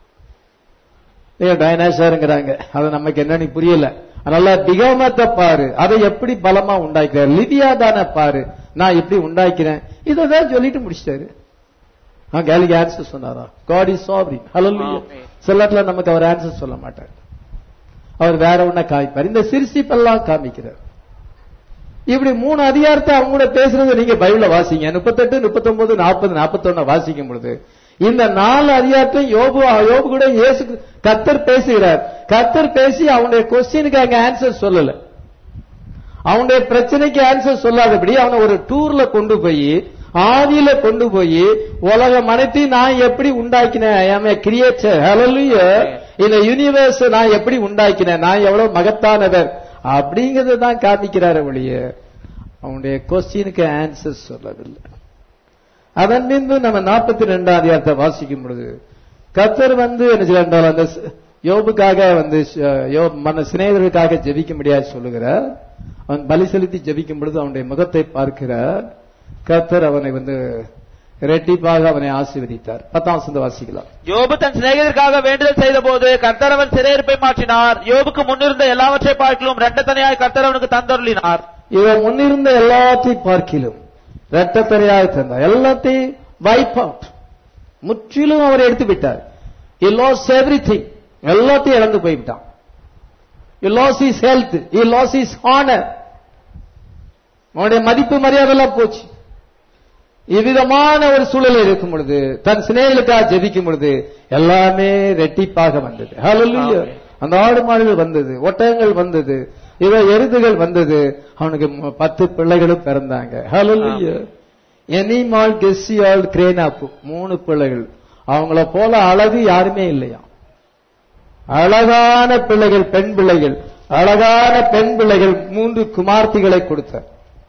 டைனாசருங்கிறாங்க அது நமக்கு என்னன்னு புரியல அதனால பிகமத்தை பாரு அதை எப்படி பலமா உண்டாக்கிறார் லிபியா தானே பாரு நான் எப்படி உண்டாக்கிறேன் இதான் சொல்லிட்டு முடிச்சிட்டாரு கேலிக்கு ஆன்சர் சொன்னாரா God is sovereign hello Amen. சிலர்ல நமக்கு அவர் ஆன்சர் சொல்ல மாட்டார் அவர் வேற ஒண்ண காமிப்பார் இந்த சிரிசிப்பெல்லாம் காமிக்கிறார் இப்படி மூணு அதிகாரத்தை அவங்க கூட பேசுறது நீங்க பைபிள வாசிங்க முப்பத்தெட்டு முப்பத்தொன்பது நாற்பது நாற்பத்தொன்னு வாசிக்கும் பொழுது இந்த நாலு அதிகாரத்தையும் யோபு யோபு கூட இயேசு கத்தர் பேசுகிறார் கத்தர் பேசி அவனுடைய கொஸ்டினுக்கு அங்க ஆன்சர் சொல்லல அவனுடைய பிரச்சனைக்கு ஆன்சர் சொல்லாதபடி அவனை ஒரு டூர்ல கொண்டு போய் ஆதியில கொண்டு போய் உலகம் அனைத்தையும் நான் எப்படி உண்டாக்கினேன் கிரியேச்சர் ஹalleluya இந்த யூனிவர்ஸ் நான் எப்படி உண்டாக்கினேன் நான் எவ்வளவு மகத்தானவர் அப்படிங்கறத தான் காமிக்கிறாரு ஒழிய அவனுடைய கொஸ்டினுக்கு ஆன்சர் சொல்லவில்லை அதன் பின்பு நம்ம நாற்பத்தி ரெண்டாம் அதிகாரத்தை வாசிக்கும் பொழுது கத்தர் வந்து என்ன செய்யறால் அந்த ஸ்- யோபுக்காக வந்து ஷ- யோப் மன சிநேகர்களுக்காக ஜெபிக்க முடியாது சொல்லுகிறார் அவன் பலி செலுத்தி ஜெபிக்கும் பொழுது அவனுடைய முகத்தை பார்க்கிறார் கத்தர் அவனை வந்து ரெட்டிப்பாக அவனை ஆசீர்வதித்தார் பத்தாம் வசந்த வாசிக்கலாம் யோபு தன் சிநேகிதருக்காக வேண்டுதல் செய்த போது கர்த்தர் அவன் சிறையிருப்பை மாற்றினார் யோபுக்கு முன்னிருந்த எல்லாவற்றை பார்க்கிலும் ரெட்டத்தனையாய் கர்த்தர் அவனுக்கு தந்தருளினார் இவன் முன்னிருந்த எல்லாத்தையும் பார்க்கிலும் இரட்டத்தரையாய் தந்தார் எல்லாத்தையும் வைப் அவுட் முற்றிலும் அவர் எடுத்து விட்டார் he lost everything எல்லாத்தையும் இழந்து போய்விட்டான் he lost his health he lost his honor அவனுடைய மதிப்பு மரியாதை எல்லாம் போச்சு இவ்விதமான ஒரு சூழலில் இருக்கும் பொழுது தன் சிநேகிகளுக்காக ஜெபிக்கும் பொழுது எல்லாமே ரெட்டிப்பாக வந்தது ஹalleluya ஆமென். அந்த ஆடு மாடுகள் வந்தது ஒட்டகங்கள் வந்தது இவ எருதுகள் வந்தது அவனுக்கு மு- பத்து பிள்ளைகளும் பிறந்தாங்க ஹalleluya எனிமால் கெஸ்ஸியால் கிரேனாப்பு மூணு பிள்ளைகள் அவங்கள போல அழகு யாருமே இல்லையா அழகான பிள்ளைகள் பெண் பிள்ளைகள் அழகான பெண் பிள்ளைகள் மூன்று குமார்த்திகளை கொடுத்தார்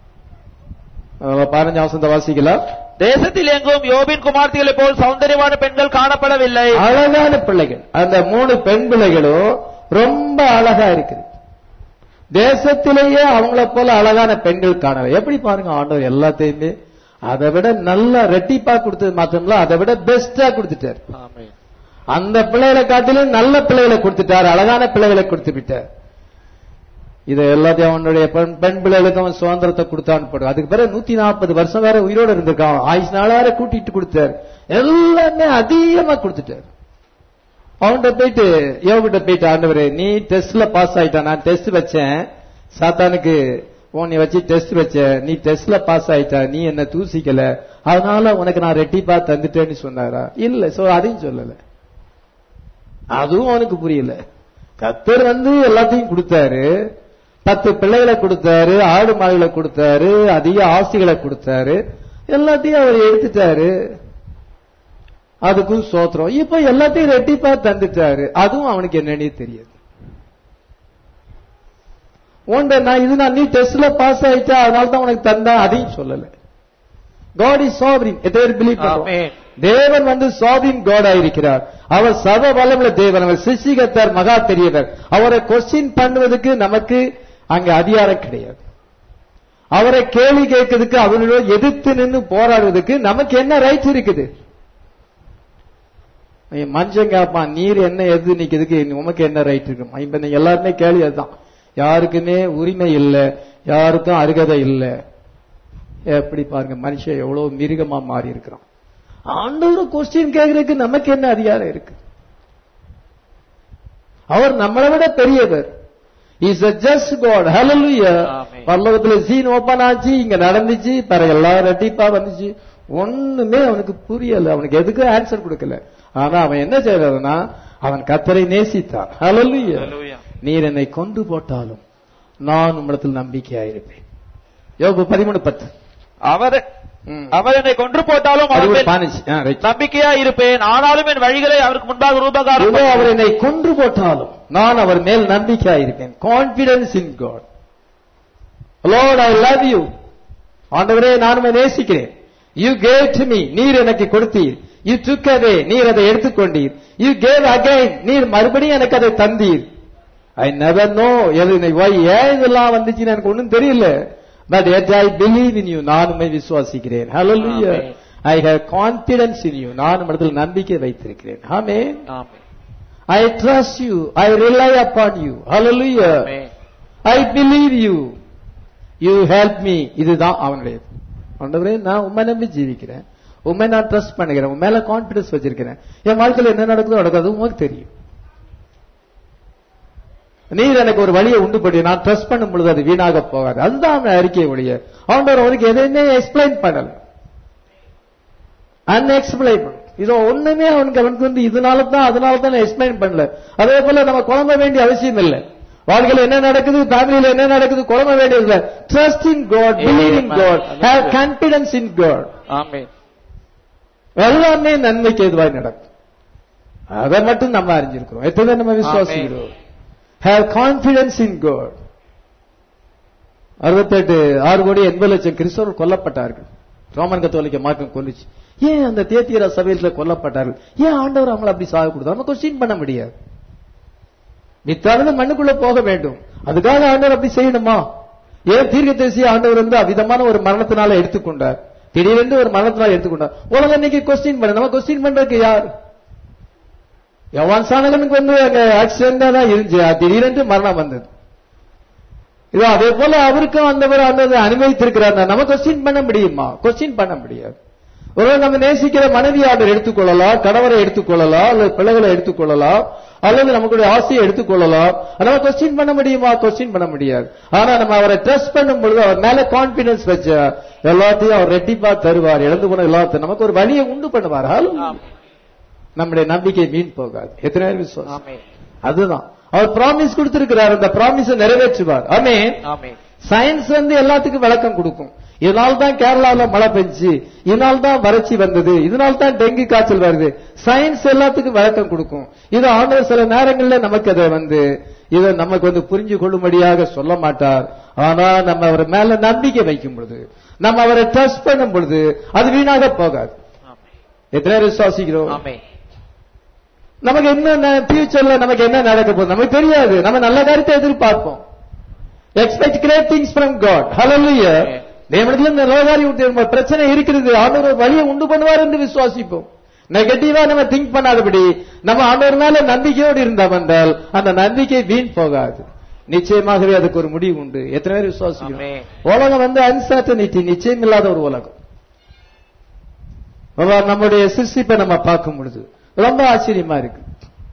அஹ் பதினஞ்சு வசந்த வாசிக்கலாம் தேசத்தில் எங்கும் யோபின் குமார்த்திகளைப் போல் சௌந்தரியமான பெண்கள் காணப்படவில்லை அழகான பிள்ளைகள் அந்த மூணு பெண் பிள்ளைகளும் ரொம்ப அழகா இருக்குது தேசத்திலேயே அவங்கள போல அழகான பெண்கள் காணல எப்படி பாருங்க ஆண்டவர் எல்லாத்தையுமே அதை விட நல்லா ரெட்டிப்பா கொடுத்தது மாத்திரம்ல அதை விட பெஸ்டா கொடுத்துட்டார் அந்த பிள்ளைகளை காட்டிலும் நல்ல பிள்ளைகளை கொடுத்துட்டார் அழகான பிள்ளைகளை கொடுத்து விட்டார் இதை எல்லாத்தையும் அவனுடைய பெண் பெண் பிள்ளைகளுக்கு அவன் சுதந்திரத்தை கொடுத்தான்னு போடு அதுக்கு பிறகு நூத்தி நாற்பது வருஷம் வேற உயிரோட இருந்திருக்கான் ஆயுஷ் நாளார கூட்டிட்டு கொடுத்தார் எல்லாமே அதிகமா கொடுத்துட்டார் அவன்கிட்ட போயிட்டு யோகிட்ட போயிட்டு ஆண்டவரே நீ டெஸ்ட்ல பாஸ் ஆயிட்ட நான் டெஸ்ட் வச்சேன் சாத்தானுக்கு உன்னை வச்சு டெஸ்ட் வச்ச நீ டெஸ்ட்ல பாஸ் ஆயிட்ட நீ என்ன தூசிக்கல அதனால உனக்கு நான் ரெட்டிப்பா தந்துட்டேன்னு சொன்னாரா இல்ல சோ அதையும் சொல்லல அதுவும் அவனுக்கு புரியல கத்தர் வந்து எல்லாத்தையும் கொடுத்தாரு பத்து பிள்ளைகளை கொடுத்தாரு ஆடு மாடுகளை கொடுத்தாரு அதிக ஆஸ்திகளை கொடுத்தாரு எல்லாத்தையும் அவர் எடுத்துட்டாரு அதுக்கும் சோத்திரம் இப்ப எல்லாத்தையும் ரெட்டிப்பா தந்துட்டாரு அதுவும் அவனுக்கு என்னன்னே தெரியாது உண்ட நான் இது நான் நீ டெஸ்ட்ல பாஸ் ஆயிட்டா அதனால தான் உனக்கு தந்தா அதையும் சொல்லல காட் இஸ் சாவரின் எத்தனை பிலீவ் Amen. தேவன் வந்து சாவின் காடா இருக்கிறார் அவர் சர்வ வல்லமுள்ள தேவன் அவர் சிசிகத்தார் மகா பெரியவர் அவரை கொஸ்டின் பண்ணுவதற்கு நமக்கு அங்க அதிகாரம் கிடையாது அவரை கேள்வி கேட்கறதுக்கு அவரோட எதிர்த்து நின்று போராடுவதற்கு நமக்கு என்ன ரைட் இருக்குது மஞ்சள் கேப்பான் நீர் என்ன எது நிக்கிறதுக்கு உமக்கு என்ன ரைட் இருக்கு இப்ப நீங்க எல்லாருமே கேள்வி அதுதான் யாருக்குமே உரிமை இல்லை யாருக்கும் அருகதை இல்லை எப்படி பாருங்க மனுஷன் எவ்வளவு மிருகமா மாறி இருக்கிறான் ஆண்டவர் கொஸ்டின் கேட்கறதுக்கு நமக்கு என்ன அதிகாரம் இருக்கு அவர் நம்மளை விட பெரியவர் is a just God hallelujah Amen. பரலோகத்துல சீன் ஓபன் ஆச்சு இங்க நடந்துச்சு பிறகு எல்லாம் ரெட்டிப்பா வந்துச்சு ஒண்ணுமே அவனுக்கு புரியல அவனுக்கு எதுக்கு ஆன்சர் கொடுக்கல ஆனா அவன் என்ன செய்யறதுன்னா அவன் கத்தரை நேசித்தான் hallelujah Hallelujah. நீர் என்னை கொண்டு போட்டாலும் நான் உம்மிடத்தில் நம்பிக்கையாயிருப்பேன் யோபு பதிமூணு பத்து அவர் ம். அவர் என்னை கொன்று போட்டாலும் அவர் பதிமூணு மேல் பதினஞ்சு. ஆ, right. நம்பிக்கையா இருப்பேன் ஆனாலும் என் வழிகளை அவருக்கு முன்பாக ரூபகாரம் இதோ அவர் என்னை கொன்று போட்டாலும் நான் அவர் மேல் நம்பிக்கையாயிருப்பேன் confidence in God Lord I love you ஆண்டவரே நான் உம்மை நேசிக்கிறேன் யூ கேவ் டு மீ நீர் எனக்கு கொடுத்தீர் யூ took away நீர் அதை எடுத்துக்கொண்டீர் யூ கேவ் அகைன் நீர் மறுபடியும் எனக்கு அதை தந்தீர் ஐ நெவர் நோ எது வை ஏன் இதெல்லாம் வந்துச்சுன்னு எனக்கு ஒண்ணும் தெரியல but yet I believe in you நான் உண்மை விசுவாசிக்கிறேன் hallelujah Amen. I have confidence in you நான் உம்மிடத்தில் நம்பிக்கை வைத்திருக்கிறேன் ஆமென் ஆமென். I trust you. I rely upon you. Hallelujah. Amen. I believe you. You help me. இதுதான் அவனுடைய ஆண்டவரே நான் உண்மை நம்பி ஜீவிக்கிறேன் உண்மை நான் ட்ரஸ்ட் பண்ணுகிறேன் உன் மேல கான்பிடன்ஸ் வச்சிருக்கிறேன் என் வாழ்க்கையில் என்ன நடக்குதோ நடக்காது உனக்கு தெரியும் நீர் எனக்கு ஒரு வழியை உண்டு பண்ணி நான் ட்ரஸ்ட் பண்ணும் பொழுது அது வீணாக போகாது அதுதான் அவன் அறிக்கை ஒழிய ஆண்டவர் அவனுக்கு எதையுமே எக்ஸ்பிளைன் பண்ணல அன்எக்ஸ்பிளைன் இது ஒண்ணுமே அவனுக்கு அவனுக்கு வந்து இதனால தான் அதனால தான் எக்ஸ்பிளைன் பண்ணல அதே போல நம்ம குழம்ப வேண்டிய அவசியம் இல்லை வாழ்க்கையில் என்ன நடக்குது ஃபேமிலியில என்ன நடக்குது குழம்ப வேண்டியது இல்லை trust in God believe in God have confidence in God amen. எல்லாமே நன்மைக்கு எதுவாய் நடக்கும் அதை மட்டும் நம்ம அறிஞ்சிருக்கிறோம் எத்தனை நம்ம விசுவாசிக்கிறோம் ஹேவ் கான்பிடன்ஸ் இன் காட் அறுபத்தெட்டு ஆறு கோடி எண்பது லட்சம் கிறிஸ்தவர்கள் கொல்லப்பட்டார்கள் ரோமன் கத்தோலிக்க மார்க்கம் கொல்லுச்சு ஏன் அந்த தேத்தியர சபையில கொல்லப்பட்டார்கள் ஏன் ஆண்டவர் அவங்களை அப்படி சாக கொடுத்தார் நம்ம கொஸ்டின் பண்ண முடியாது மித்தாவது மண்ணுக்குள்ள போக வேண்டும் அதுக்காக ஆண்டவர் அப்படி செய்யணுமா ஏன் தீர்க்க ஆண்டவர் வந்து அவிதமான ஒரு மரணத்தினால எடுத்துக்கொண்டார் திடீரென்று ஒரு மரணத்தினால எடுத்துக்கொண்டார் உலகம் இன்னைக்கு கொஸ்டின் பண்ண நம்ம கொஸ்டின் பண்றதுக்கு யார் யவான் சாணகனுக்கு வந்து அங்க ஆக்சிடென்டா தான் இருந்துச்சு அது திடீரென்று மரணம் வந்தது இதோ அதே போல அவருக்கும் ஆண்டவர் ஆண்டவர் அனுமதித்திருக்கிறார் நம்ம கொஸ்டின் பண்ண முடியுமா கொஸ்டின் பண்ண முடியாது ஒருவேளை நம்ம நேசிக்கிற மனைவி ஆர்டர் எடுத்துக்கொள்ளலாம் கணவரை எடுத்துக்கொள்ளலாம் அல்லது பிள்ளைகளை எடுத்துக்கொள்ளலாம் அல்லது நமக்குடைய ஆசையை எடுத்துக்கொள்ளலாம் நம்ம கொஸ்டின் பண்ண முடியுமா கொஸ்டின் பண்ண முடியாது ஆனா நம்ம அவரை ட்ரஸ்ட் பண்ணும் பொழுது அவர் மேல கான்பிடன்ஸ் வச்சா எல்லாத்தையும் அவர் ரெட்டிப்பா தருவார் இழந்து போன எல்லாத்தையும் நமக்கு ஒரு வழியை உண்டு பண்ணுவார் Hallelujah. ஆமென். நம்முடைய நம்பிக்கை வீண் போகாது எத்தனை பேர் விசுவாசம் ஆமென். அதுதான் அவர் ப்ராமிஸ் கொடுத்திருக்கிறார் அந்த ப்ராமிஸை நிறைவேற்றுவார் ஆமென் ஆமென். சயின்ஸ் வந்து எல்லாத்துக்கும் விளக்கம் கொடுக்கும் இதனால தான் கேரளால மழை பெஞ்சு இதனால தான் வறட்சி வந்தது இதனால தான் டெங்கு காய்ச்சல் வருது சயின்ஸ் எல்லாத்துக்கும் விளக்கம் கொடுக்கும் இது ஆண்டவர் சில நேரங்கள்ல நமக்கு அதை வந்து இதை நமக்கு வந்து புரிஞ்சு கொள்ளும்படியாக சொல்ல மாட்டார் ஆனா நம்ம அவர் மேல நம்பிக்கை வைக்கும் பொழுது நம்ம அவரை ட்ரஸ்ட் பண்ணும் பொழுது அது வீணாக போகாது ஆமென். எத்தனை பேர் விசுவாசிக்கிறோம் ஆமென். நமக்கு என்ன ஃபியூச்சர்ல நமக்கு என்ன நடக்க போகுது நமக்கு தெரியாது நம்ம நல்ல காரியத்தை எதிர்பார்ப்போம் expect great things from God hallelujah தேவனிடத்துல நல்ல காரியம் உண்டு. நம்ம பிரச்சனை இருக்கிறது ஆண்டவர் ஒரு வழியை உண்டு பண்ணுவார் என்று விசுவாசிப்போம் நெகட்டிவா நம்ம திங்க் பண்ணாதபடி நம்ம ஆண்டவர் மேல நம்பிக்கையோடு இருந்தோம் என்றால் அந்த நம்பிக்கை வீண் போகாது நிச்சயமாகவே அதுக்கு ஒரு முடிவு உண்டு எத்தனை பேர் விசுவாசிக்கிறோம் ஆமென். உலகம் வந்து அன்சர்டனிட்டி நிச்சயம் இல்லாத ஒரு உலகம் அப்ப நம்முடைய சிருஷ்டிப்பை நம்ம பார்க்கும் பொழுது ரொம்ப ஆச்சரியமா இருக்கு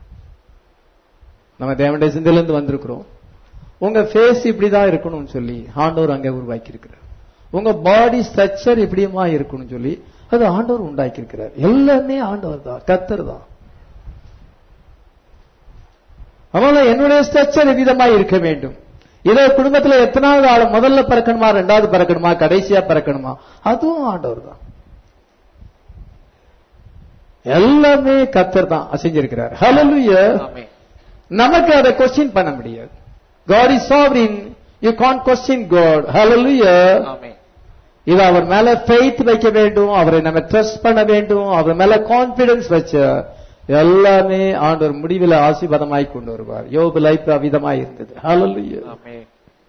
நம்ம தேவனுடைய சிந்தையிலிருந்து வந்திருக்கிறோம் உங்க ஃபேஸ் இப்படிதான் இருக்கணும்னு சொல்லி ஆண்டவர் அங்க உருவாக்கி இருக்கிறார் உங்க பாடி ஸ்ட்ரக்சர் இப்படியுமா இருக்கணும்னு சொல்லி அது ஆண்டவர் உண்டாக்கி இருக்கிறார் எல்லாமே ஆண்டவர் தான் கத்தர் தான் அவன் என்னுடைய ஸ்ட்ரக்சர் விதமாய் இருக்க வேண்டும் இதே குடும்பத்துல எத்தனாவது ஆள் முதல்ல பிறக்கணுமா ரெண்டாவது பிறக்கணுமா கடைசியா பிறக்கணுமா அதுவும் ஆண்டவர் தான் எல்லாமே கத்தர் தான் செஞ்சிருக்கிறார் ஹalleluya ஆமென் நமக்கு அதை கொஸ்டின் பண்ண முடியாது God is sovereign you can't question God hallelujah ஆமென் இது அவர் மேல ஃபெய்த் வைக்க வேண்டும் அவரை நம்ம ட்ரஸ்ட் பண்ண வேண்டும் அவர் மேல கான்பிடன்ஸ் வச்ச எல்லாமே ஆண்டவர் முடிவில் ஆசீர்வாதமாய் கொண்டு வருவார் யோபு லைஃப் அவிதமாய் இருந்தது ஹalleluya ஆமென்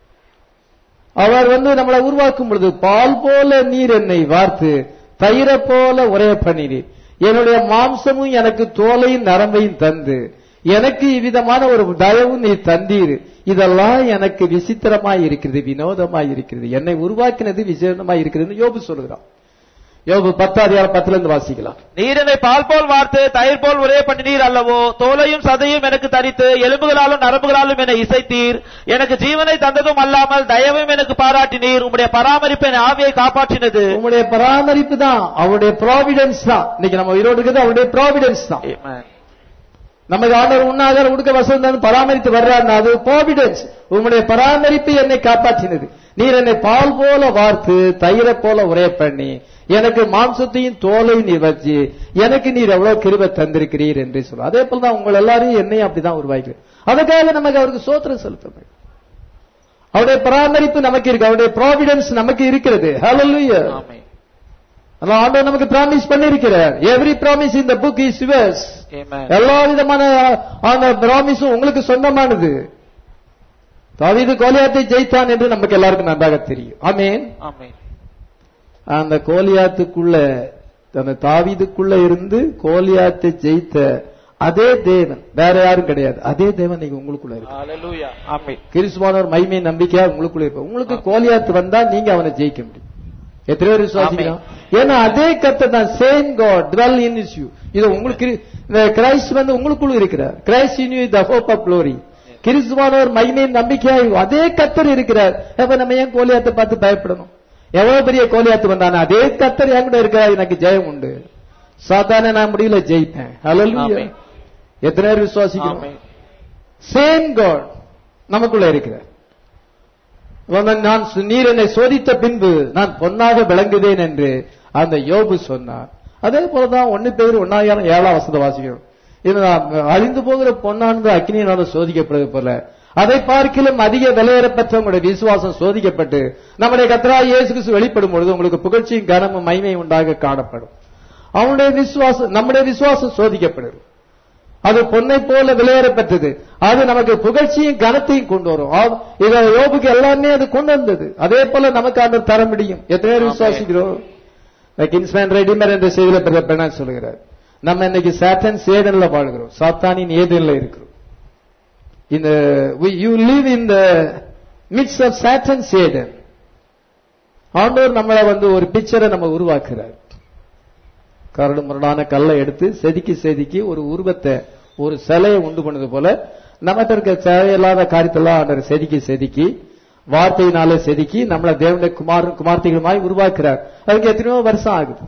அவர் வந்து நம்மளை உருவாக்கும் பொழுது பால் போல நீர் என்னை வார்த்து தயிரை போல உரைய பண்ணினீர் என்னுடைய மாம்சமும் எனக்கு தோலையும் நரம்பையும் தந்து எனக்கு இவ்விதமான ஒரு தயவும் நீ தந்தீர் இதெல்லாம் எனக்கு விசித்திரமாய் இருக்கிறது வினோதமாய் இருக்கிறது என்னை உருவாக்கினது விசேஷமாய் இருக்கிறதுன்னு யோபு சொல்லுகிறான் யோபு பத்தாவது யாரும் பத்துல இருந்து வாசிக்கலாம் நீர் என்னை பால் போல் வார்த்து தயிர் போல் ஒரே பண்ணினீர் அல்லவோ தோலையும் சதையும் எனக்கு தரித்து எலும்புகளாலும் நரம்புகளாலும் என்னை இசைத்தீர் எனக்கு ஜீவனை தந்ததும் அல்லாமல் தயவும் எனக்கு பாராட்டினீர் உம்முடைய பராமரிப்பு என் ஆவியை காப்பாற்றினது உங்களுடைய பராமரிப்பு தான் அவருடைய ப்ராவிடன்ஸ் தான் இன்னைக்கு நம்ம உயிரோடு இருக்கிறது அவருடைய ப்ராவிடன்ஸ் தான் Amen. நமக்கு ஆண்டவர் உண்ணாகார உடுக்க வசம் பராமரித்து வர்றாருன்னா அது ப்ராவிடன்ஸ் உங்களுடைய பராமரிப்பு என்னை காப்பாற்றினது நீர் என்னை பால் போல வார்த்து தயிரை போல உரைய பண்ணி எனக்கு மாம்சத்தையும் தோலையும் நீர் வச்சு எனக்கு நீர் எவ்வளவு கிருபை தந்திருக்கிறீர் என்று சொல்ல அதே போல தான் உங்கள் எல்லாரையும் என்னையும் அப்படிதான் உருவாக்கிறேன் அதுக்காக நமக்கு அவருக்கு சோத்திரம் செலுத்த வேண்டும் அவருடைய பராமரிப்பு நமக்கு இருக்கு அவருடைய ப்ராவிடன்ஸ் நமக்கு இருக்கிறது ஹalleluya ஆமென். அதான் ஆண்டவர் நமக்கு ப்ராமிஸ் பண்ணிருக்கிறார் எவ்ரி ப்ராமிஸ் இந்த புக் இஸ் யுவர்ஸ் Amen. எல்லா விதமான அந்த ப்ராமிஸும் உங்களுக்கு சொந்தமானது தாவீது கோலியாத்தை ஜெயித்தான் என்று நமக்கு எல்லாருக்கும் நன்றாக தெரியும் ஆமென் ஆமென். அந்த கோலியாத்துக்குள்ள அந்த தாவீதுக்குள்ள இருந்து கோலியாத்தை ஜெயித்த அதே தேவன் வேற யாரும் கிடையாது அதே தேவன் நீங்க உங்களுக்குள்ள இருக்கு Hallelujah. ஆமென். கிறிஸ்துவானவர் மைமை நம்பிக்கையா உங்களுக்குள்ள இருப்ப உங்களுக்கு கோலியாத்து வந்தா நீங்க அவனை ஜெயிக்க முடியும் எத்தனை பேர் விசுவாசிக்கிறோம் ஏன்னா அதே கத்தை தான் same God dwell in is you இது உங்களுக்கு இரு- இந்த கிரைஸ்ட் வந்து உங்களுக்குள்ள இருக்கிறார் Christ in you the hope of glory கிறிஸ்துவானவர் மகிமை நம்பிக்கையா அதே கத்தர் இருக்கிறார் அப்ப நம்ம ஏன் கோலியாத்தை பார்த்து பயப்படணும் எவ்வளவு பெரிய கோலியாத்து வந்தானே அதே கத்தர் என் கூட இருக்கிறார் எனக்கு ஜெயம் உண்டு சாதாரண நான் முடியல ஜெயிப்பேன் ஹalleluya ஆமென். எத்தனை பேர் விசுவாசிக்கிறோம் ஆமென். சேம் காட் நமக்குள்ள இருக்கிறார் அவன் நான் சு- நீர் என்னை சோதித்த பின்பு நான் பொன்னாக விளங்குவேன் என்று அந்த யோபு சொன்னார் அதே போலதான் ஒன்னு பேர் ஒன்னாயிரம் ஏழாம் வசந்த வாசிக்கிறோம் இது நாம் அழிந்து போகிற பொன்னானது அக்னியினால சோதிக்கப்படுவது போல அதை பார்க்கிலும் அதிக விலையேறப்பட்ட உங்களுடைய விசுவாசம் சோதிக்கப்பட்டு நம்முடைய கத்ரா இயேசு கிறிஸ்து வெளிப்படும் பொழுது உங்களுக்கு புகழ்ச்சியும் கனமும் மகிமை உண்டாக காணப்படும் அவனுடைய விசுவாசம் நம்முடைய விசுவாசம் சோதிக்கப்படுது அது பொன்னை போல விலையேறப்பட்டது அது நமக்கு புகழ்ச்சியும் கனத்தையும் கொண்டு வரும் ஆ- இத யோபுக்கு எல்லாமே அது கொண்டு வந்தது அதே போல நமக்கு அந்த தர முடியும் எத்தனை பேர் ஆமென். விசுவாசிக்கிறோம் கின்ஸ்மேன் ரெடிமர் என்ற செய்தியில பெண்ணா சொல்லுகிறார் நம்ம இன்னைக்கு சாத்தன் சேடன்ல வாழ்கிறோம் சாத்தானின் ஏதேன்ல இருக்கிறோம் இந்த you live in the midst of Satan Satan ஆண்டவர் நம்மள வந்து ஒரு பிக்சரை நம்ம உருவாக்குறார் கரடு முரடான கல்லை எடுத்து செதுக்கி செதுக்கி ஒரு உருவத்தை ஒரு சிலையை உண்டு பண்ணது போல நம்மகிட்ட இருக்க தேவையில்லாத காரியத்தெல்லாம் ஆண்டவர் செதுக்கி செதுக்கி வார்த்தையினால செதுக்கி நம்மள தேவனுடைய குமார் குமார்த்திகளுமாய் உருவாக்குறார் அதுக்கு எத்தனையோ வருஷம் ஆகுது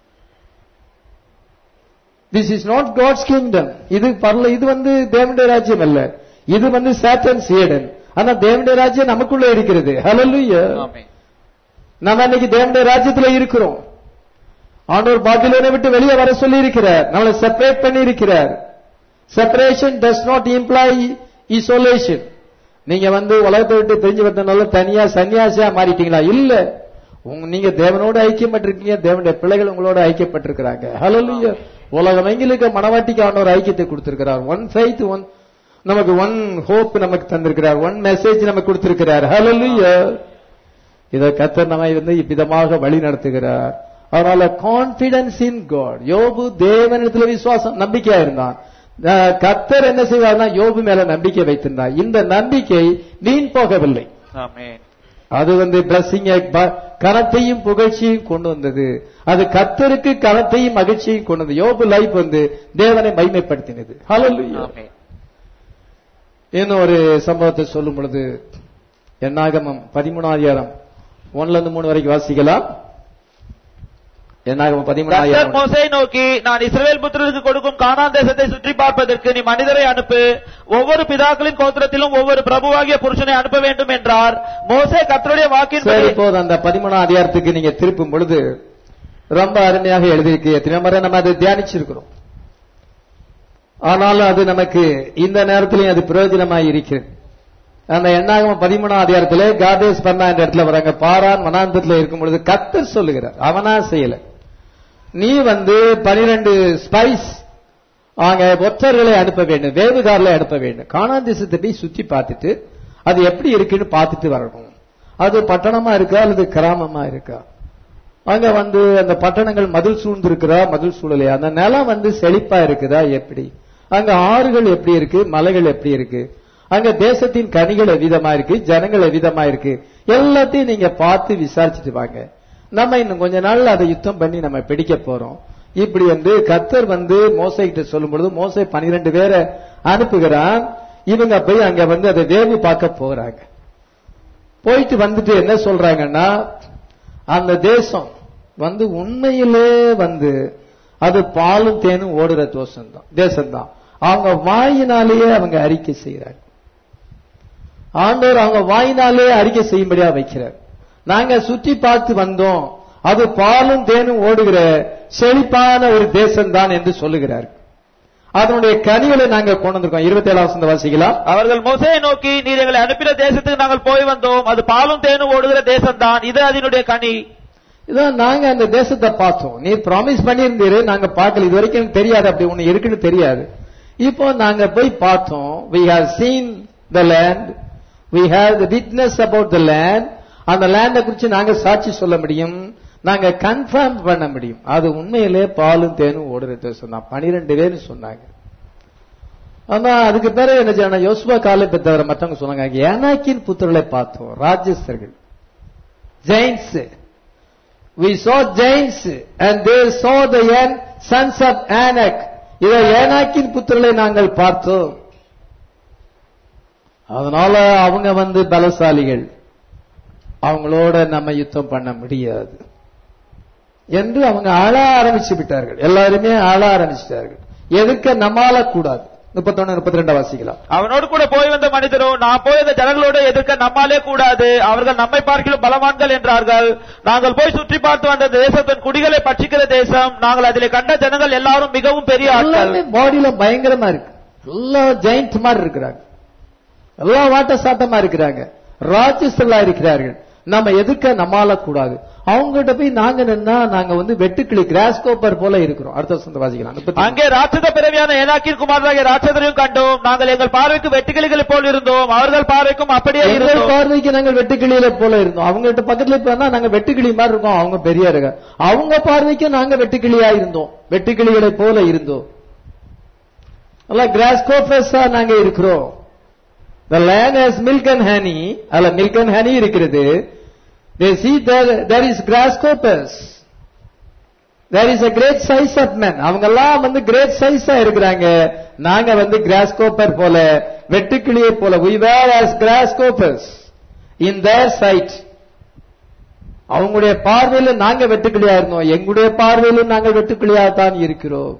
this is not God's kingdom இது பரல இது வந்து தேவனுடைய ராஜ்யம் அல்ல இது வந்து சாத்தன் சேடன் ஆனா தேவனுடைய ராஜ்யம் நமக்குள்ள இருக்கிறது ஹalleluya ஆமென். நம்ம இன்னைக்கு தேவனுடைய ராஜ்யத்துல இருக்கிறோம் ஆண்டவர் பாபிலோனை விட்டு வெளியே வர சொல்லி இருக்கிறார் நம்மளை செப்பரேட் பண்ணி இருக்கிறார் separation does not imply isolation நீங்க வந்து உலகத்தை விட்டு பிரிஞ்சு வந்தனால தனியா சன்னியாசியா மாறிட்டீங்களா இல்ல உங்க நீங்க தேவனோட ஐக்கியப்பட்டிருக்கீங்க தேவனுடைய பிள்ளைகள் உங்களோட ஐக்கியப்பட்டிருக்கிறாங்க ஹalleluya உலகம் எங்கிலுக்கு மனவாட்டிக்கு ஆண்டவர் ஐக்கியத்தை கொடுத்திருக்கிறார் ஒன் ஃபெய்த் ஒன் நமக்கு ஒன் ஹோப் நமக்கு தந்திருக்கிறார் ஒன் மெசேஜ் நமக்கு கொடுத்திருக்கிறார் ஹalleluya இத கத்தர் நம்மை வந்து இவ்விதமாக வழி நடத்துகிறார் அதனால கான்பிடன்ஸ் இன் காட் யோபு தேவனிடத்துல விசுவாசம் நம்பிக்கையா இருந்தான் அஹ் கத்தர் என்ன செய்வார்னா யோபு மேல நம்பிக்கை வைத்திருந்தார் இந்த நம்பிக்கை வீண் போகவில்லை ஆமென். அது வந்து பிளஸிங் கனத்தையும் புகழ்ச்சியும் கொண்டு வந்தது அது கத்தருக்கு கனத்தையும் மகிழ்ச்சியும் கொண்டு வந்தது யோபு லைஃப் வந்து தேவனை மைமைப்படுத்தினது ஹalleluya ஆமென். இன்னும் ஒரு சம்பவத்தை சொல்லும் பொழுது எண்ணாகமம் பதிமூணாயிரம் ஒன்னுல இருந்து மூணு வரைக்கும் வாசிக்கலாம் என்னாகும் கர்த்தர் பதிமூணாயிரம் மோசேயை நோக்கி நான் இஸ்ரவேல் புத்திரருக்கு கொடுக்கும் கானான் தேசத்தை சுற்றி பார்ப்பதற்கு நீ மனிதரை அனுப்பு ஒவ்வொரு பிதாக்களின் கோத்திரத்திலும் ஒவ்வொரு பிரபுவாகிய புருஷனை அனுப்ப வேண்டும் என்றார் மோசே கர்த்தருடைய சரி வாக்கின்படி இப்போது அந்த பதிமூணாம் அதிகாரத்துக்கு நீங்க திருப்பும் பொழுது ரொம்ப அருமையாக எழுதியிருக்கு எத்தனை முறை நம்ம அதை தியானிச்சிருக்கிறோம் ஆனாலும் அது நமக்கு இந்த நேரத்திலையும் அது பிரயோஜனமாய் இருக்கிறது அந்த எண்ணாகம பதிமூணாம் அதிகாரத்திலே காதேஸ் பண்ணா என்ற இடத்துல வராங்க பாரான் வனாந்தத்துல இருக்கும் பொழுது கத்தர் சொல்லுகிறார் அவனா செய்யல நீ வந்து பனிரெண்டு ஸ்பைஸ் அங்க ஒற்றர்களை அனுப்ப வேண்டும் வேவுகாரலை அனுப்ப வேண்டும் காணாந்தேசத்தை போய் சுத்தி பார்த்துட்டு அது எப்படி இருக்குன்னு பார்த்துட்டு வரணும் அது பட்டணமா இருக்கா அல்லது கிராமமா இருக்கா அங்க வந்து அந்த பட்டணங்கள் மதில் சூழ்ந்து இருக்கிறா மதில் சூழலையா அந்த நிலம் வந்து செழிப்பா இருக்குதா எப்படி அங்க ஆறுகள் எப்படி இருக்கு மலைகள் எப்படி இருக்கு அங்க தேசத்தின் கனிகள் எவ்விதமா இருக்கு ஜனங்கள் எவ்விதமா இருக்கு எல்லாத்தையும் நீங்க பார்த்து விசாரிச்சுட்டு வாங்க நம்ம இன்னும் கொஞ்ச நாள்ல அதை யுத்தம் பண்ணி நம்ம பிடிக்க போறோம் இப்படி வந்து கத்தர் வந்து மோசை கிட்ட சொல்லும் பொழுது மோசை பனிரெண்டு பேரை அனுப்புகிறான் இவங்க போய் அங்க வந்து அதை வேவு பார்க்க போறாங்க போயிட்டு வந்துட்டு என்ன சொல்றாங்கன்னா அந்த தேசம் வந்து உண்மையிலே வந்து அது பாலும் தேனும் ஓடுற தோஷம் தான் தேசம்தான் அவங்க வாயினாலேயே அவங்க அறிக்கை செய்யறாங்க ஆண்டவர் அவங்க வாயினாலே அறிக்கை செய்யும்படியா வைக்கிறார் நாங்க சுற்றி பார்த்து வந்தோம் அது பாலும் தேனும் ஓடுகிற செழிப்பான ஒரு தேசம்தான் என்று சொல்லுகிறார் அதனுடைய கனிகளை நாங்க கொண்டு வந்திருக்கோம் இருபத்தி ஏழாம் வசந்த வாசிக்கலாம் அவர்கள் மோசையை நோக்கி நீர் எங்களை அனுப்பின தேசத்துக்கு நாங்கள் போய் வந்தோம் அது பாலும் தேனும் ஓடுகிற தேசம்தான் இது அதனுடைய கனி இதான் நாங்க அந்த தேசத்தை பார்த்தோம் நீ ப்ராமிஸ் பண்ணியிருந்தீரு நாங்க பார்க்கல இது வரைக்கும் எனக்கு தெரியாது அப்படி ஒண்ணு இருக்குன்னு தெரியாது இப்போ நாங்க போய் பார்த்தோம் we have seen the land we have the witness about the land அந்த லேண்டை குறித்து நாங்க சாட்சி சொல்ல முடியும் நாங்க கன்ஃபார்ம் பண்ண முடியும் அது உண்மையிலே பாலும் தேனும் ஓடுற தேசம் தான் பனிரெண்டு பேர் சொன்னாங்க ஆனா அதுக்கு பிறகு என்ன செய்யணும் யோசுவா காலை பெற்றவரை மற்றவங்க சொன்னாங்க ஏனாக்கின் புத்திரர்களை பார்த்தோம் ராஜஸ்தர்கள் giants we saw giants and they saw the An- sons of Anak இதை ஏனாக்கின் புத்திரலை நாங்கள் பார்த்தோம் அதனால அவங்க வந்து பலசாலிகள் அவங்களோட நம்ம யுத்தம் பண்ண முடியாது என்று அவங்க அழ ஆரம்பிச்சு விட்டார்கள் எல்லாருமே அழ ஆரம்பிச்சிட்டார்கள் எதுக்க நம்மால கூடாது முப்பத்தொன்னு முப்பத்தி ரெண்டா வாசிக்கலாம் அவனோடு கூட போய் வந்த மனிதரும் நான் போய் அந்த ஜனங்களோடு எதிர்க்க நம்மாலே கூடாது அவர்கள் நம்மை பார்க்கிலும் பலவான்கள் என்றார்கள் நாங்கள் போய் சுற்றி பார்த்து வந்த தேசத்தின் குடிகளை பட்சிக்கிற தேசம் நாங்கள் அதிலே கண்ட ஜனங்கள் எல்லாரும் மிகவும் பெரிய ஆட்கள் எல்லாமே பாடியில பயங்கரமா இருக்கு எல்லாம் ஜெயிண்ட் மாதிரி இருக்கிறாங்க எல்லாம் வாட்ட சாட்டமா இருக்கிறாங்க ராட்சஸ்தர்களா இருக்கிறார்கள் நம்ம எதுக்க நம்மால கூடாது அவங்ககிட்ட போய் நாங்க நின்னா நாங்க வந்து வெட்டுக்கிளி கிராஸ் கோப்பர் போல இருக்கிறோம் அடுத்த வசந்த வாசிக்கலாம் முப்பத்தி அங்கே ராட்சத பிறவியான ஏனாக்கின் குமாரராகிய ராட்சதரையும் கண்டோம் நாங்கள் எங்கள் பார்வைக்கு வெட்டுக்கிளிகளைப் போல் இருந்தோம் அவர்கள் பார்வைக்கும் அப்படியே எங்கள் இருந்தோம் பார்வைக்கு நாங்கள் வெட்டுக்கிளியில போல இருந்தோம் அவங்ககிட்ட பக்கத்துல போனா நாங்க வெட்டுக்கிளி மாதிரி இருக்கோம் அவங்க பெரிய இருக்க அவங்க பார்வைக்கு நாங்க வெட்டுக்கிளியா இருந்தோம் வெட்டுக்கிளிகளை போல இருந்தோம் கிராஸ் கோப்பர்ஸா நாங்க இருக்கிறோம் The land has milk and honey. அல்ல milk and honey இருக்கிறது. They see there, there is grasshoppers. There is a great size of men. அவங்க எல்லாம் வந்து great size ஆ இருக்கிறாங்க. நாங்க வந்து grasshopper போல வெட்டுக்கிளியை போல we were as grasshoppers in their sight. அவங்களுடைய பார்வையில நாங்க வெட்டுக்கிளியா இருந்தோம் எங்களுடைய பார்வையில நாங்கள் வெட்டுக்கிளியா தான் இருக்கிறோம்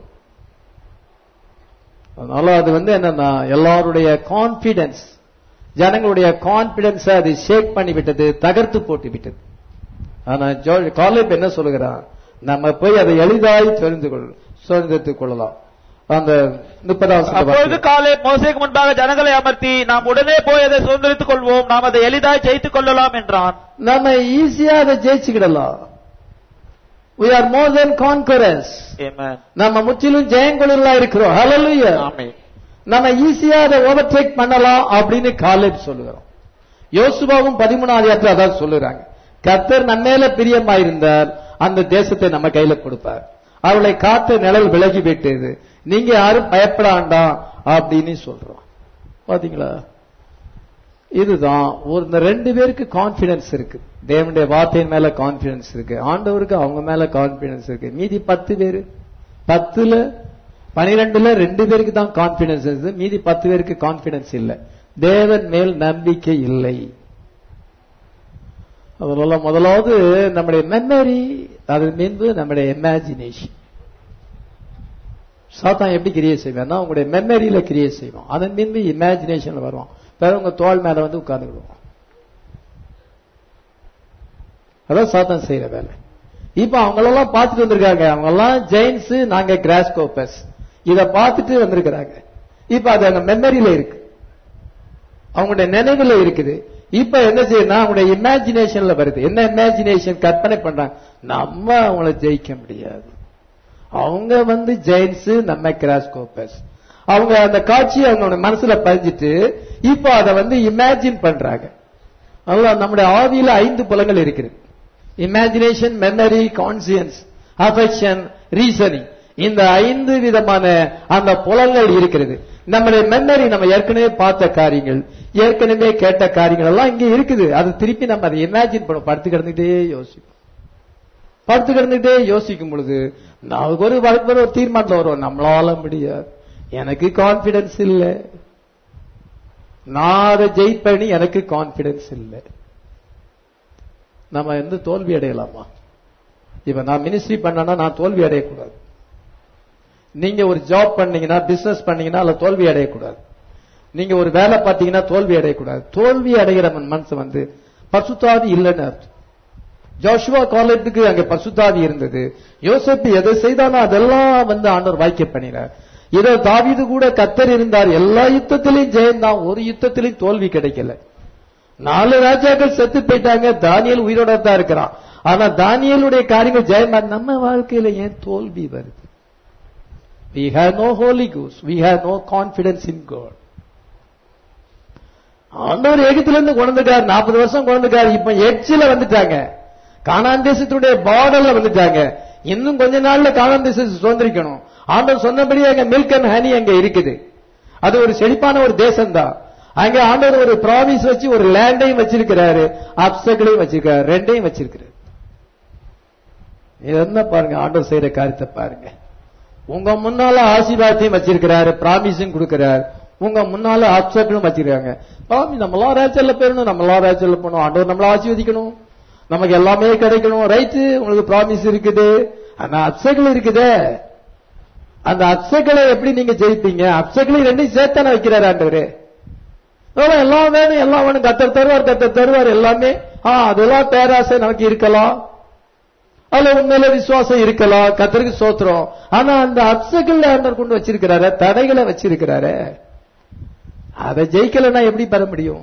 அதனால அது வந்து என்னன்னா எல்லாருடைய கான்பிடன்ஸ் ஜனங்களுடைய கான்பிடன்ஸ் அது ஷேக் பண்ணி விட்டது தகர்த்து போட்டு விட்டது ஆனா காலேப் என்ன சொல்லுகிறான் நம்ம போய் அதை எளிதாய் தெரிந்து கொள் சுதந்திரத்துக் கொள்ளலாம் அந்த முப்பதாவது அப்பொழுது காலை மோசேக்கு முன்பாக ஜனங்களை அமர்த்தி நாம் உடனே போய் அதை சுதந்திரித்துக் கொள்வோம் நாம் அதை எளிதாய் ஜெயித்துக் கொள்ளலாம் என்றான் நம்ம ஈஸியா அதை ஜெயிச்சுக்கிடலாம் we are more than conquerors Amen. நம்ம முற்றிலும் ஜெயங்கொள்ளா இருக்கிறோம் ஹalleluya ஆமென். நம்ம ஈஸியா அதை ஓவர்டேக் பண்ணலாம் அப்படின்னு காலேப் சொல்லுகிறோம் யோசுவாவும் பதிமூணாவது இடத்துல அதான் சொல்லுறாங்க கர்த்தர் நம்மேல பிரியமாயிருந்தார் அந்த தேசத்தை நம்ம கையில கொடுப்பார் அவளை காத்து நிழல் விலகி விட்டது நீங்க யாரும் பயப்படாண்டாம் அப்படின்னு சொல்றோம் பாத்தீங்களா இதுதான் ஒரு இந்த ரெண்டு பேருக்கு கான்பிடன்ஸ் இருக்கு தேவனுடைய வார்த்தையின் மேல கான்பிடன்ஸ் இருக்கு ஆண்டவருக்கு அவங்க மேல கான்பிடன்ஸ் இருக்கு மீதி பத்து பேரு பத்துல பனிரெண்டுல ரெண்டு பேருக்கு தான் கான்பிடன்ஸ் இருக்கு மீதி பத்து பேருக்கு கான்பிடன்ஸ் இல்ல தேவன் மேல் நம்பிக்கை இல்லை அதனால முதலாவது நம்முடைய மெமரி அதன் பின்பு நம்முடைய இமேஜினேஷன் சாத்தான் எப்படி கிரியேட் செய்வான்னா உங்களுடைய மெமரியில கிரியேட் செய்வான் அதன் பின்பு இமேஜினேஷன்ல வருவான் பிறகு உங்க தோல் மேல வந்து உட்கார்ந்துக்கிடுவான் அதான் சாத்தான் செய்யற வேலை இப்ப அவங்களெல்லாம் பார்த்துட்டு வந்திருக்காங்க அவங்க எல்லாம் ஜெயின்ஸ் நாங்க கிராஸ் கோப்பஸ் இத பார்த்துட்டு வந்திருக்கிறாங்க இப்ப அது அங்க மெமரியில இருக்கு அவங்களுடைய நினைவுல இருக்குது இப்ப என்ன செய்யணும் அவங்களுடைய இமேஜினேஷன்ல வருது என்ன இமேஜினேஷன் கற்பனை பண்றாங்க நம்ம அவங்கள ஜெயிக்க முடியாது அவங்க வந்து ஜெயின்ஸ் நம்ம கிராஸ் கோப்பஸ் அவங்க அந்த காட்சியை அவங்களோட மனசுல பதிஞ்சிட்டு இப்போ அதை வந்து இமேஜின் பண்றாங்க அவ்வளவு நம்முடைய ஆவியில ஐந்து புலங்கள் இருக்குது imagination memory conscience affection reasoning இந்த ஐந்து விதமான அந்த புலங்கள் இருக்கிறது நம்முடைய மெமரி நம்ம ஏற்கனவே பார்த்த காரியங்கள் ஏற்கனவே கேட்ட காரியங்கள் எல்லாம் இங்க இருக்குது அது திருப்பி நம்ம அதை இமேஜின் பண்ண படுத்து கிடந்துட்டே யோசிப்போம் படுத்து கிடந்துட்டே யோசிக்கும் பொழுது நான் ஒரு வாழ்க்கை ஒரு தீர்மானத்தில் வருவோம் நம்மளால முடியாது எனக்கு கான்பிடன்ஸ் இல்லை நான் அதை ஜெயிப்பேன்னு எனக்கு கான்பிடன்ஸ் இல்லை நம்ம வந்து தோல்வி அடையலாமா இப்ப நான் மினிஸ்ட்ரி பண்ணனா நான் தோல்வி அடையக்கூடாது நீங்க ஒரு ஜாப் பண்ணீங்கன்னா பிசினஸ் பண்ணீங்கன்னா அதுல தோல்வி அடையக்கூடாது நீங்க ஒரு வேலை பார்த்தீங்கன்னா தோல்வி அடையக்கூடாது தோல்வி அடைகிற மன் மனசு வந்து பசுத்தாதி இல்லைன்னு அர்த்தம் ஜோஷுவா காலேஜுக்கு அங்க பசுத்தாதி இருந்தது யோசப்பு எதை செய்தானோ அதெல்லாம் வந்து ஆண்டவர் வாய்க்க பண்ணினார் இதோ தாவீது கூட கத்தர் இருந்தார் எல்லா யுத்தத்திலையும் ஜெயந்தான் ஒரு யுத்தத்திலையும் தோல்வி கிடைக்கல நாலு ராஜாக்கள் செத்து போயிட்டாங்க தானியல் உயிரோட தான் இருக்கிறான் ஆனா தானியலுடைய காரியங்கள் ஜெயமா நம்ம வாழ்க்கையில ஏன் தோல்வி வருது we have no holy ghost we have no confidence in god ஆண்டவர் எகிப்துல இருந்து கொண்டிருக்காரு நாற்பது வருஷம் கொண்டிருக்காரு இப்ப எட்சில வந்துட்டாங்க கானான் தேசத்துடைய பார்டர்ல வந்துட்டாங்க இன்னும் கொஞ்ச நாள்ல கானான் தேசத்தை சுதந்திரிக்கணும் ஆண்டவர் சொன்னபடி அங்க மில்க் அண்ட் ஹனி அங்க இருக்குது அது ஒரு செழிப்பான ஒரு தேசம் தான் அங்க ஆண்டவர் ஒரு ப்ராமிஸ் வச்சு ஒரு லேண்டையும் வச்சிருக்கிறாரு அப்சகளையும் வச்சிருக்காரு ரெண்டையும் வச்சிருக்கிறாரு இது என்ன பாருங்க ஆண்டவர் செய்யற காரியத்தை பாருங்க உங்க முன்னால ஆசீர்வாதத்தையும் வச்சிருக்கிறாரு ப்ராமிஸும் கொடுக்கிறார் உங்க முன்னால அப்சர்களும் வச்சிருக்காங்க சாமி நம்மளா ராஜ்யல்ல போயிடணும் நம்மளா ராஜ்யல்ல போகணும் ஆண்டவர் நம்மள ஆசீர்வதிக்கணும் நமக்கு எல்லாமே கிடைக்கணும் ரைட்டு உங்களுக்கு ப்ராமிஸ் இருக்குது ஆனா அப்சகள் இருக்குதே அந்த அப்சகளை எப்படி நீங்க ஜெயிப்பீங்க அப்சகளை ரெண்டையும் சேர்த்தான வைக்கிறாரு ஆண்டவரு அதெல்லாம் எல்லாம் வேணும் எல்லாம் வேணும் கத்தர் தருவார் கத்தர் தருவார் எல்லாமே ஆ அதெல்லாம் பேராசை நமக்கு இருக்கலாம் அதுல உண்மையில விசுவாசம் இருக்கலாம் கத்தருக்கு சோத்திரம் ஆனா அந்த அப்சகள் ஆண்டவர் கொண்டு வச்சிருக்கிறாரு தடைகளை வச்சிருக்கிறாரு அதை ஜெயிக்கலன்னா எப்படி பெற முடியும்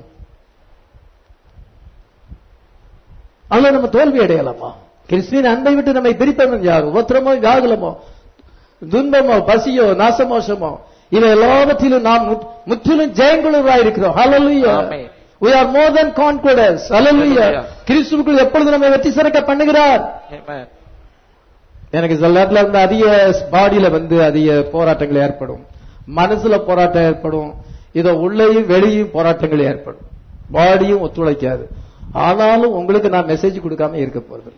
அதுல நம்ம தோல்வி அடையலாமா கிறிஸ்துவின் அன்பை விட்டு நம்மை பிரிப்பவன் யார் உபத்திரமோ வியாகுலமோ துன்பமோ பசியோ நாசமோசமோ இவை எல்லாவற்றிலும் நாம் முற்- முற்றிலும் ஜெயங்குழுவராய் இருக்கிறோம் ஹalleluya ஆமென். we are more than conquerors hallelujah Hallelujah. கிறிஸ்துவுக்குள் எப்பொழுது நம்மை வெற்றி சிறக்க பண்ணுகிறார் Amen. எனக்கு சில நேரத்துல வந்து அதிக பாடியில வந்து அதிக போராட்டங்கள் ஏற்படும் மனசுல போராட்டம் ஏற்படும் இத உள்ளேயும் வெளியும் போராட்டங்கள் ஏற்படும் பாடியும் ஒத்துழைக்காது ஆனாலும் உங்களுக்கு நான் மெசேஜ் கொடுக்காம இருக்க போறதில்லை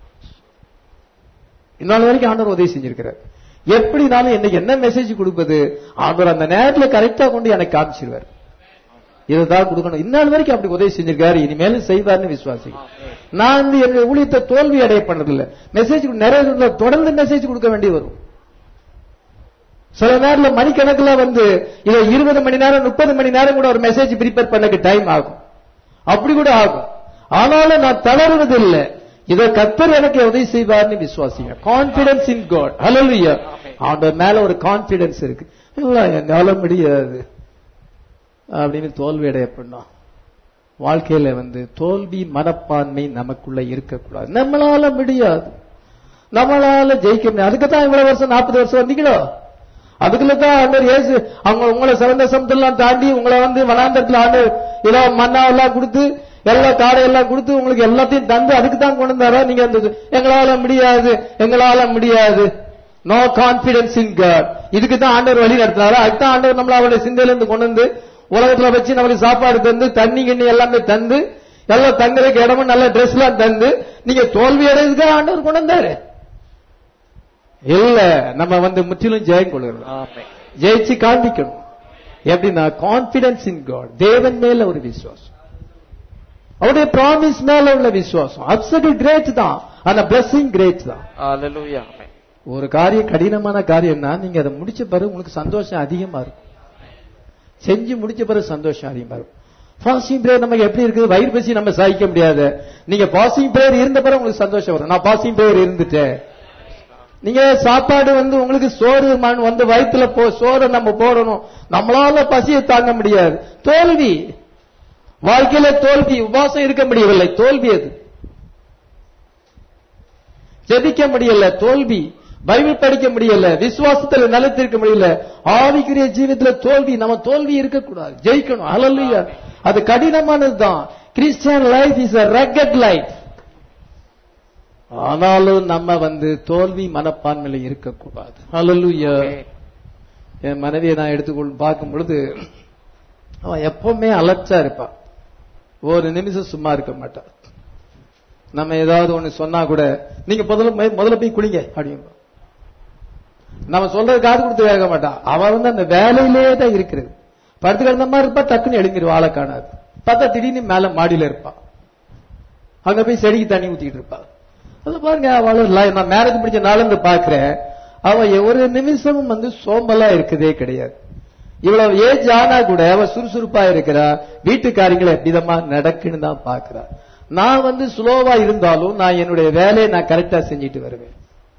இந்நாள் வரைக்கும் ஆண்டவர் உதவி செஞ்சிருக்கிறார் எப்படினாலும் இன்னைக்கு என்ன மெசேஜ் கொடுப்பது ஆண்டவர் அந்த நேரத்துல கரெக்டா கொண்டு எனக்கு காமிச்சிருவார் இதுதான் கொடுக்கணும் இந்நாள் வரைக்கும் அப்படி உதவி செஞ்சிருக்காரு இனிமேலும் செய்வார்னு விசுவாசிக்கிறேன் நான் வந்து என்னுடைய ஊழியத்தை தோல்வி அடைய பண்றதில்ல மெசேஜ் நிறைய இதுல தொடர்ந்து மெசேஜ் கொடுக்க வேண்டி வரும் சில நேரத்துல மணிக்கணக்குல வந்து இதை இருபது மணி நேரம் முப்பது மணி நேரம் கூட ஒரு மெசேஜ் ப்ரிப்பேர் பண்ணக்கு டைம் ஆகும் அப்படி கூட ஆகும் ஆனாலும் நான் தளர்வது இல்ல இதை கத்தர் எனக்கு உதவி செய்வார்னு விசுவாசிங்க கான்பிடன்ஸ் இன் காட் ஹalleluya ஆண்டவர் மேல ஒரு கான்பிடன்ஸ் இருக்கு இல்ல என்னால முடியாது அப்படின்னு தோல்வி அடைய பண்ணோம் வாழ்க்கையில வந்து தோல்வி மனப்பான்மை நமக்குள்ள இருக்கக்கூடாது நம்மளால முடியாது நம்மளால ஜெயிக்க முடியாது அதுக்கு தான் இவ்வளவு வருஷம் நாற்பது வருஷம் வந்தீங்களோ அதுக்குள்ள தான் ஆண்டவர் இயேசு அவங்க உங்களை சிறந்த சமத்தெல்லாம் தாண்டி உங்களை வந்து வனாந்தரத்துல ஆண்டு ஏதோ மண்ணா எல்லாம் கொடுத்து எல்லா காடை எல்லாம் கொடுத்து உங்களுக்கு எல்லாத்தையும் தந்து அதுக்கு தான் கொண்டு வந்தாரா நீங்க அந்த எங்களால முடியாது எங்களால முடியாது நோ கான்பிடன்ஸ் இன் காட் இதுக்கு தான் ஆண்டவர் வழி நடத்தினாரா அதுக்கு தான் ஆண்டவர் நம்மள அவருடைய சிந்தையில இருந்து கொண்டு வந்து உலகத்துல வச்சு நமக்கு சாப்பாடு தந்து தண்ணி கிண்ணி எல்லாமே தந்து எல்லாம் தங்குறதுக்கு இடமும் நல்ல ட்ரெஸ் எல்லாம் தந்து நீங்க தோல்வி அடைறதுக்கு ஆண்டவர் கொண்டு வந்தாரு இல்ல நம்ம வந்து முற்றிலும் ஜெயம் கொள்கிறோம் Amen. ஜெயிச்சு காண்பிக்கணும் எப்படின்னா கான்பிடன்ஸ் இன் காட் தேவன் மேல ஒரு விசுவாசம் அவருடைய ப்ராமிஸ் மேல உள்ள விசுவாசம் அப்சகல் கிரேட் தான் அந்த blessing கிரேட் தான் Hallelujah. Amen. ஒரு காரியம் கடினமான காரியம்னா நீங்க அதை முடிச்ச பிறகு உங்களுக்கு சந்தோஷம் அதிகமா இருக்கும் செஞ்சு முடிச்ச பிறகு சந்தோஷம் அதிகமா இருக்கும் பாசிங் பிரேயர் நமக்கு எப்படி இருக்குது வயிறு பசி நம்ம சகிக்க முடியாது நீங்க பாசிங் பிரேயர் இருந்த பிறகு உங்களுக்கு சந்தோஷம் வரும் நான் பாசிங் பிரேயர் இருந்துட்டேன் நீங்க சாப்பாடு வந்து உங்களுக்கு சோறு மண் வந்து வயித்துல போ சோறை நம்ம போடணும் நம்மளால பசியை தாங்க முடியாது தோல்வி வாழ்க்கையில தோல்வி உபாசம் இருக்க முடியவில்லை தோல்வி அது ஜெபிக்க முடியல தோல்வி பைபிள் படிக்க முடியல விசுவாசத்துல நிலைத்திருக்க முடியல ஆவிக்குரிய ஜீவிதத்துல தோல்வி நம்ம தோல்வி இருக்கக்கூடாது ஜெயிக்கணும் ஹalleluya அது கடினமானதுதான் Christian life is a rugged life ஆனாலும் நம்ம வந்து தோல்வி மனப்பான்மையில இருக்கக்கூடாது ஹalleluya என் மனைவியை நான் எடுத்துக்கொள் பார்க்கும் பொழுது அவன் எப்பவுமே அலர்ச்சா இருப்பான் ஒரு நிமிஷம் சும்மா இருக்க மாட்டான் நம்ம ஏதாவது ஒண்ணு சொன்னா கூட நீங்க முதல்ல போய்- முதல்ல போய் குளிங்க அப்படிங்க நம்ம சொல்றது காது கொடுத்து வேக மாட்டான் அவன் வந்து அந்த வேலையிலே தான் இருக்கிறது படுத்து கிடந்த மாதிரி இருப்பா டக்குன்னு எழுந்திருவா ஆளை காணாது பார்த்தா திடீர்னு மேல மாடியில இருப்பான் அங்க போய் செடிக்கு தண்ணி ஊத்திட்டு இருப்பா அது பாருங்க அவள நான் மேரேஜ் முடிச்ச நாளிலிருந்து பாக்குறேன் அவ ஒரு நிமிஷமும் வந்து சோம்பலா இருக்கதே கிடையாது இவ்வளவு ஏஜ் ஆனா கூட அவ சுறுசுறுப்பா இருக்கிறா வீட்டு காரியங்களை எப்படிதமா நடக்குன்னு தான் பாக்குறா நான் வந்து ஸ்லோவா இருந்தாலும் நான் என்னுடைய வேலையை நான் கரெக்டா செஞ்சுட்டு வருவேன்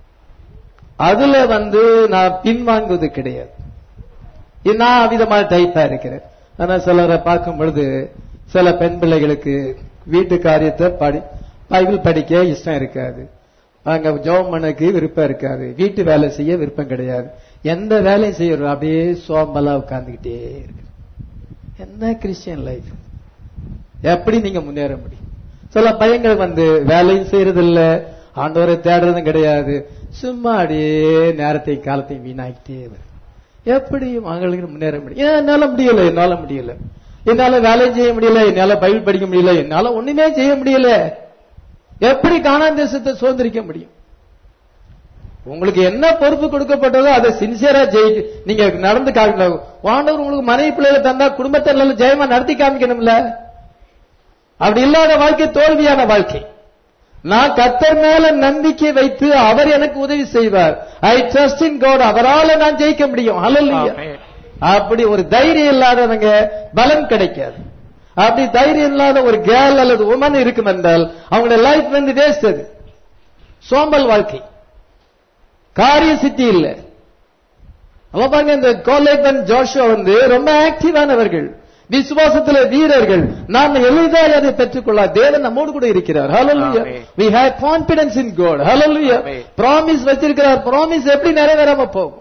அதுல வந்து நான் பின்வாங்குவது கிடையாது இது நான் விதமான டைப்பா இருக்கிறேன் ஆனா சிலரை பார்க்கும் பொழுது சில பெண் பிள்ளைகளுக்கு வீட்டு காரியத்தை படி பைபிள் படிக்க இஷ்டம் இருக்காது அங்க ஜோம் பண்ணக்கு விருப்பம் இருக்காது வீட்டு வேலை செய்ய விருப்பம் கிடையாது எந்த வேலையும் செய்யறோம் அப்படியே சோம்பலா உட்கார்ந்துகிட்டே இருக்கு என்ன கிறிஸ்டியன் லைஃப் எப்படி நீங்க முன்னேற முடியும் சில பையங்கள் வந்து வேலையும் செய்யறது இல்ல ஆண்டவரை தேடுறதும் கிடையாது சும்மா அப்படியே நேரத்தையும் காலத்தையும் வீணாக்கிட்டே வரும் எப்படி அவங்களுக்கு முன்னேற முடியும் ஏன் என்னால முடியல என்னால முடியல என்னால வேலையும் செய்ய முடியல என்னால பைபிள் படிக்க முடியல என்னால ஒண்ணுமே செய்ய முடியல எப்படி காணாந்த தேசத்தை சுதந்திரிக்க முடியும் உங்களுக்கு என்ன பொறுப்பு கொடுக்கப்பட்டதோ அதை சின்சியரா ஜெயி நீங்க நடந்து காமிக்கணும் ஆண்டவர் உங்களுக்கு மனைவி பிள்ளைகளை தந்தா குடும்பத்தை நல்லா ஜெயமா நடத்தி காமிக்கணும்ல அப்படி இல்லாத வாழ்க்கை தோல்வியான வாழ்க்கை நான் கத்தர் மேல நம்பிக்கை வைத்து அவர் எனக்கு உதவி செய்வார் ஐ ட்ரஸ்ட் இன் காட் அவரால நான் ஜெயிக்க முடியும் ஹalleluya Amen. அப்படி ஒரு தைரியம் இல்லாதவங்க பலம் கிடைக்காது அப்படி தைரியம் இல்லாத ஒரு கேர்ள் அல்லது உமன் இருக்கும் என்றால் அவங்களுடைய லைஃப் வந்து வேஸ்ட் அது சோம்பல் வாழ்க்கை காரிய சித்தி இல்ல அவன் பாருங்க இந்த கோலேபன் ஜோஷுவா வந்து ரொம்ப ஆக்டிவானவர்கள் விசுவாசத்துல வீரர்கள் நாம் எளிதாக அதை பெற்றுக்கொள்ள தேவன் நம்மோடு கூட இருக்கிறார் hallelujah Amen. we have confidence in god hallelujah Amen. Promise வச்சிருக்கிறார் ப்ராமிஸ் எப்படி நிறைவேறாம போகும்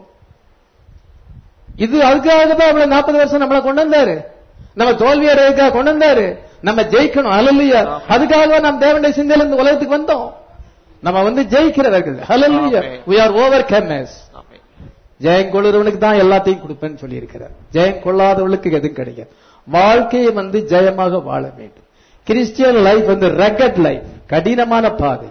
இது அதுக்காக தான் அவ்வளவு நாற்பது வருஷம் நம்மளை கொண்டு வந்தாரு நம்ம தோல்வி அடையதுக்காக கொண்டு வந்தாரு நம்ம ஜெயிக்கணும் ஹalleluya Amen. அதுக்காக நாம் தேவனுடைய சிந்தையில இந்த உலகத்துக்கு வந்தோம் நம்ம வந்து ஜெயிக்கிறவர்கள் ஹalleluya Amen. we are overcomers Amen. ஜெயம் கொள்ளுறவனுக்கு தான் எல்லாத்தையும் கொடுப்பேன்னு சொல்லி இருக்கிறார் ஜெயம் கொள்ளாதவளுக்கு எதுவும் கிடைக்காது வாழ்க்கையை வந்து ஜெயமாக வாழ வேண்டும் கிறிஸ்டியன் லைஃப் வந்து ரகட் லைஃப் கடினமான பாதை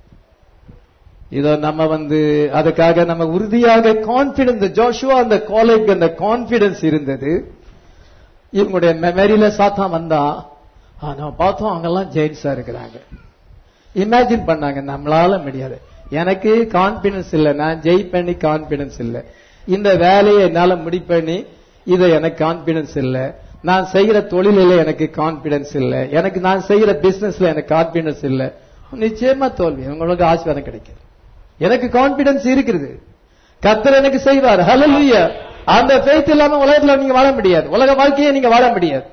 இதோ நம்ம வந்து அதுக்காக நம்ம உறுதியாக கான்பிடன்ஸ் ஜோஷுவா அந்த காலேஜ் அந்த கான்பிடன்ஸ் இருந்தது இவங்களுடைய மெமரியில சாத்தா வந்தா ஆ, நம்ம பார்த்தோம் அவங்கெல்லாம் ஜெயின்ஸா இருக்கிறாங்க இமேஜின் பண்ணாங்க நம்மளால முடியாது எனக்கு கான்பிடன்ஸ் இல்ல நான் ஜெயிப்பேன்னு கான்பிடன்ஸ் இல்ல இந்த வேலையை என்னால முடிப்பேன்னு இதை எனக்கு கான்பிடன்ஸ் இல்ல நான் செய்யற தொழிலில எனக்கு கான்பிடன்ஸ் இல்ல எனக்கு நான் செய்யற பிசினஸ்ல எனக்கு கான்பிடன்ஸ் இல்ல நிச்சயமா தோல்வி உங்களுக்கு ஆசீர்வாதம் கிடைக்கும் எனக்கு கான்பிடன்ஸ் இருக்குது கர்த்தர் எனக்கு செய்வார் ஹalleluya அந்த faith இல்லாம உலகத்துல நீங்க வாழ முடியாது உலக வாழ்க்கையை நீங்க வாழ முடியாது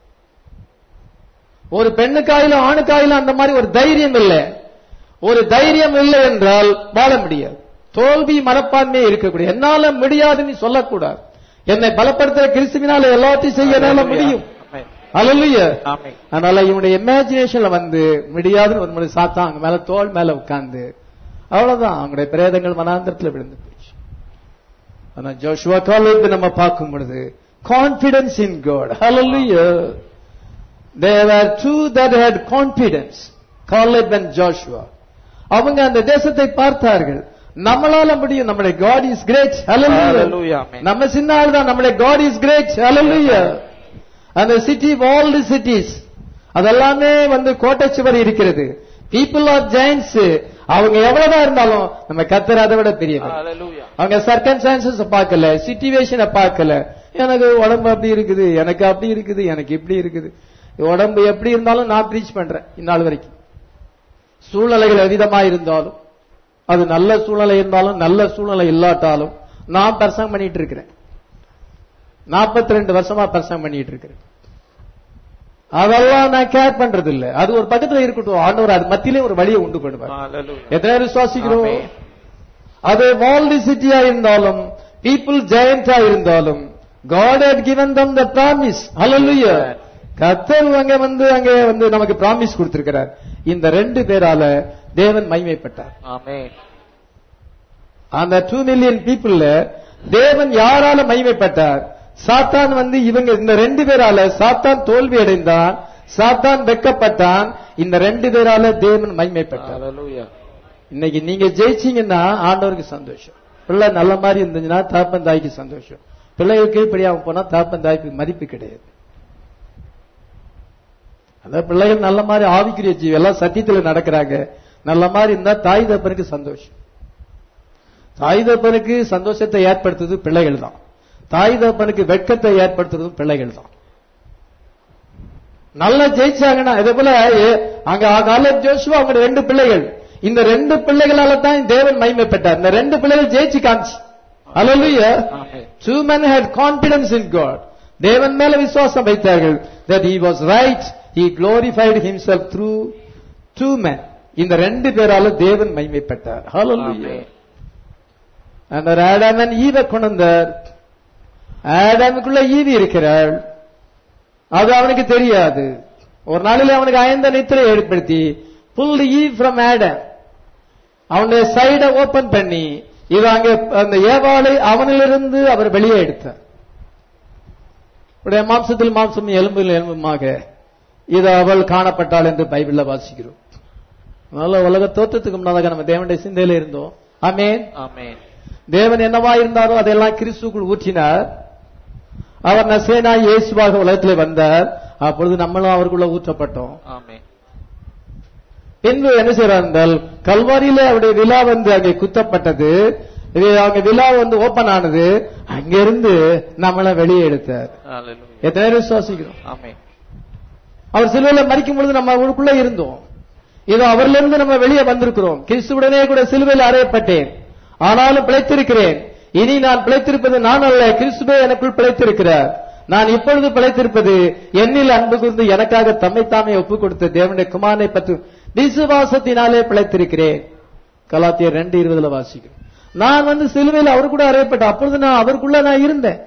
ஒரு பெண்ணுக்காயிலும் ஆணுக்காயிலும் அந்த மாதிரி ஒரு தைரியம் இல்லை ஒரு தைரியம் இல்லை என்றால் வாழ முடியாது தோல்வி மனப்பான்மை இருக்கக்கூடிய என்னால முடியாதுன்னு சொல்லக்கூடாது என்னை பலப்படுத்துற கிறிஸ்துவினால எல்லாத்தையும் செய்ய என்னால முடியும் Amen. அல்ல Amen. அதனால இவனுடைய இமேஜினேஷன்ல வந்து முடியாதுன்னு ஒரு முறை சாத்தா அவங்க மேல தோல் மேல உட்கார்ந்து அவ்வளவுதான் அவங்களுடைய பிரேதங்கள் மனாந்திரத்துல விழுந்து போச்சு ஆனா ஜோஷுவா காலேஜ் நம்ம பார்க்கும் பொழுது confidence in God hallelujah there were two that had confidence Caleb and Joshua அவங்க அந்த தேசத்தை பார்த்தார்கள் நம்மளால முடியும் நம்முடைய God is great Hallelujah. Amen. நம்ம சின்ன ஆள் தான் நம்முடைய காட் இஸ் கிரேட் hallelujah அந்த சிட்டி வால்டு சிட்டிஸ் அதெல்லாமே வந்து கோட்டை சுவர் இருக்கிறது பீப்புள் ஆர் ஜெயின்ஸ் அவங்க எவ்வளவுதான் இருந்தாலும் நம்ம கத்தர் அதை விட பெரியவர் Hallelujah. அவங்க சர்க்கன்சான்சஸ் பார்க்கல சிச்சுவேஷனை பார்க்கல எனக்கு உடம்பு அப்படி இருக்குது எனக்கு அப்படி இருக்குது எனக்கு இப்படி இருக்குது உடம்பு எப்படி இருந்தாலும் நான் ப்ரீச் பண்றேன் இந்நாள் வரைக்கும் சூழ்நிலைகள் எவ்விதமா இருந்தாலும் அது நல்ல சூழ்நிலை இருந்தாலும் நல்ல சூழ்நிலை இல்லாட்டாலும் நான் பிரசங்கம் பண்ணிட்டு இருக்கிறேன் 42 ரெண்டு வருஷமா பிரசங்கம் பண்ணிட்டு இருக்கிறேன் அதெல்லாம் நான் கேர் பண்றது இல்ல அது ஒரு பக்கத்துல இருக்கட்டும் ஆண்டவர் அது மத்தியிலே ஒரு வழியை உண்டு பண்ணுவார் Hallelujah. எத்தனை பேர் விசுவாசிக்கிறோம் Amen. அது வால்டி சிட்டியா இருந்தாலும் பீப்புள் ஜெயண்டா இருந்தாலும் God had given them the promise hallelujah கத்தர் அங்க வந்து அங்க வந்து நமக்கு promise கொடுத்திருக்கிறார் இந்த ரெண்டு பேரால தேவன் மகிமைப்பட்டார் Amen. அந்த டூ மில்லியன் பீப்புள்ல தேவன் யாரால மகிமைப்பட்டார் சாத்தான் வந்து இவங்க இந்த ரெண்டு பேரால சாத்தான் தோல்வி அடைந்தான் சாத்தான் வெக்கப்பட்டான் இந்த ரெண்டு பேரால தேவன் மகிமைப்பட்டார் Hallelujah. இன்னைக்கு நீங்க ஜெயிச்சீங்கன்னா ஆண்டவருக்கு சந்தோஷம் பிள்ளை நல்ல மாதிரி இருந்துச்சுன்னா தாப்பன் தாய்க்கு சந்தோஷம் பிள்ளைகளுக்கு இப்படியாம போனா தாப்பன் தாய்க்கு மதிப்பு கிடையாது அந்த பிள்ளைகள் நல்ல மாதிரி ஆவிக்குரிய ஜீவி எல்லாம் சத்தியத்துல நடக்கிறாங்க நல்ல மாதிரி இருந்தா தாய் தப்பனுக்கு சந்தோஷம் தாய் தப்பனுக்கு சந்தோஷத்தை ஏற்படுத்துறது பிள்ளைகள் தான் தாய் தப்பனுக்கு வெட்கத்தை ஏற்படுத்துறதும் பிள்ளைகள் தான் நல்லா ஜெயிச்சாங்கன்னா இதே போல ஏ- அங்க காலேஜ் ஜோஷுவா அவங்க ரெண்டு பிள்ளைகள் இந்த ரெண்டு பிள்ளைகளால தான் தேவன் மகிமை பெற்றார் இந்த ரெண்டு பிள்ளைகள் ஜெயிச்சு காமிச்சு Hallelujah. Amen. Two men had confidence in God. தேவன் மேல விசுவாசம் வைத்தார்கள் that he was right he glorified himself through two men இந்த ரெண்டு பேரால தேவன் மகிமை பெற்றார் Hallelujah. Amen. அந்த ஆடாமன் ஈவை கொண்டு வந்தார் ஆடாமுக்குள்ள ஈவி இருக்கிறாள் அது அவனுக்கு தெரியாது ஒரு நாளில் அவனுக்கு அயந்த நித்திரை ஏற்படுத்தி புல் ஈவ் ஃப்ரம் ஆடம் அவனுடைய சைடை ஓபன் பண்ணி இது அங்கே அந்த ஏவாளை அவனிலிருந்து அவர் வெளியே எடுத்தார் உடைய மாம்சத்தில் மாம்சம் எலும்பில் எலும்புமாக இது அவள் காணப்பட்டாள் என்று பைபிள்ல வாசிக்கிறோம் அதனால உலக தோற்றத்துக்கு முன்னதாக நம்ம தேவனுடைய சிந்தையில இருந்தோம் ஆமென் Amen. தேவன் என்னவா இருந்தாரோ அதெல்லாம் கிறிஸ்துக்குள் ஊற்றினார் அவர் நசேனா இயேசுவாக உலகத்திலே வந்தார் அப்பொழுது நம்மளும் அவருக்குள்ள ஊற்றப்பட்டோம் Amen. பின்பு என்ன செய்யறார் என்றால் கல்வாரியிலே அவருடைய விழா வந்து அங்கே குத்தப்பட்டது இது அங்க விழா வந்து ஓபன் ஆனது அங்கிருந்து நம்மள வெளியே எடுத்தார் Hallelujah. எத்தனை பேர் விசுவாசிக்கிறோம் Amen. அவர் சிலுவையில மறிக்கும் பொழுது நம்ம அவருக்குள்ள இருந்தோம் இதோ அவரிலிருந்து நம்ம வெளியே வந்திருக்கிறோம் கிறிஸ்துவுடனே கூட சிலுவையில் அறையப்பட்டேன் ஆனாலும் பிழைத்திருக்கிறேன் இனி நான் பிழைத்திருப்பது நான் அல்ல கிறிஸ்துவே எனக்குள் பிழைத்திருக்கிறார் நான் இப்பொழுது பிழைத்திருப்பது என்னில் அன்பு கூர்ந்து எனக்காக தம்மைத்தாமே ஒப்புக் கொடுத்த தேவனுடைய குமாரனை பற்றி விசுவாசத்தினாலே பிழைத்திருக்கிறேன் கலாத்தியர் ரெண்டு இருபதுல வாசிக்கிறேன் நான் வந்து சிலுவையில் அவர் கூட அறையப்பட்டேன் அப்பொழுது நான் அவருக்குள்ள நான் இருந்தேன்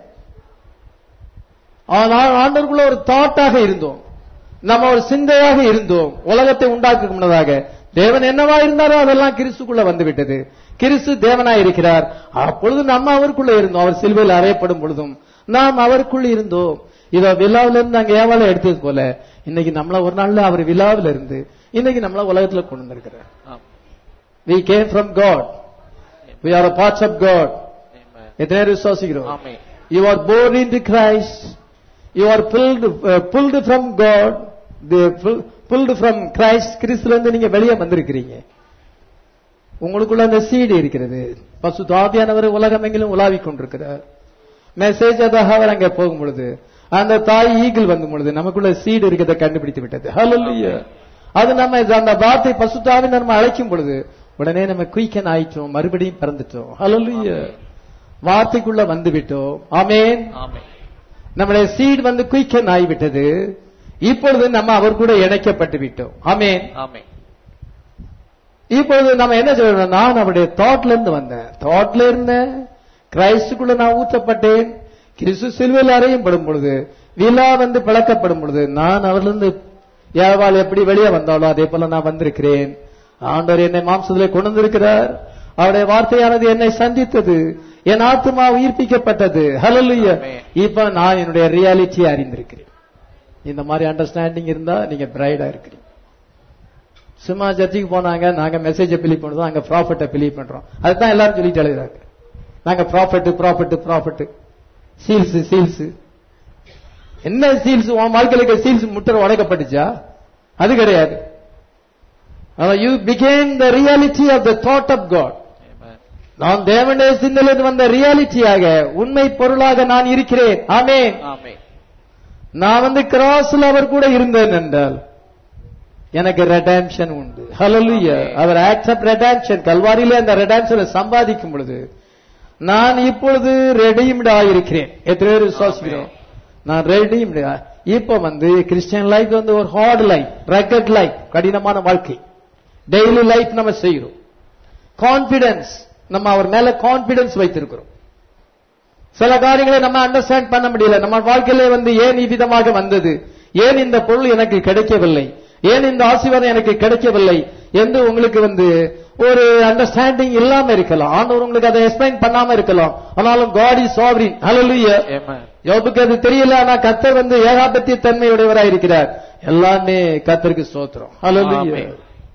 ஆனால் ஆண்டவருக்குள்ள ஒரு தாட்டாக இருந்தோம் நம்ம ஒரு சிந்தையாக இருந்தோம் உலகத்தை உண்டாக்க முன்னதாக தேவன் என்னவா இருந்தாரோ அதெல்லாம் கிறிஸ்துக்குள்ள வந்து விட்டது கிறிஸ்து தேவனா இருக்கிறார் அப்பொழுது நம்ம அவருக்குள்ள இருந்தோம் அவர் சிலுவையில் அறையப்படும் பொழுதும் நாம் அவருக்குள்ள இருந்தோம் இதோ விழாவில இருந்து அங்க ஏவாளை எடுத்தது போல இன்னைக்கு நம்மள ஒரு நாள்ல அவர் விழாவில இருந்து இன்னைக்கு நம்மள உலகத்துல கொண்டு வந்திருக்கிறார் Amen. we came from god we are a parts of god Amen. எத்தனை பேர் விசுவாசிக்கிறோம் Amen. You are born into Christ. You are pulled, uh, pulled from God. The pull- pulled from Christ. கிறிஸ்துல இருந்து நீங்க வெளியே வந்திருக்கிறீங்க உங்களுக்குள்ள அந்த சீடு இருக்கிறது பசு தாதியானவர் உலகம் எங்கிலும் உலாவிக் கொண்டிருக்கிறார் மெசேஜ் அதாக அவர் அங்க போகும் பொழுது அந்த தாய் ஈகிள் வந்து பொழுது நமக்குள்ள சீடு இருக்கிறத கண்டுபிடித்து விட்டது Hallelujah. அது நம்ம அந்த வார்த்தை பசுத்தாவி நம்ம அழைக்கும் பொழுது உடனே நம்ம குயிக்கன் ஆயிட்டோம் மறுபடியும் பிறந்துட்டோம் Hallelujah. வார்த்தைக்குள்ள வந்து விட்டோம் ஆமென் Amen. நம்முடைய சீட் வந்து குயிக்கன் ஆகிவிட்டது இப்பொழுது நம்ம அவர் கூட இணைக்கப்பட்டு விட்டோம் ஆமென் Amen. இப்பொழுது நம்ம என்ன சொல்லணும் நான் அவருடைய தாட்ல இருந்து வந்தேன் தாட்ல இருந்தேன் கிரைஸ்டுக்குள்ள நான் ஊற்றப்பட்டேன் கிறிஸ்து சிலுவையில் அறையப்படும் பொழுது விழா வந்து பிளக்கப்படும் பொழுது நான் அவரிலிருந்து ஏவாள் எப்படி வெளியே வந்தாலோ அதே போல நான் வந்திருக்கிறேன் ஆண்டவர் என்னை மாம்சத்திலே கொண்டு வந்திருக்கிறார் அவருடைய வார்த்தையானது என்னை சந்தித்தது என் ஆத்மா உயிர்ப்பிக்கப்பட்டது ஹalleluya Amen. இப்ப நான் என்னுடைய ரியாலிட்டியை அறிந்திருக்கிறேன் இந்த மாதிரி அண்டர்ஸ்டாண்டிங் இருந்தா நீங்க பிரைடா இருக்கிறீங்க சும்மா சர்ச்சுக்கு போனாங்க நாங்க மெசேஜை பிலீவ் பண்றோம் அங்க ப்ராஃபிட்ட பிலீவ் பண்றோம் அதுதான் எல்லாரும் சொல்லிட்டு எழுதுறாங்க நாங்க prophet prophet prophet seals seals என்ன சீல்ஸ் உன் வாழ்க்கையில சீல்ஸ் முட்டை உடைக்கப்பட்டுச்சா அது கிடையாது you became the reality of the thought of God Amen. நான் தேவனுடைய சிந்தனையிலிருந்து வந்த ரியாலிட்டியாக உண்மை பொருளாக நான் இருக்கிறேன் ஆமென் Amen. நான் வந்து கிராஸ்ல அவர் கூட இருந்தேன் என்றால் எனக்கு ரெடாம்ஷன் உண்டு ஹalleluya Amen. அவர் ஆக்செப்ட் ரெடாம்ஷன் கல்வாரியிலே அந்த ரெடாம்ஷனை சம்பாதிக்கும் பொழுது நான் இப்பொழுது ரெடீம்டு ஆயிருக்கிறேன் எத்தனை பேர் விசுவாசிக்கிறோம் நான் ரெடீம்டு இப்ப வந்து கிறிஸ்டியன் லைஃப் வந்து ஒரு ஹார்ட் லைஃப் ரெக்கட் லைஃப் கடினமான வாழ்க்கை டெய்லி லைஃப் நம்ம செய்கிறோம் கான்பிடன்ஸ் நம்ம அவர் மேல கான்பிடன்ஸ் வைத்திருக்கிறோம் சில காரியங்களை நம்ம அண்டர்ஸ்டாண்ட் பண்ண முடியல நம்ம வாழ்க்கையிலே வந்து ஏன் இவ்விதமாக வந்தது ஏன் இந்த பொருள் எனக்கு கிடைக்கவில்லை ஏன் இந்த ஆசீர்வாதம் எனக்கு கிடைக்கவில்லை என்று உங்களுக்கு வந்து ஒரு அண்டர்ஸ்டாண்டிங் இல்லாம இருக்கலாம் ஆண்டவர் உங்களுக்கு அதை எக்ஸ்பிளைன் பண்ணாம இருக்கலாம் ஆனாலும் God is sovereign hallelujah Amen. யோபுக்கு அது தெரியல ஆனா கத்தர் வந்து ஏகாபத்திய தன்மையுடையவராய் இருக்கிறார் எல்லாமே கத்தருக்கு ஸ்தோத்திரம் hallelujah Amen.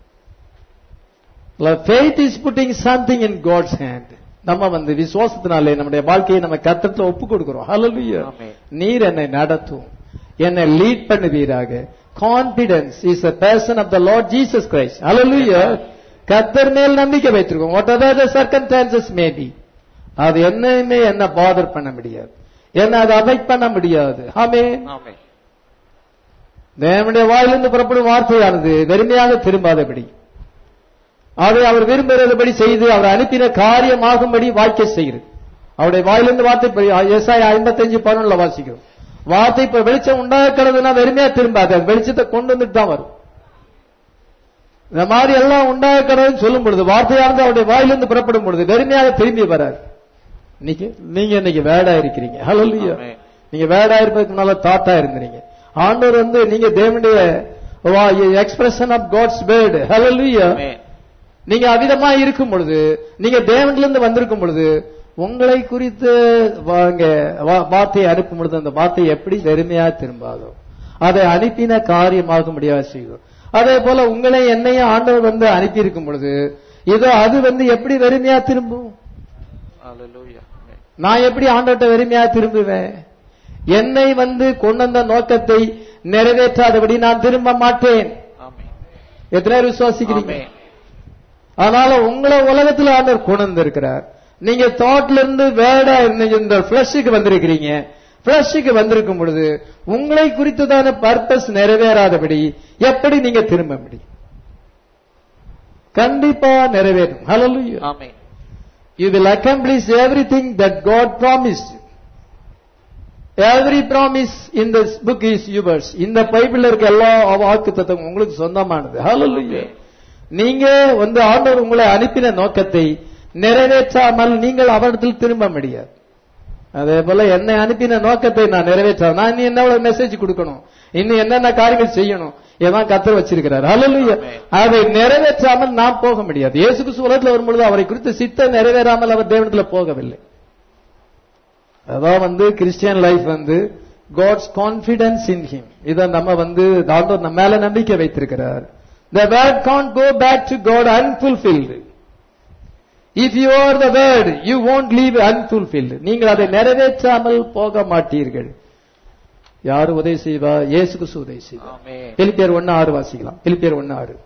Faith is putting something in God's hand நம்ம வந்து விசுவாசத்தினாலே நம்முடைய வாழ்க்கையை நம்ம கத்தத்துல ஒப்பு கொடுக்கிறோம் ஹalleluya Amen. நீர் என்னை நடத்தும் என்னை லீட் பண்ணுவீராக confidence is a person of the Lord Jesus Christ hallelujah கத்தர் மேல் நம்பிக்கை வைத்திருக்கோம் whatever the circumstances may be அது என்னையுமே என்ன பாதர் பண்ண முடியாது என்ன அதை அஃபெக்ட் பண்ண முடியாது ஆமென் Amen. தேவனுடைய வாயிலிருந்து புறப்படும் வார்த்தையானது வெறுமையாக திரும்பாதபடி அதை அவர் விரும்புகிறபடி செய்து அவர் அனுப்பின காரியமாகும்படி வாய்க்க செய்கிறது அவருடைய வாயிலிருந்து வார்த்தை எஸ்ஐ ஐம்பத்தஞ்சு பதினொன்னுல வாசிக்கிறோம் வார்த்தை இப்ப வெளிச்சம் உண்டாக்குறதுன்னா வெறுமையா திரும்பாது அது வெளிச்சத்தை கொண்டு வந்துட்டு தான் வரும் இந்த மாதிரி எல்லாம் உண்டாக்குறதுன்னு சொல்லும் பொழுது வார்த்தையானது அவருடைய வாயிலிருந்து புறப்படும் பொழுது வெறுமையாக திரும்பி வராது இன்னைக்கு நீங்க இன்னைக்கு வேடா இருக்கிறீங்க ஹalleluya Amen. நீங்க வேடா இருப்பதுக்கு முன்னால தாத்தா இருந்தீங்க ஆண்டவர் வந்து நீங்க தேவனுடைய expression of God's word hallelujah Amen. நீங்க அவிதமா இருக்கும் பொழுது நீங்க தேவன்ல இருந்து வந்திருக்கும் பொழுது உங்களை குறித்து வாங்க வா- வார்த்தையை அனுப்பும் பொழுது அந்த வார்த்தை எப்படி வெறுமையா திரும்பாதோ அதை அனுப்பின காரியமாக முடியாது செய்யும் அதே போல உங்களை என்னையும் ஆண்டவர் வந்து அனுப்பி இருக்கும் பொழுது இதோ அது வந்து எப்படி வெறுமையா திரும்பும் Hallelujah. Amen. நான் எப்படி ஆண்டவர்ட்ட வெறுமையா திரும்புவேன் என்னை வந்து கொண்டு வந்த நோக்கத்தை நிறைவேற்றாதபடி நான் திரும்ப மாட்டேன் Amen. எத்தனை பேர் விசுவாசிக்கிறீங்க Amen. அதனால உங்களை உலகத்துல ஆண்டவர் கொண்டு வந்திருக்கிறார் நீங்க தாட்ல இருந்து வேடா இருந்தீங்க இந்த பிளஷுக்கு வந்திருக்கிறீங்க பிளஷுக்கு வந்திருக்கும் பொழுது உங்களை குறித்ததான பர்பஸ் நிறைவேறாதபடி எப்படி நீங்க திரும்ப முடியும் கண்டிப்பா நிறைவேறும் ஹalleluya Amen. you will accomplish everything that God promised. Every promise in this book is yours. இந்த பைபிள்ல இருக்க எல்லா வாக்கு உங்களுக்கு சொந்தமானது Hallelujah. நீங்க வந்து ஆண்டவர் உங்களை அனுப்பின நோக்கத்தை நிறைவேற்றாமல் நீங்கள் அவரிடத்தில் திரும்ப முடியாது அதே போல என்னை அனுப்பின நோக்கத்தை நான் நிறைவேற்ற நான் இன்னும் என்ன மெசேஜ் கொடுக்கணும் இன்னும் என்னென்ன காரியங்கள் செய்யணும் இதான் கத்தர் வச்சிருக்கிறார் Hallelujah. Amen. அதை நிறைவேற்றாமல் நாம் போக முடியாது இயேசு கிறிஸ்து உலகத்தில் வரும்பொழுது அவரை குறித்த சித்தம் நிறைவேறாமல் அவர் தேவனத்துல போகவில்லை அதான் வந்து கிறிஸ்டியன் லைஃப் வந்து காட்ஸ் கான்பிடன்ஸ் இன் ஹிம் இதை நம்ம வந்து ஆண்டவர் நம்ம மேல நம்பிக்கை வைத்திருக்கிறார் the word can't go back to God unfulfilled if you are the word you won't leave unfulfilled நீங்கள் அதை நிறைவேற்றாமல் போக மாட்டீர்கள் யார் உதவி செய்வா இயேசு கிறிஸ்து உதவி செய்வா Amen. பிலிப்பியர் ஒன்னு ஆறு வாசிக்கலாம் பிலிப்பியர் ஒன்னு ஆறு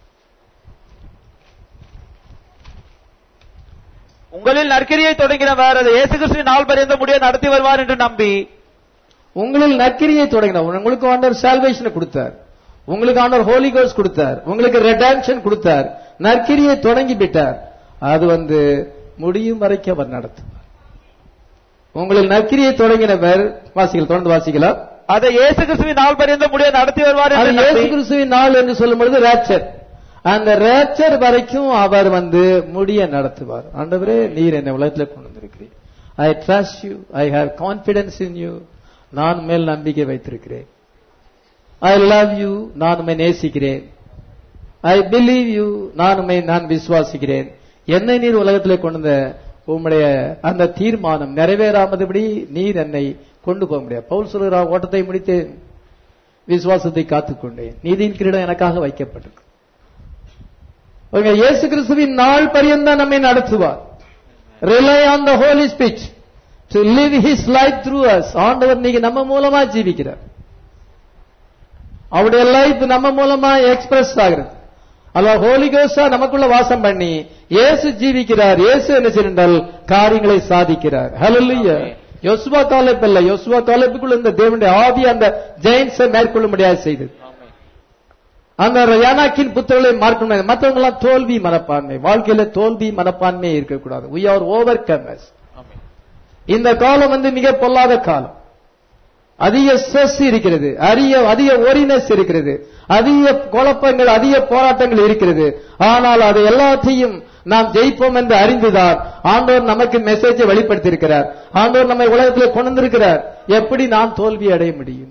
உங்களில் நற்கிரியை தொடங்கினவர் அதை இயேசு கிறிஸ்துவின் நாள் பரியந்த முடிய நடத்தி வருவார் என்று நம்பி உங்களில் நற்கிரியை தொடங்கினார் உங்களுக்கு ஆண்டவர் சால்வேஷனை கொடுத்தார் உங்களுக்கு ஆண்டவர் ஹோலி கோஸ் கொடுத்தார் உங்களுக்கு ரெடான்ஷன் கொடுத்தார் நற்கிரியை தொடங்கி விட்டார் அது வந்து முடியும் வரைக்கும் அவர் நடத்துவார் உங்களில் நற்கிரியை தொடங்கினவர் வாசிகள் தொடர்ந்து வாசிக்கலாம் அதை இயேசு கிறிஸ்துவின் நாள் பரியந்த முடிய நடத்தி வருவார் அது என்று இயேசு நம்பி கிறிஸ்துவின் நாள் என்று சொல்லும் பொழுது ரேப்சர் அந்த ரேப்சர் வரைக்கும் அவர் வந்து முடிய நடத்துவார் ஆண்டவரே நீர் என்னை உலகத்தில் கொண்டு வந்திருக்கிறீர் I trust you I have confidence in you நான் மேல் நம்பிக்கை வைத்திருக்கிறேன் ஐ லவ் யூ நான் உம்மை நேசிக்கிறேன் ஐ பிலீவ் யூ நான் உம்மை நான் விசுவாசிக்கிறேன் என்னை நீர் உலகத்திலே கொண்டு வந்த உம்முடைய அந்த தீர்மானம் நிறைவேறாமதுபடி நீர் என்னை கொண்டு போக முடியாது பவுல் சொல்கிறார் ஓட்டத்தை முடித்தேன் விசுவாசத்தை காத்துக்கொண்டேன் நீதியின் கிரீடம் எனக்காக வைக்கப்பட்டிருக்கு பாருங்க, இயேசு கிறிஸ்துவின் நாள் பரியந்தம் நம்மை நடத்துவார் rely on the holy speech to live his life through us ஆண்டவர் நீங்க நம்ம மூலமா ஜீவிக்கிறார் அவருடைய லைஃப் நம்ம மூலமா எக்ஸ்பிரஸ் ஆகிறது அல்ல ஹோலி கோஸ்டா நமக்குள்ள வாசம் பண்ணி இயேசு ஜீவிக்கிறார் இயேசு என்ன செய்தால் காரியங்களை சாதிக்கிறார் ஹalleluya யோசுவா காலேப் இல்ல யோசுவா காலேப்புக்குள்ள இந்த தேவனுடைய ஆவி அந்த ஜெயின்ஸை மேற்கொள்ள முடியாது செய்தது அந்த யானாக்கின் புத்தகங்களை மார்க்க முடியாது மற்றவங்க எல்லாம் தோல்வி மனப்பான்மை வாழ்க்கையில தோல்வி மனப்பான்மை இருக்கக்கூடாது we are overcomers இந்த காலம் வந்து மிக பொல்லாத காலம் அதிக ஸ்ட்ரெஸ் இருக்கிறது அதிக அதிக ஒரினஸ் இருக்கிறது அதிக குழப்பங்கள் அதிக போராட்டங்கள் இருக்கிறது ஆனால் அதை எல்லாத்தையும் நாம் ஜெயிப்போம் என்று அறிந்துதான் ஆண்டவர் நமக்கு மெசேஜை வெளிப்படுத்தியிருக்கிறார் ஆண்டவர் நம்மை உலகத்தில் கொண்டு வந்திருக்கிறார் எப்படி நாம் தோல்வி அடைய முடியும்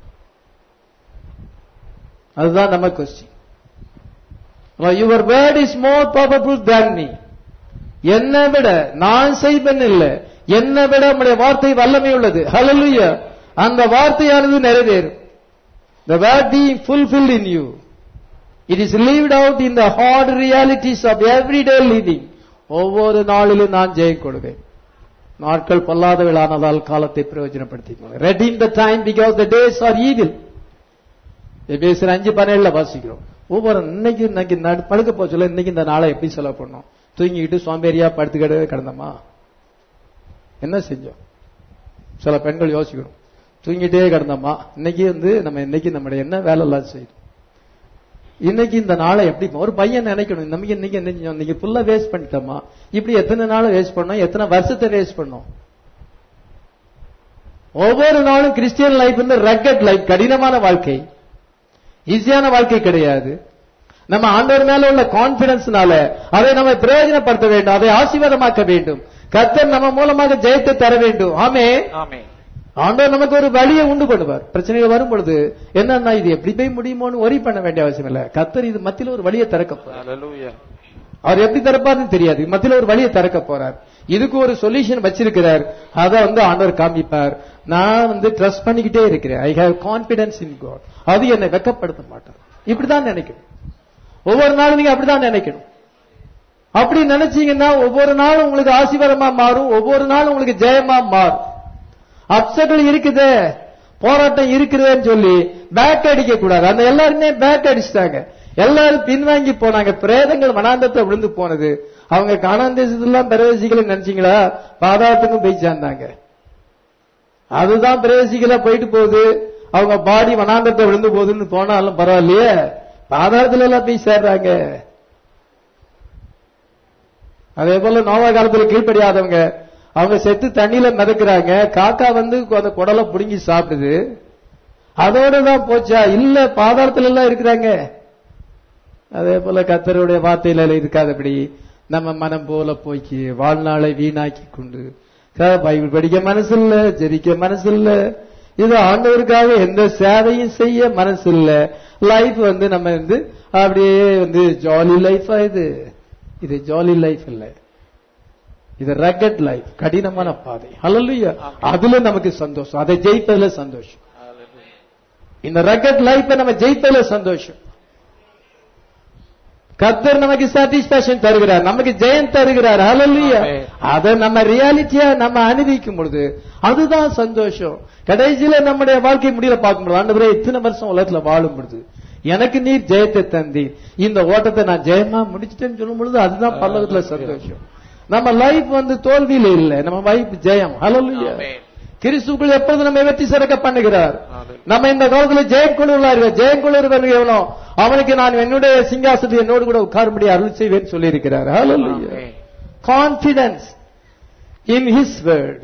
அதுதான் நம்ம question your word is more powerful than me என்னை விட நான் செய்வன் இல்ல என்னை விட நம்முடைய வார்த்தை வல்லமை உள்ளது ஹalleluya அந்த வார்த்தையானது நிறைவேறும் the word being fulfilled in you it is lived out in the hard realities of everyday living ஒவ்வொரு நாளிலும் நான் ஜெயம் கொடுவேன் நாட்கள் பொல்லாதவளானதால் காலத்தை பிரயோஜனப்படுத்திக்கணும் redeem the time because the days are evil எபேசியர் அஞ்சு பன்னெண்டுல வாசிக்கிறோம் ஒவ்வொரு இன்னைக்கு இன்னைக்கு நடு- படுக்க போச்சுல இன்னைக்கு இந்த நாளை எப்படி செலவு பண்ணோம் தூங்கிக்கிட்டு சோம்பேறியா படுத்துக்கிட்டு கிடந்தோமா என்ன செஞ்சோம் சில பெண்கள் யோசிக்கணும் தூங்கிட்டே கிடந்தோமா இன்னைக்கு வந்து நம்ம இன்னைக்கு நம்முடைய என்ன வேலை எல்லாம் செய்யும் இன்னைக்கு இந்த நாளை எப்படி ஒரு பையன் நினைக்கணும் நமக்கு இன்னைக்கு என்ன செஞ்சோம் இன்னைக்கு ஃபுல்லா வேஸ்ட் பண்ணிட்டோமா இப்படி எத்தனை நாள் வேஸ்ட் பண்ணோம் எத்தனை வருஷத்தை வேஸ்ட் பண்ணோம் ஒவ்வொரு நாளும் கிறிஸ்டியன் லைஃப் வந்து ரக்கட் லைஃப் கடினமான வாழ்க்கை ஈஸியான வாழ்க்கை கிடையாது நம்ம ஆண்டவர் மேல உள்ள கான்பிடன்ஸ்னால அதை நம்ம பிரயோஜனப்படுத்த வேண்டும் அதை ஆசீர்வாதமாக்க வேண்டும் கர்த்தர் நம்ம மூலமாக ஜெயத்தை தர வேண்டும் ஆமே ஆமென் ஆண்டவர் நமக்கு ஒரு வழியை உண்டு பண்ணுவார் பிரச்சனைகள் வரும் பொழுது என்னன்னா இது எப்படி போய் முடியுமோன்னு ஒரி பண்ண வேண்டிய அவசியம் இல்ல கர்த்தர் இது மத்தியில ஒரு வழியை திறக்க போறார் ஹalleluya அவர் எப்படி திறப்பாருன்னு தெரியாது மத்தியில ஒரு வழியை திறக்க போறார் இதுக்கு ஒரு சொல்யூஷன் வச்சிருக்கிறார் அதை வந்து ஆண்டவர் காமிப்பார் நான் வந்து ட்ரஸ்ட் பண்ணிக்கிட்டே இருக்கிறேன் I have confidence in God அது என்னை வெக்கப்படுத்த மாட்டார் இப்படிதான் நினைக்கணும் ஒவ்வொரு நாளும் நீங்க அப்படிதான் நினைக்கணும் அப்படி நினைச்சீங்கன்னா ஒவ்வொரு நாளும் உங்களுக்கு ஆசீர்வாதமா மாறும் ஒவ்வொரு நாளும் உங்களுக்கு ஜெயமா மாறும் அப்செட்கள் இருக்குதே போராட்டம் இருக்குதுன்னு சொல்லி பேக் அடிக்க கூடாது அந்த எல்லாருமே பேக் அடிச்சிட்டாங்க எல்லாரும் பின்வாங்கி போனாங்க பிரேதங்கள் வனாந்தத்தை விழுந்து போனது அவங்க காணாந்தேசத்தெல்லாம் பிரவேசிக்கல நினைச்சீங்களா பாதாளத்துக்கும் போய் சேர்ந்தாங்க அதுதான் பிரவேசிக்கல போயிட்டு போகுது அவங்க பாடி வனாந்தத்தை விழுந்து போகுதுன்னு போனாலும் பரவாயில்லையே பாதாளத்துல எல்லாம் போய் சேர்றாங்க அதே போல நோவா காலத்துல கீழ்ப்படியாதவங்க அவங்க செத்து தண்ணியில மிதக்குறாங்க காக்கா வந்து அந்த குடலை புடுங்கி சாப்பிடுது அதோட தான் போச்சா இல்ல பாதாளத்துல எல்லாம் இருக்கிறாங்க அதே போல கத்தருடைய வார்த்தையில இருக்காதபடி நம்ம மனம் போல போய்க்கு வாழ்நாளை வீணாக்கி கொண்டு க- பைபிள் படிக்க மனசு இல்ல ஜெரிக்க மனசு இல்ல இது ஆண்டவருக்காக எந்த சேவையும் செய்ய மனசு இல்ல லைஃப் வந்து நம்ம வந்து அப்படியே வந்து ஜாலி லைஃபா இது இது ஜாலி லைஃப் இல்ல இது ரக்கட் லைஃப் கடினமான பாதை ஹalleluya அதுல நமக்கு சந்தோஷம் அதை ஜெயிப்பதுல சந்தோஷம் இந்த ரக்கட் லைஃபை நம்ம ஜெயிப்பதுல சந்தோஷம் கர்த்தர் நமக்கு சாட்டிஸ்பாக்சன் தருகிறார் நமக்கு ஜெயம் தருகிறார் ஹalleluya ஆமென். அதை நம்ம ரியாலிட்டியா நம்ம அனுபவிக்கும் பொழுது அதுதான் சந்தோஷம் கடைசியில நம்முடைய வாழ்க்கை முடியல பார்க்கும் பொழுது ஆண்டவரே இத்தனை வருஷம் உலகத்துல வாழும் பொழுது எனக்கு நீர் ஜெயத்தை தந்தீர் இந்த ஓட்டத்தை நான் ஜெயமா முடிச்சிட்டேன்னு சொல்லும் பொழுது அதுதான் பல்லவத்துல சந்தோஷம் நம்ம லைஃப் வந்து தோல்வியில இல்ல நம்ம லைஃப் ஜெயம் ஹalleluya ஆமென். கிறிஸ்துக்குள் எப்பொழுது நம்ம வெற்றி சிறக்க பண்ணுகிறார் ஆமென். நம்ம இந்த காலத்துல ஜெயம் கொள்ளுவார்கள் ஜெயம் கொள்ளுவன் எவனோ அவனுக்கு நான் என்னுடைய சிங்காசனத்தை என்னோடு கூட உட்காரும்படி அருள் செய்வேன் சொல்லி இருக்கிறார் amen. Confidence in his word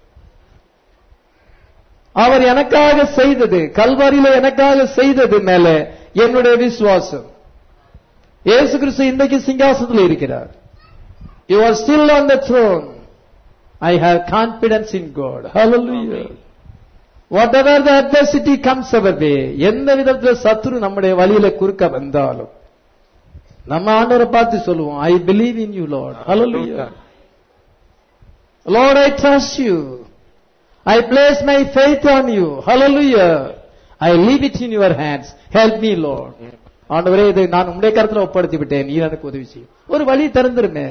அவர் எனக்காக செய்தது கல்வாரியில எனக்காக செய்தது மேல என்னுடைய விசுவாசம் இயேசு கிறிஸ்து இன்றைக்கு சிங்காசனத்தில் இருக்கிறார் you are still on the throne I have confidence in God hallelujah whatever the adversity comes அவர் வே எந்த விதத்துல சத்துரு நம்முடைய வழியில குறுக்க வந்தாலும் நம்ம ஆண்டவரை பார்த்து சொல்லுவோம் I believe in you Lord hallelujah Lord I trust you I place my faith on you hallelujah I leave it in your hands help me Lord ஆண்டவரே இதை நான் உம்முடைய கருத்துல ஒப்படைத்து விட்டேன் நீர் எனக்கு உதவி செய்யும் ஒரு வழி திறந்துருமே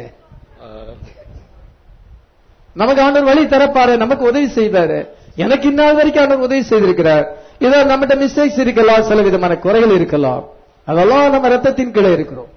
நமக்கு ஆண்டவர் வழி தரப்பாரு நமக்கு உதவி செய்தாரு எனக்கு இன்னாள் வரைக்கும் ஆண்டவர் உதவி செய்திருக்கிறார் இதோ நம்மகிட்ட மிஸ்டேக்ஸ் இருக்கலாம் சில விதமான குறைகள் இருக்கலாம் அதெல்லாம் நம்ம ரத்தத்தின் கீழே இருக்கிறோம்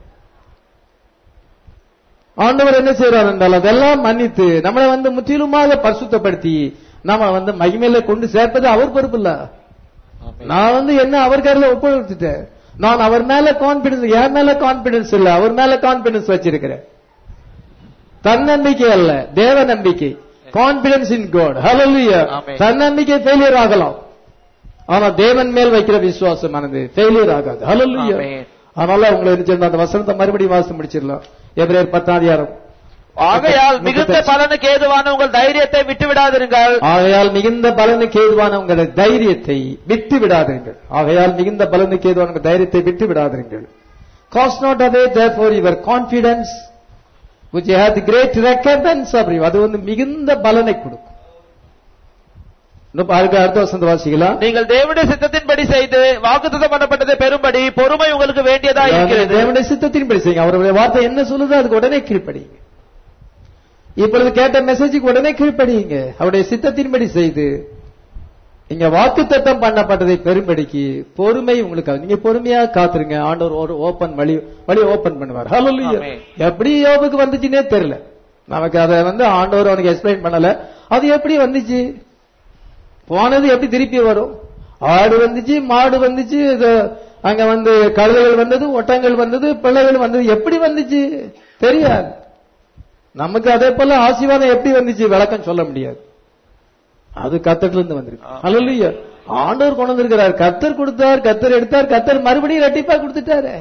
ஆண்டவர் என்ன செய்யறார் என்றால் அதெல்லாம் மன்னித்து நம்மளை வந்து முற்றிலுமாக பரிசுத்தப்படுத்தி நம்ம வந்து மகிமையில கொண்டு சேர்ப்பது அவர் பொறுப்பு இல்ல நான் வந்து என்ன அவர் கையில ஒப்புவித்துட்டேன் நான் அவர் மேல கான்பிடன்ஸ் என் மேல கான்பிடன்ஸ் இல்ல அவர் மேல கான்பிடன்ஸ் வச்சிருக்கிறேன் தன்னம்பிக்கை அல்ல தேவ நம்பிக்கை confidence in God hallelujah Amen. தன்னம்பிக்கை ஃபெயிலியர் ஆகலாம் ஆனா தேவன் மேல் வைக்கிற விசுவாசமானது ஃபெயிலியர் ஆகாது ஹalleluya Amen. அதனால உங்களை என்ன செய்யணும், அந்த வசனத்தை மறுபடியும் வாசித்து முடிச்சிடலாம் எபிரேயர் பத்தாம் அதிகாரம் ஆகையால் மிகுந்த பலனுக்கு ஏதுவான உங்கள் தைரியத்தை விட்டு விடாதிருங்கள் ஆகையால் மிகுந்த பலனுக்கு ஏதுவான உங்கள் தைரியத்தை விட்டு விடாதீர்கள் ஆகையால் மிகுந்த பலனுக்கு ஏதுவான உங்கள் தைரியத்தை விட்டு விடாதீர்கள் cast not away therefore your confidence which you have the great recompense of you அது வந்து மிகுந்த பலனை கொடுக்கும் இன்னும் பாருங்க அடுத்த வசந்த வாசிக்கலாம் நீங்கள் தேவனுடைய சித்தத்தின்படி செய்து வாக்குத்தத்தம் பண்ணப்பட்டதை பெறும்படி பொறுமை உங்களுக்கு வேண்டியதா இருக்கிறது தேவனுடைய சித்தத்தின்படி செய்யுங்க அவருடைய வார்த்தை என்ன சொல்லுதோ அதுக்கு உடனே கீழ்ப்படியுங்க இப்பொழுது கேட்ட மெசேஜுக்கு உடனே கீழ்ப்படியுங்க அவருடைய சித்தத்தின்படி செய்து இங்க வாக்கு தத்தம் பண்ணப்பட்டதை பெரும்படிக்கு பொறுமை உங்களுக்கு நீங்க பொறுமையா காத்துருங்க ஆண்டவர் ஒரு ஓபன் வழி வழி ஓபன் பண்ணுவார் ஹalleluya ஆமென். எப்படி யோபுக்கு வந்துச்சுன்னே தெரியல நமக்கு அதை வந்து ஆண்டவர் அவனுக்கு எக்ஸ்பிளைன் பண்ணல அது எப்படி வந்துச்சு போனது எப்படி திருப்பி வரும் ஆடு வந்துச்சு மாடு வந்துச்சு இது அங்க வந்து கழுதைகள் வந்தது ஒட்டங்கள் வந்தது பிள்ளைகள் வந்தது எப்படி வந்துச்சு தெரியாது நமக்கு அதே போல ஆசீர்வாதம் எப்படி வந்துச்சு விளக்கம் சொல்ல முடியாது அது கத்தர்ல இருந்து வந்திருக்கு அல்ல ஆண்டவர் கொண்டு வந்திருக்கிறார் கத்தர் கொடுத்தார் கத்தர் எடுத்தார் கத்தர் மறுபடியும் ரெட்டிப்பா கொடுத்துட்டாரு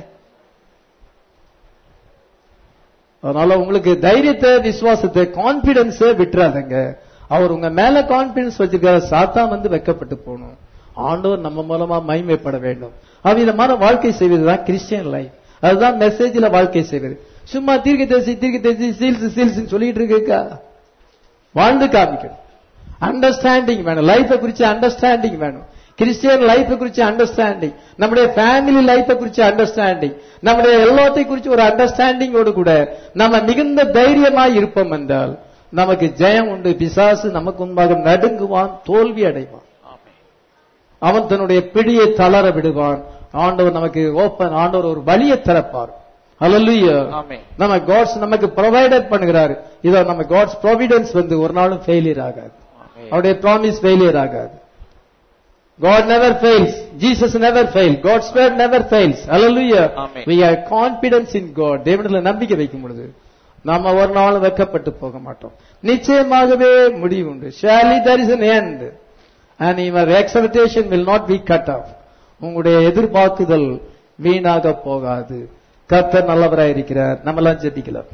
அதனால உங்களுக்கு தைரியத்தை விசுவாசத்தை கான்பிடன்ஸ விட்டுறாதங்க அவர் உங்க மேல கான்பிடன்ஸ் வச்சிருக்காரு சாத்தான் வந்து வெக்கப்பட்டு போகணும் ஆண்டவர் நம்ம மூலமா மகிமைப்பட வேண்டும் அவ்விதமான வாழ்க்கை செய்வதுதான் கிறிஸ்டியன் லைஃப் அதுதான் மெசேஜ்ல வாழ்க்கை செய்வது சும்மா தீர்க்க தேசி தீர்க்க தேசி சீல்ஸ் சீல்ஸ் சொல்லிட்டு இருக்கா வாழ்ந்து காமிக்கணும் அண்டர்ஸ்டாண்டிங் வேணும் லைஃபை குறிச்சு அண்டர்ஸ்டாண்டிங் வேணும் கிறிஸ்டியன் லைஃபை குறிச்சு அண்டர்ஸ்டாண்டிங் நம்முடைய ஃபேமிலி லைஃபை குறிச்சு அண்டர்ஸ்டாண்டிங் நம்முடைய எல்லாத்தை குறிச்சு ஒரு அண்டர்ஸ்டாண்டிங்கோடு கூட நம்ம மிகுந்த தைரியமாய் இருப்போம் என்றால் நமக்கு ஜெயம் உண்டு பிசாசு நமக்கு முன்பாக நடுங்குவான் தோல்வி அடைவான் அவன் தன்னுடைய பிடியை தளர விடுவான் ஆண்டவர் நமக்கு ஓப்பன் ஆண்டவர் ஒரு வழியை திறப்பார் ஹalleluya ஆமென். நம்ம காட்ஸ் நமக்கு ப்ரொவைடட் பண்ணுகிறாரு இதோ நம்ம காட்ஸ் ப்ரொவிடன்ஸ் வந்து ஒரு நாளும் ஃபெயிலியர் ஆகாது அவருடைய ப்ராமிஸ் ஃபெயிலியர் ஆகாது God never fails. Jesus never failed. God's word never fails. Hallelujah. Amen. We have confidence in God. தேவனிடத்தில் நம்பிக்கை வைக்கும் பொழுது நாம ஒரு நாளும் வெக்கப்பட்டு போக மாட்டோம் நிச்சயமாகவே முடிவு உண்டு surely there is an end and your expectation will not be cut off உங்களுடைய எதிர்பார்க்குதல் வீணாக போகாது கர்த்தர் நல்லவராய் இருக்கிறார் நம்மலாம் ஜெபிக்கலாம்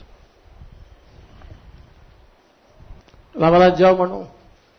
நம்மலாம் ஜெபம் பண்ணுவோம்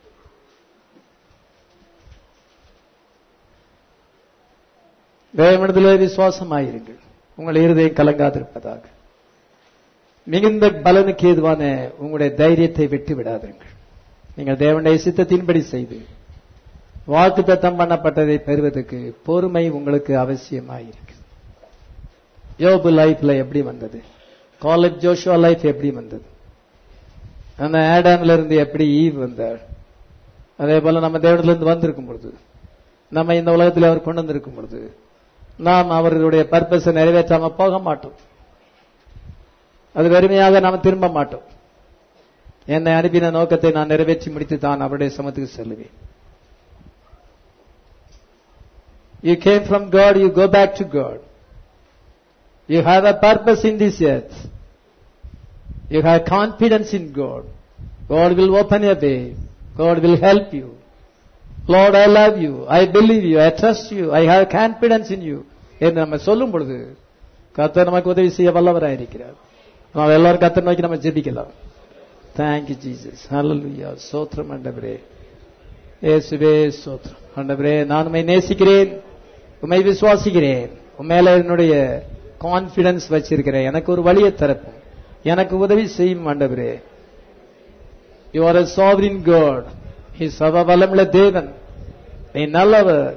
தேவனிடத்தில் விசுவாசமாயிருங்கள் உங்கள் இருதயம் கலங்காதிருப்பதாக மிகுந்த பலனுக்கு ஏதுவான உங்களுடைய தைரியத்தை விட்டு விடாதீர்கள் நீங்கள் தேவனுடைய சித்தத்தின்படி செய்து வாக்கு தத்தம் பண்ணப்பட்டதை பெறுவதற்கு பொறுமை உங்களுக்கு அவசியமாயிருக்கு யோபு லைஃப்ல எப்படி வந்தது காலேஜ் ஜோஷுவா லைஃப் எப்படி வந்தது அந்த ஆடாம்ல இருந்து எப்படி ஈவ் வந்தார் அதே போல நம்ம தேவனிடத்துல இருந்து வந்திருக்கும் பொழுது நம்ம இந்த உலகத்தில் அவர் கொண்டு வந்திருக்கும் பொழுது நாம் அவர்களுடைய பர்பஸை நிறைவேற்றாம போக மாட்டோம் அது வெறுமையாக நாம் திரும்ப மாட்டோம் என்னை அனுப்பின நோக்கத்தை நான் நிறைவேற்றி முடித்து தான் அவருடைய சமத்துக்கு செல்லுவேன் you came from God you go back to God you have a purpose in this earth you have confidence in God God will open a way God will help you Lord, I love you. I believe you. I trust you. I have confidence in you. என்று நம்ம சொல்லும் பொழுது கர்த்தர் நமக்கு உதவி செய்ய வல்லவராக இருக்கிறார் நாம் எல்லாரும் கர்த்தர் நோக்கி நம்ம ஜெபிக்கலாம் தேங்க்யூ ஜீசஸ் ஹalleluya சோத்ரம் ஆண்டவரே இயேசுவே சோத்ரம் ஆண்டவரே நான் உம்மை நேசிக்கிறேன் உம்மை விசுவாசிக்கிறேன் உன் மேல என்னுடைய கான்பிடன்ஸ் வச்சிருக்கிறேன் எனக்கு ஒரு வழியை திறப்பும் எனக்கு உதவி செய்யும் ஆண்டவரே you are a sovereign God நீ சர்வ வல்லமுள்ள தேவன் நீ நல்லவர்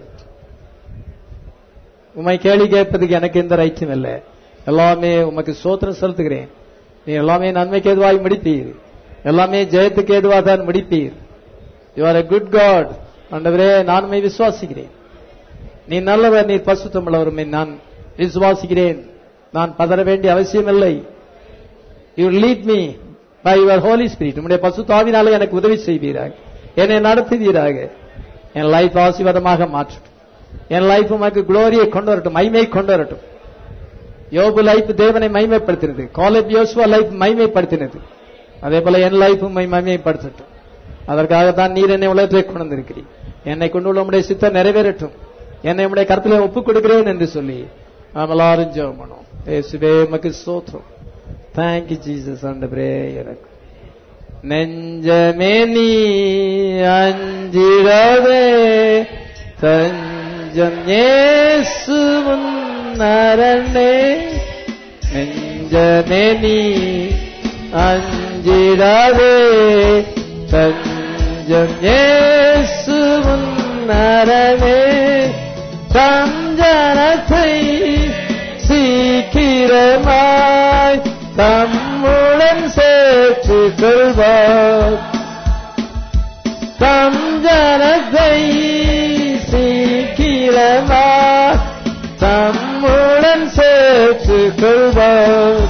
உமை கேள்வி கேட்பதுக்கு எனக்கு எந்த ரைட்டும் இல்லை எல்லாமே உமக்கு சோத்திரம் செலுத்துகிறேன் நீ எல்லாமே நன்மைக்கு எதுவாய் முடிப்பீர் எல்லாமே ஜெயத்துக்கு எதுவாக தான் முடிப்பீர் you are a good God ஆண்டவரே நான் உம்மை விசுவாசிக்கிறேன் நீ நல்லவர் நீ பசுத்தமுள்ளவர் உம்மை நான் விசுவாசிக்கிறேன் நான் பதற வேண்டிய அவசியமில்லை you lead me by your holy spirit உம்முடைய பசுத்தாவினாலே எனக்கு உதவி செய்வீராக என்னை நடத்துவீராக என் லைஃப் ஆசீர்வாதமாக மாற்றட்டும் என் லைஃப் உமக்கு குளோரியை கொண்டு வரட்டும் மைமை கொண்டு வரட்டும் யோபு லைஃப் தேவனை மைமைப்படுத்தினது காலேஜ் யோசுவா லைஃப் மைமைப்படுத்தினது அதே போல என் லைஃபும் மைமைப்படுத்தட்டும் அதற்காகத்தான் நீர் என்னை உலகத்திலே கொண்டு வந்திருக்கிறீர் என்னை கொண்டுள்ள உம்முடைய சித்தம் நிறைவேறட்டும் என்னை உம்முடைய கருத்திலே ஒப்புக் கொடுக்கிறேன் என்று சொல்லி நாம் எல்லாரும் ஜெபம் பண்ணுவோம் இயேசுவே உமக்கு ஸ்தோத்திரம் தேங்க்யூ ஜீசஸ் ஆண்டவரே எனக்கு நெஞ்சமே நீ அஞ்சிடவே தஞ்சம் இயேசு முன்னரணே நெஞ்சமே நீ அஞ்சிடாதே தஞ்சம் இயேசு முன்னரணே தஞ்சனத்தை சீக்கிரமாய் தம்முடன் சேர்த்துக் கொள்வார் தம் ஜனத்தை சீக்கிரமாய் தம்முடன் சேர்த்துக் கொள்வார்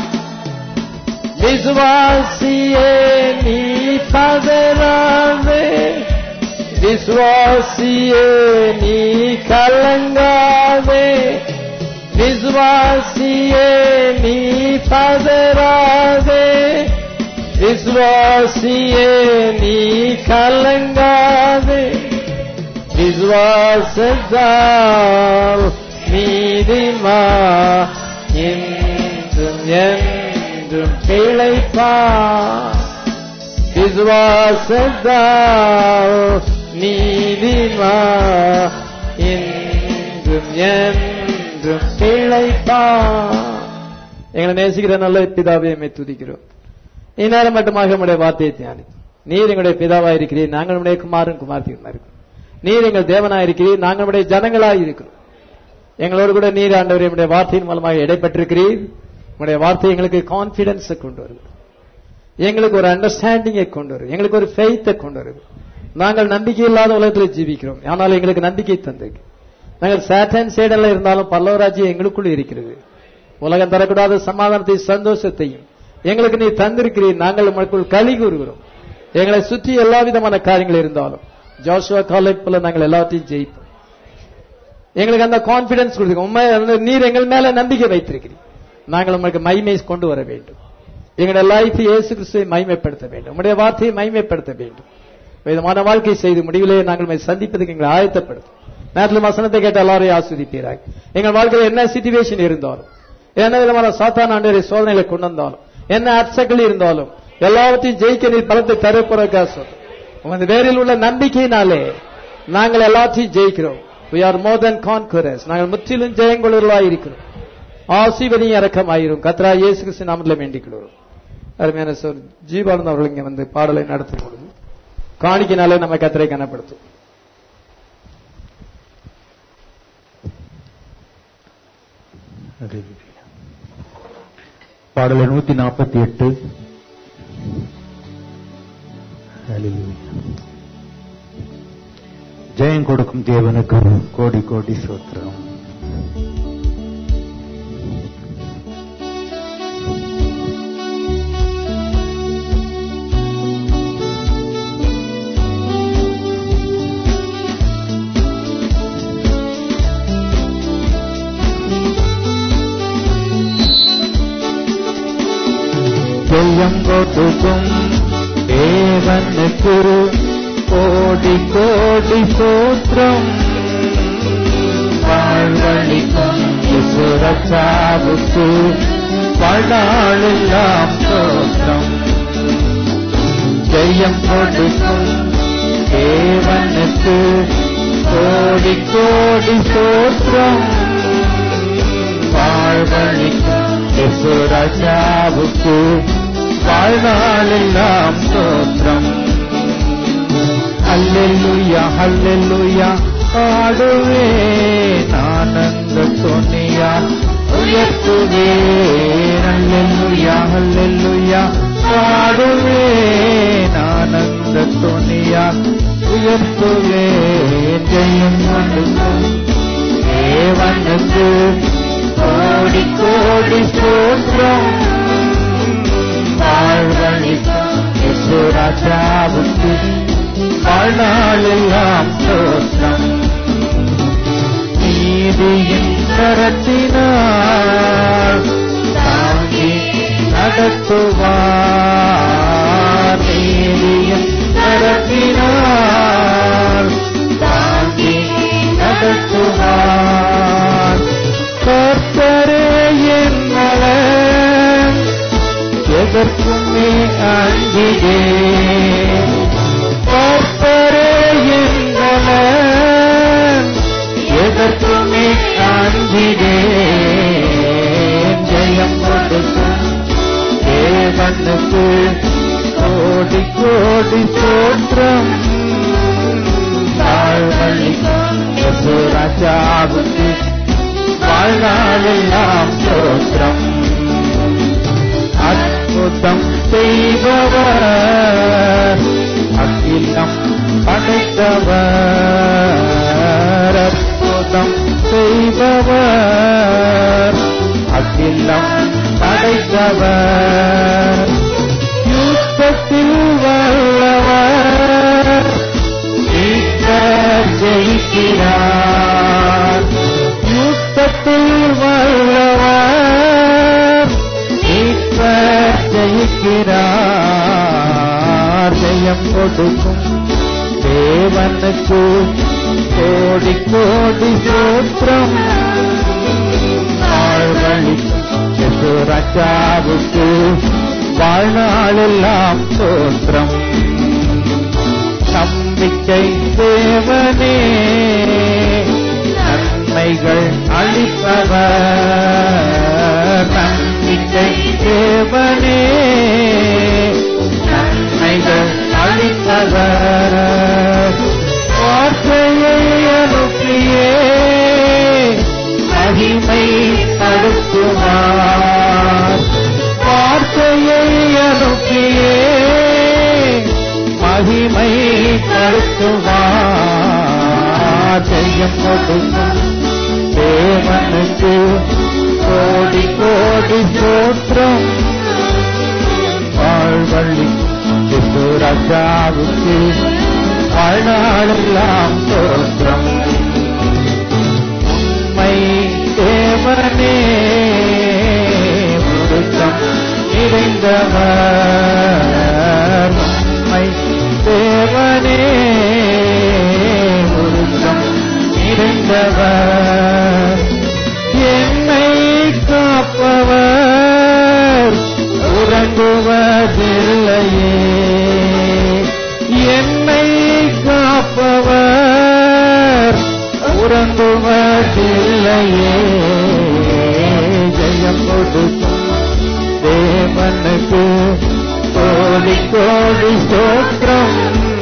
விசுவாசியே நீ பதறாதே விசுவாசியே நீ கலங்காதே விசுவாசியே நீ பதறாதே விசுவாசியே நீ கலங்காதே விசுவாசத்தால் நீதிமா என்றும் என்றும் பிழைப்பா விசுவாசத்தால் நீதிமா என்றும் என்றும் பிழைப்பா எங்களை நேசிக்கிற நல்ல பிதாவை எம்மை துதிக்கிறோம் இந்நேரம் மட்டுமாக உடைய வார்த்தையை தியானி நீர் எங்களுடைய பிதாவா இருக்கிறீர் நாங்கள் உடைய குமாரன் குமார்த்தியுமா இருக்கிறோம் நீர் எங்கள் தேவனா இருக்கிறீர் நாங்கள் உடைய ஜனங்களாய் இருக்கிறோம் எங்களோடு கூட நீர் ஆண்டவர் என்னுடைய வார்த்தையின் மூலமாக இடைப்பட்டிருக்கிறீர் உங்களுடைய வார்த்தை எங்களுக்கு கான்பிடன்ஸை கொண்டு வருது எங்களுக்கு ஒரு அண்டர்ஸ்டாண்டிங்கை கொண்டு வரும் எங்களுக்கு ஒரு ஃபெய்த்தை கொண்டு வரும் நாங்கள் நம்பிக்கை இல்லாத உலகத்தில் ஜீவிக்கிறோம் ஆனால் எங்களுக்கு நம்பிக்கை தந்திருக்கு நாங்கள் சேட்டன் சேடல்ல இருந்தாலும் பல்லவராஜ்யம் எங்களுக்குள் இருக்கிறது உலகம் தரக்கூடாத சமாதானத்தை சந்தோஷத்தையும் எங்களுக்கு நீ தந்திருக்கிறீர் நாங்கள் உங்களுக்குள் களி கூறுகிறோம் எங்களை சுற்றி எல்லா விதமான காரியங்கள் இருந்தாலும் ஜோஷுவா காலேஜ் போல நாங்கள் எல்லாத்தையும் ஜெயிப்போம் எங்களுக்கு அந்த கான்பிடன்ஸ் கொடுத்துருக்கோம் உண்மை வந்து நீர் எங்கள் மேல நம்பிக்கை வைத்திருக்கிறீர் நாங்கள் உங்களுக்கு மைமை கொண்டு வர வேண்டும் எங்களுடைய லைஃப் இயேசு கிறிஸ்துவை மைமைப்படுத்த வேண்டும் உங்களுடைய வார்த்தையை மைமைப்படுத்த வேண்டும் விதமான வாழ்க்கை செய்து முடிவிலே நாங்கள் உம்மை சந்திப்பதற்கு எங்களை ஆயத்தப்படுத்தும் நேரத்தில் வசனத்தை கேட்ட எல்லாரையும் ஆஸ்வதிப்பீராக எங்கள் வாழ்க்கையில் என்ன சிச்சுவேஷன் இருந்தாலும் என்ன விதமான சாத்தான ஆண்டவரை சோதனைகளை கொண்டு வந்தாலும் என்ன அப்சக்கள் இருந்தாலும் எல்லாவற்றையும் ஜெயிக்க நீர் பலத்தை தரப்போறக்கா சொல்றோம் உமது வேரில் உள்ள நம்பிக்கையினாலே நாங்கள் எல்லாத்தையும் ஜெயிக்கிறோம் we are more than conquerors நாங்கள் முற்றிலும் ஜெயங்கொள்ளர்களாய் இருக்கிறோம் ஆசீர்வதியும் இறக்கமாயிரும் கத்ரா இயேசு கிறிஸ்து நாமத்தில் வேண்டிக் கொள்கிறோம் அருமையான சொல் ஜீவானந்த் அவர்கள் இங்க வந்து பாடலை நடத்தும் பொழுது காணிக்கினாலே நம்ம கத்தரை கனப்படுத்தும் பாடல் நூத்தி நாற்பத்தி எட்டு ஜெயம் கொடுக்கும் தேவனுக்கு கோடி கோடி சோத்திரம் ஜெயம் கொடுக்கும் தேவனுக்கு கோடி கோடி சோத்திரம் வாழ்வழிக்கும் சுரச்சாவுக்கு படாளெல்லாம் சோத்திரம் ஜெயம் கொடுக்கும் தேவனுக்கு கோடி கோடி சோத்திரம் வாழ்வழிக்கும் சுரச்சாவுக்கு வாழ்நாளெல்லாம் சோத்திரம் அல்லெல்லுயா அல்லெல்லுயா பாடுவே ஆனந்த சொன்னியா உயர்த்துவே அல்லெல்லுயா அல்லெல்லுயா பாடுவே ஆனந்த சொன்னியா உயர்த்துவே ஜெயம் கொடுக்கும் தேவனுக்கு கோடி கோடி ஸ்தோத்திரம் வாழ்வழிக்கும் யசுராஜாவுக்கு வாழ்நாளெல்லாம் ஸ்தோத்திரம் நீதியின் கரத்தினார் தாங்கி நடத்துவார் நீதியின் கரத்தினார் தாங்கி நடத்துவார் கர்த்தரே என் நலன் எதற்குமே அஞ்சிதே கர்த்தரே என் நலன் எதற்குமே அஞ்சிதே ஜெயம் கொடுக்கும் தேவனுக்கு கோடி கோடி சோற்றம் ராஜாவுக்கு வாழ்நாளெல்லாம் சோற்றம் அற்புதம் செய்பவர் அகிலம் படைத்தவர் அற்புதம் செய்பவர் அகிலம் படைத்தவர் யுத்தத்தில் வல்லவர் மீட்பர் ஜெயிக்கிறார் யுத்தத்தில் வல்லவர் மீட்பர் ஜெயிக்கிறார் ஜெயம் கொடுக்கும் தேவனுக்கு கோடி கோடி சோத்திரம் வாழ்வழிக்கும் ராஜாவுக்கு வாழ்நாளெல்லாம் சோத்திரம் நம்பிக்கை தேவனே நன்மைகள் அளிப்பவர் நம்பிக்கை தேவனே நன்மைகள் அளிப்பவர் வார்த்தையை அனுப்பியே மகிமை படுத்துவார் வார்த்தையை அனுப்பியே மகிமை படுத்துவார் செய்யம் கொடுக்கும் தேவனுக்கு கோடி கோடி சோத்திரம் வாழ்வள்ளி ராஜாவுக்கு வாழ்நாளெல்லாம் சோத்திரம் உண்மை தேவனே முழுக்கம் நிறைந்தவர் உண்மை தேவனே முழுக்கம் நிறைந்தவர் என்னை காப்பவர் உறங்குவதில்லையே என்னை காப்பவர் உறங்குவதில்லையே ஜெயம் கொடுக்கும் தேவனுக்கு கோடி கோடி சோத்திரம்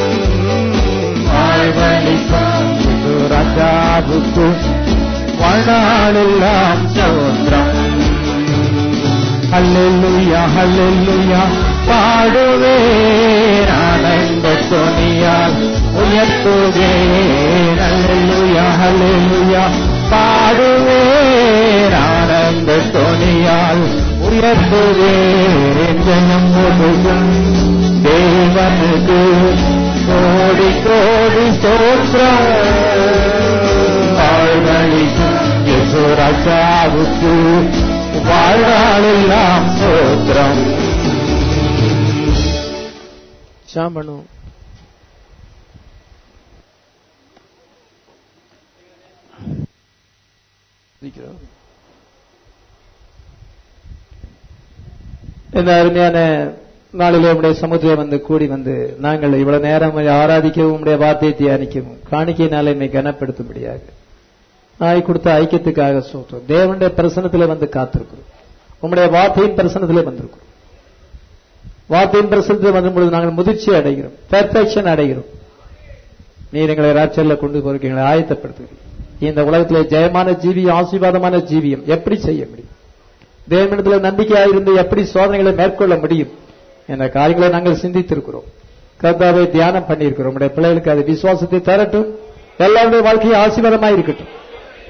வாழ்வழிக்கும் ராஜாவுக்கு வாழ்நாளெல்லாம் சோத்திரம் ஹல்லேலூயா ஹல்லேலூயா பாடுவேன் ஆனந்த துணியால் உயர்த்துவேன் ஹல்லேலூயா ஹல்லேலூயா பாடுவேன் ஆனந்த துணியால் உயர்த்துவேன் ஜனம் முழுதும் தேவனுக்கு கோடி கோடி சோற்றம் வாழ்வழிக்கும் ராஜாவுக்கு வாழ்நாளெல்லாம் சோத்திரம் சாமணும் இந்த அருமையான நாளிலே உடைய சமுத்திரம் வந்து கூடி வந்து நாங்கள் இவ்வளவு நேரம் ஆராதிக்கவும் உடைய வார்த்தையை தியானிக்கவும் காணிக்கையினால என்னை கனப்படுத்தும்படியாக ஆய் கொடுத்த ஐக்கியத்துக்காக சொல்றோம் தேவனுடைய பிரசனத்திலே வந்து காத்திருக்கிறோம் உம்முடைய வார்த்தையின் பிரசனத்திலே வந்திருக்கிறோம் வார்த்தையின் பிரசனத்தில் வரும் பொழுது நாங்கள் முதிர்ச்சி அடைகிறோம் பெர்ஃபெக்ஷன் அடைகிறோம் நீர் எங்களை ராட்சல்ல கொண்டு போறீங்க எங்களை ஆயத்தப்படுத்துகிறீங்க இந்த உலகத்திலே ஜெயமான ஜீவியம் ஆசீர்வாதமான ஜீவியம் எப்படி செய்ய முடியும் தேவனிடத்தில் நம்பிக்கையாயிருந்து எப்படி சோதனைகளை மேற்கொள்ள முடியும் என்ற காரியங்களை நாங்கள் சிந்தித்திருக்கிறோம் கர்த்தாவை தியானம் பண்ணியிருக்கிறோம் உடைய பிள்ளைகளுக்கு அது விசுவாசத்தை தரட்டும் எல்லாருடைய வாழ்க்கையும் ஆசீர்வாதமாக இருக்கட்டும்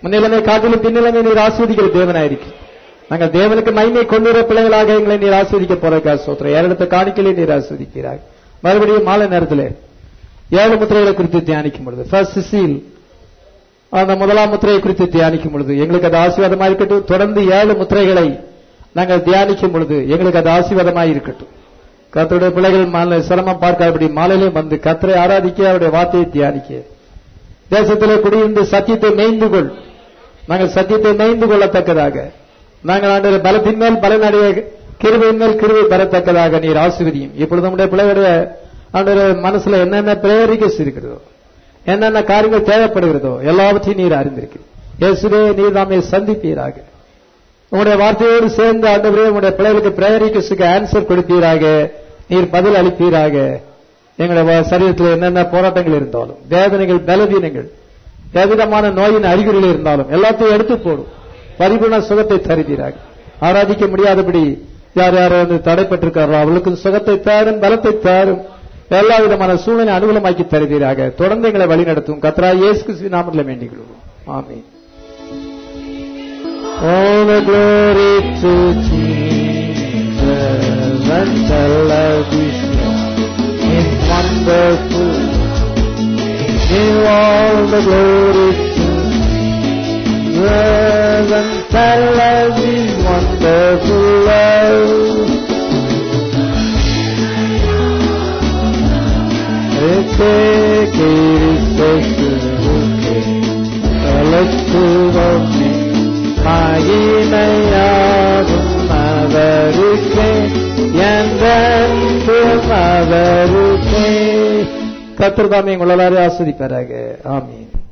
முன்னிலைமை காட்டிலும் பின்னிலைமை நீர் ஆஸ்வதிக்கிற தேவனாயிருக்கு நாங்கள் தேவனுக்கு மகிமை கொண்டுற பிள்ளைகளாக எங்களை நீர் ஆஸ்வதிக்க போறக்கா சோத்திரம் ஏறெடுத்த காணிக்கையிலே நீர் ஆஸ்வதிக்கிறார் மறுபடியும் மாலை நேரத்தில் ஏழு முத்திரைகளை குறித்து தியானிக்கும் பொழுது ஃபர்ஸ்ட் சீல் அந்த முதலாம் முத்திரையை குறித்து தியானிக்கும் பொழுது எங்களுக்கு அது ஆசீர்வாதமாக இருக்கட்டும் தொடர்ந்து ஏழு முத்திரைகளை நாங்கள் தியானிக்கும் பொழுது எங்களுக்கு அது ஆசீர்வாதமாக இருக்கட்டும் கர்த்தருடைய பிள்ளைகள் மாலை சிரமம் பார்க்காதபடி மாலையிலும் வந்து கர்த்தரை ஆராதிக்க அவருடைய வார்த்தையை தியானிக்க தேசத்திலே குடியிருந்து சத்தியத்தை மேய்ந்து கொள் நாங்கள் சத்தியத்தை மேய்ந்து கொள்ளத்தக்கதாக நாங்கள் ஆண்டு பலத்தின் மேல் பலனடைய கிருபையின் மேல் கிருபை பெறத்தக்கதாக நீர் ஆசீர்வதியும் இப்பொழுது நம்முடைய பிள்ளைகளுடைய ஆண்டு மனசுல என்னென்ன பிரேரிக்கஸ் இருக்கிறதோ என்னென்ன காரியங்கள் தேவைப்படுகிறதோ எல்லாவற்றையும் நீர் அறிந்திருக்கிறீர் இயேசுவே நீர் நாமே சந்திப்பீராக உங்களுடைய வார்த்தையோடு சேர்ந்து ஆண்டவரே உங்களுடைய பிள்ளைகளுக்கு பிரேரிக்கஸுக்கு ஆன்சர் கொடுப்பீராக நீர் பதில் அளிப்பீராக எங்களுடைய வ- சரீரத்தில் என்னென்ன போராட்டங்கள் இருந்தாலும் வேதனைகள் பலவீனங்கள் எவ்விதமான நோயின் அறிகுறிகள் இருந்தாலும் எல்லாத்தையும் எடுத்து போடும் பரிபூர்ண சுகத்தை தருவீராக ஆராதிக்க முடியாதபடி யார் யார் வந்து தடைப்பட்டிருக்கார்களோ அவர்களுக்கு சுகத்தை தாரும் பலத்தை தாரும் எல்லா விதமான சூழ்நிலை அனுகூலமாக்கி தருவீராக தொடர்ந்து எங்களை வழிநடத்தும் கத்ரா இயேசு கிறிஸ்துவின் நாமத்தில் வேண்டிக் கொள்வோம் ஆமென் All the glory to Jesus and television in wonderful. Give all the glory to Jesus and television wonderful love. Ete கலத்துவமே மகிமையாகும் அவருக்கே என்றென்றும் அவருக்கே கத்திரதாமே உங்கள் எல்லாரையும் ஆஸ்வதிப்பாராக ஆமீன்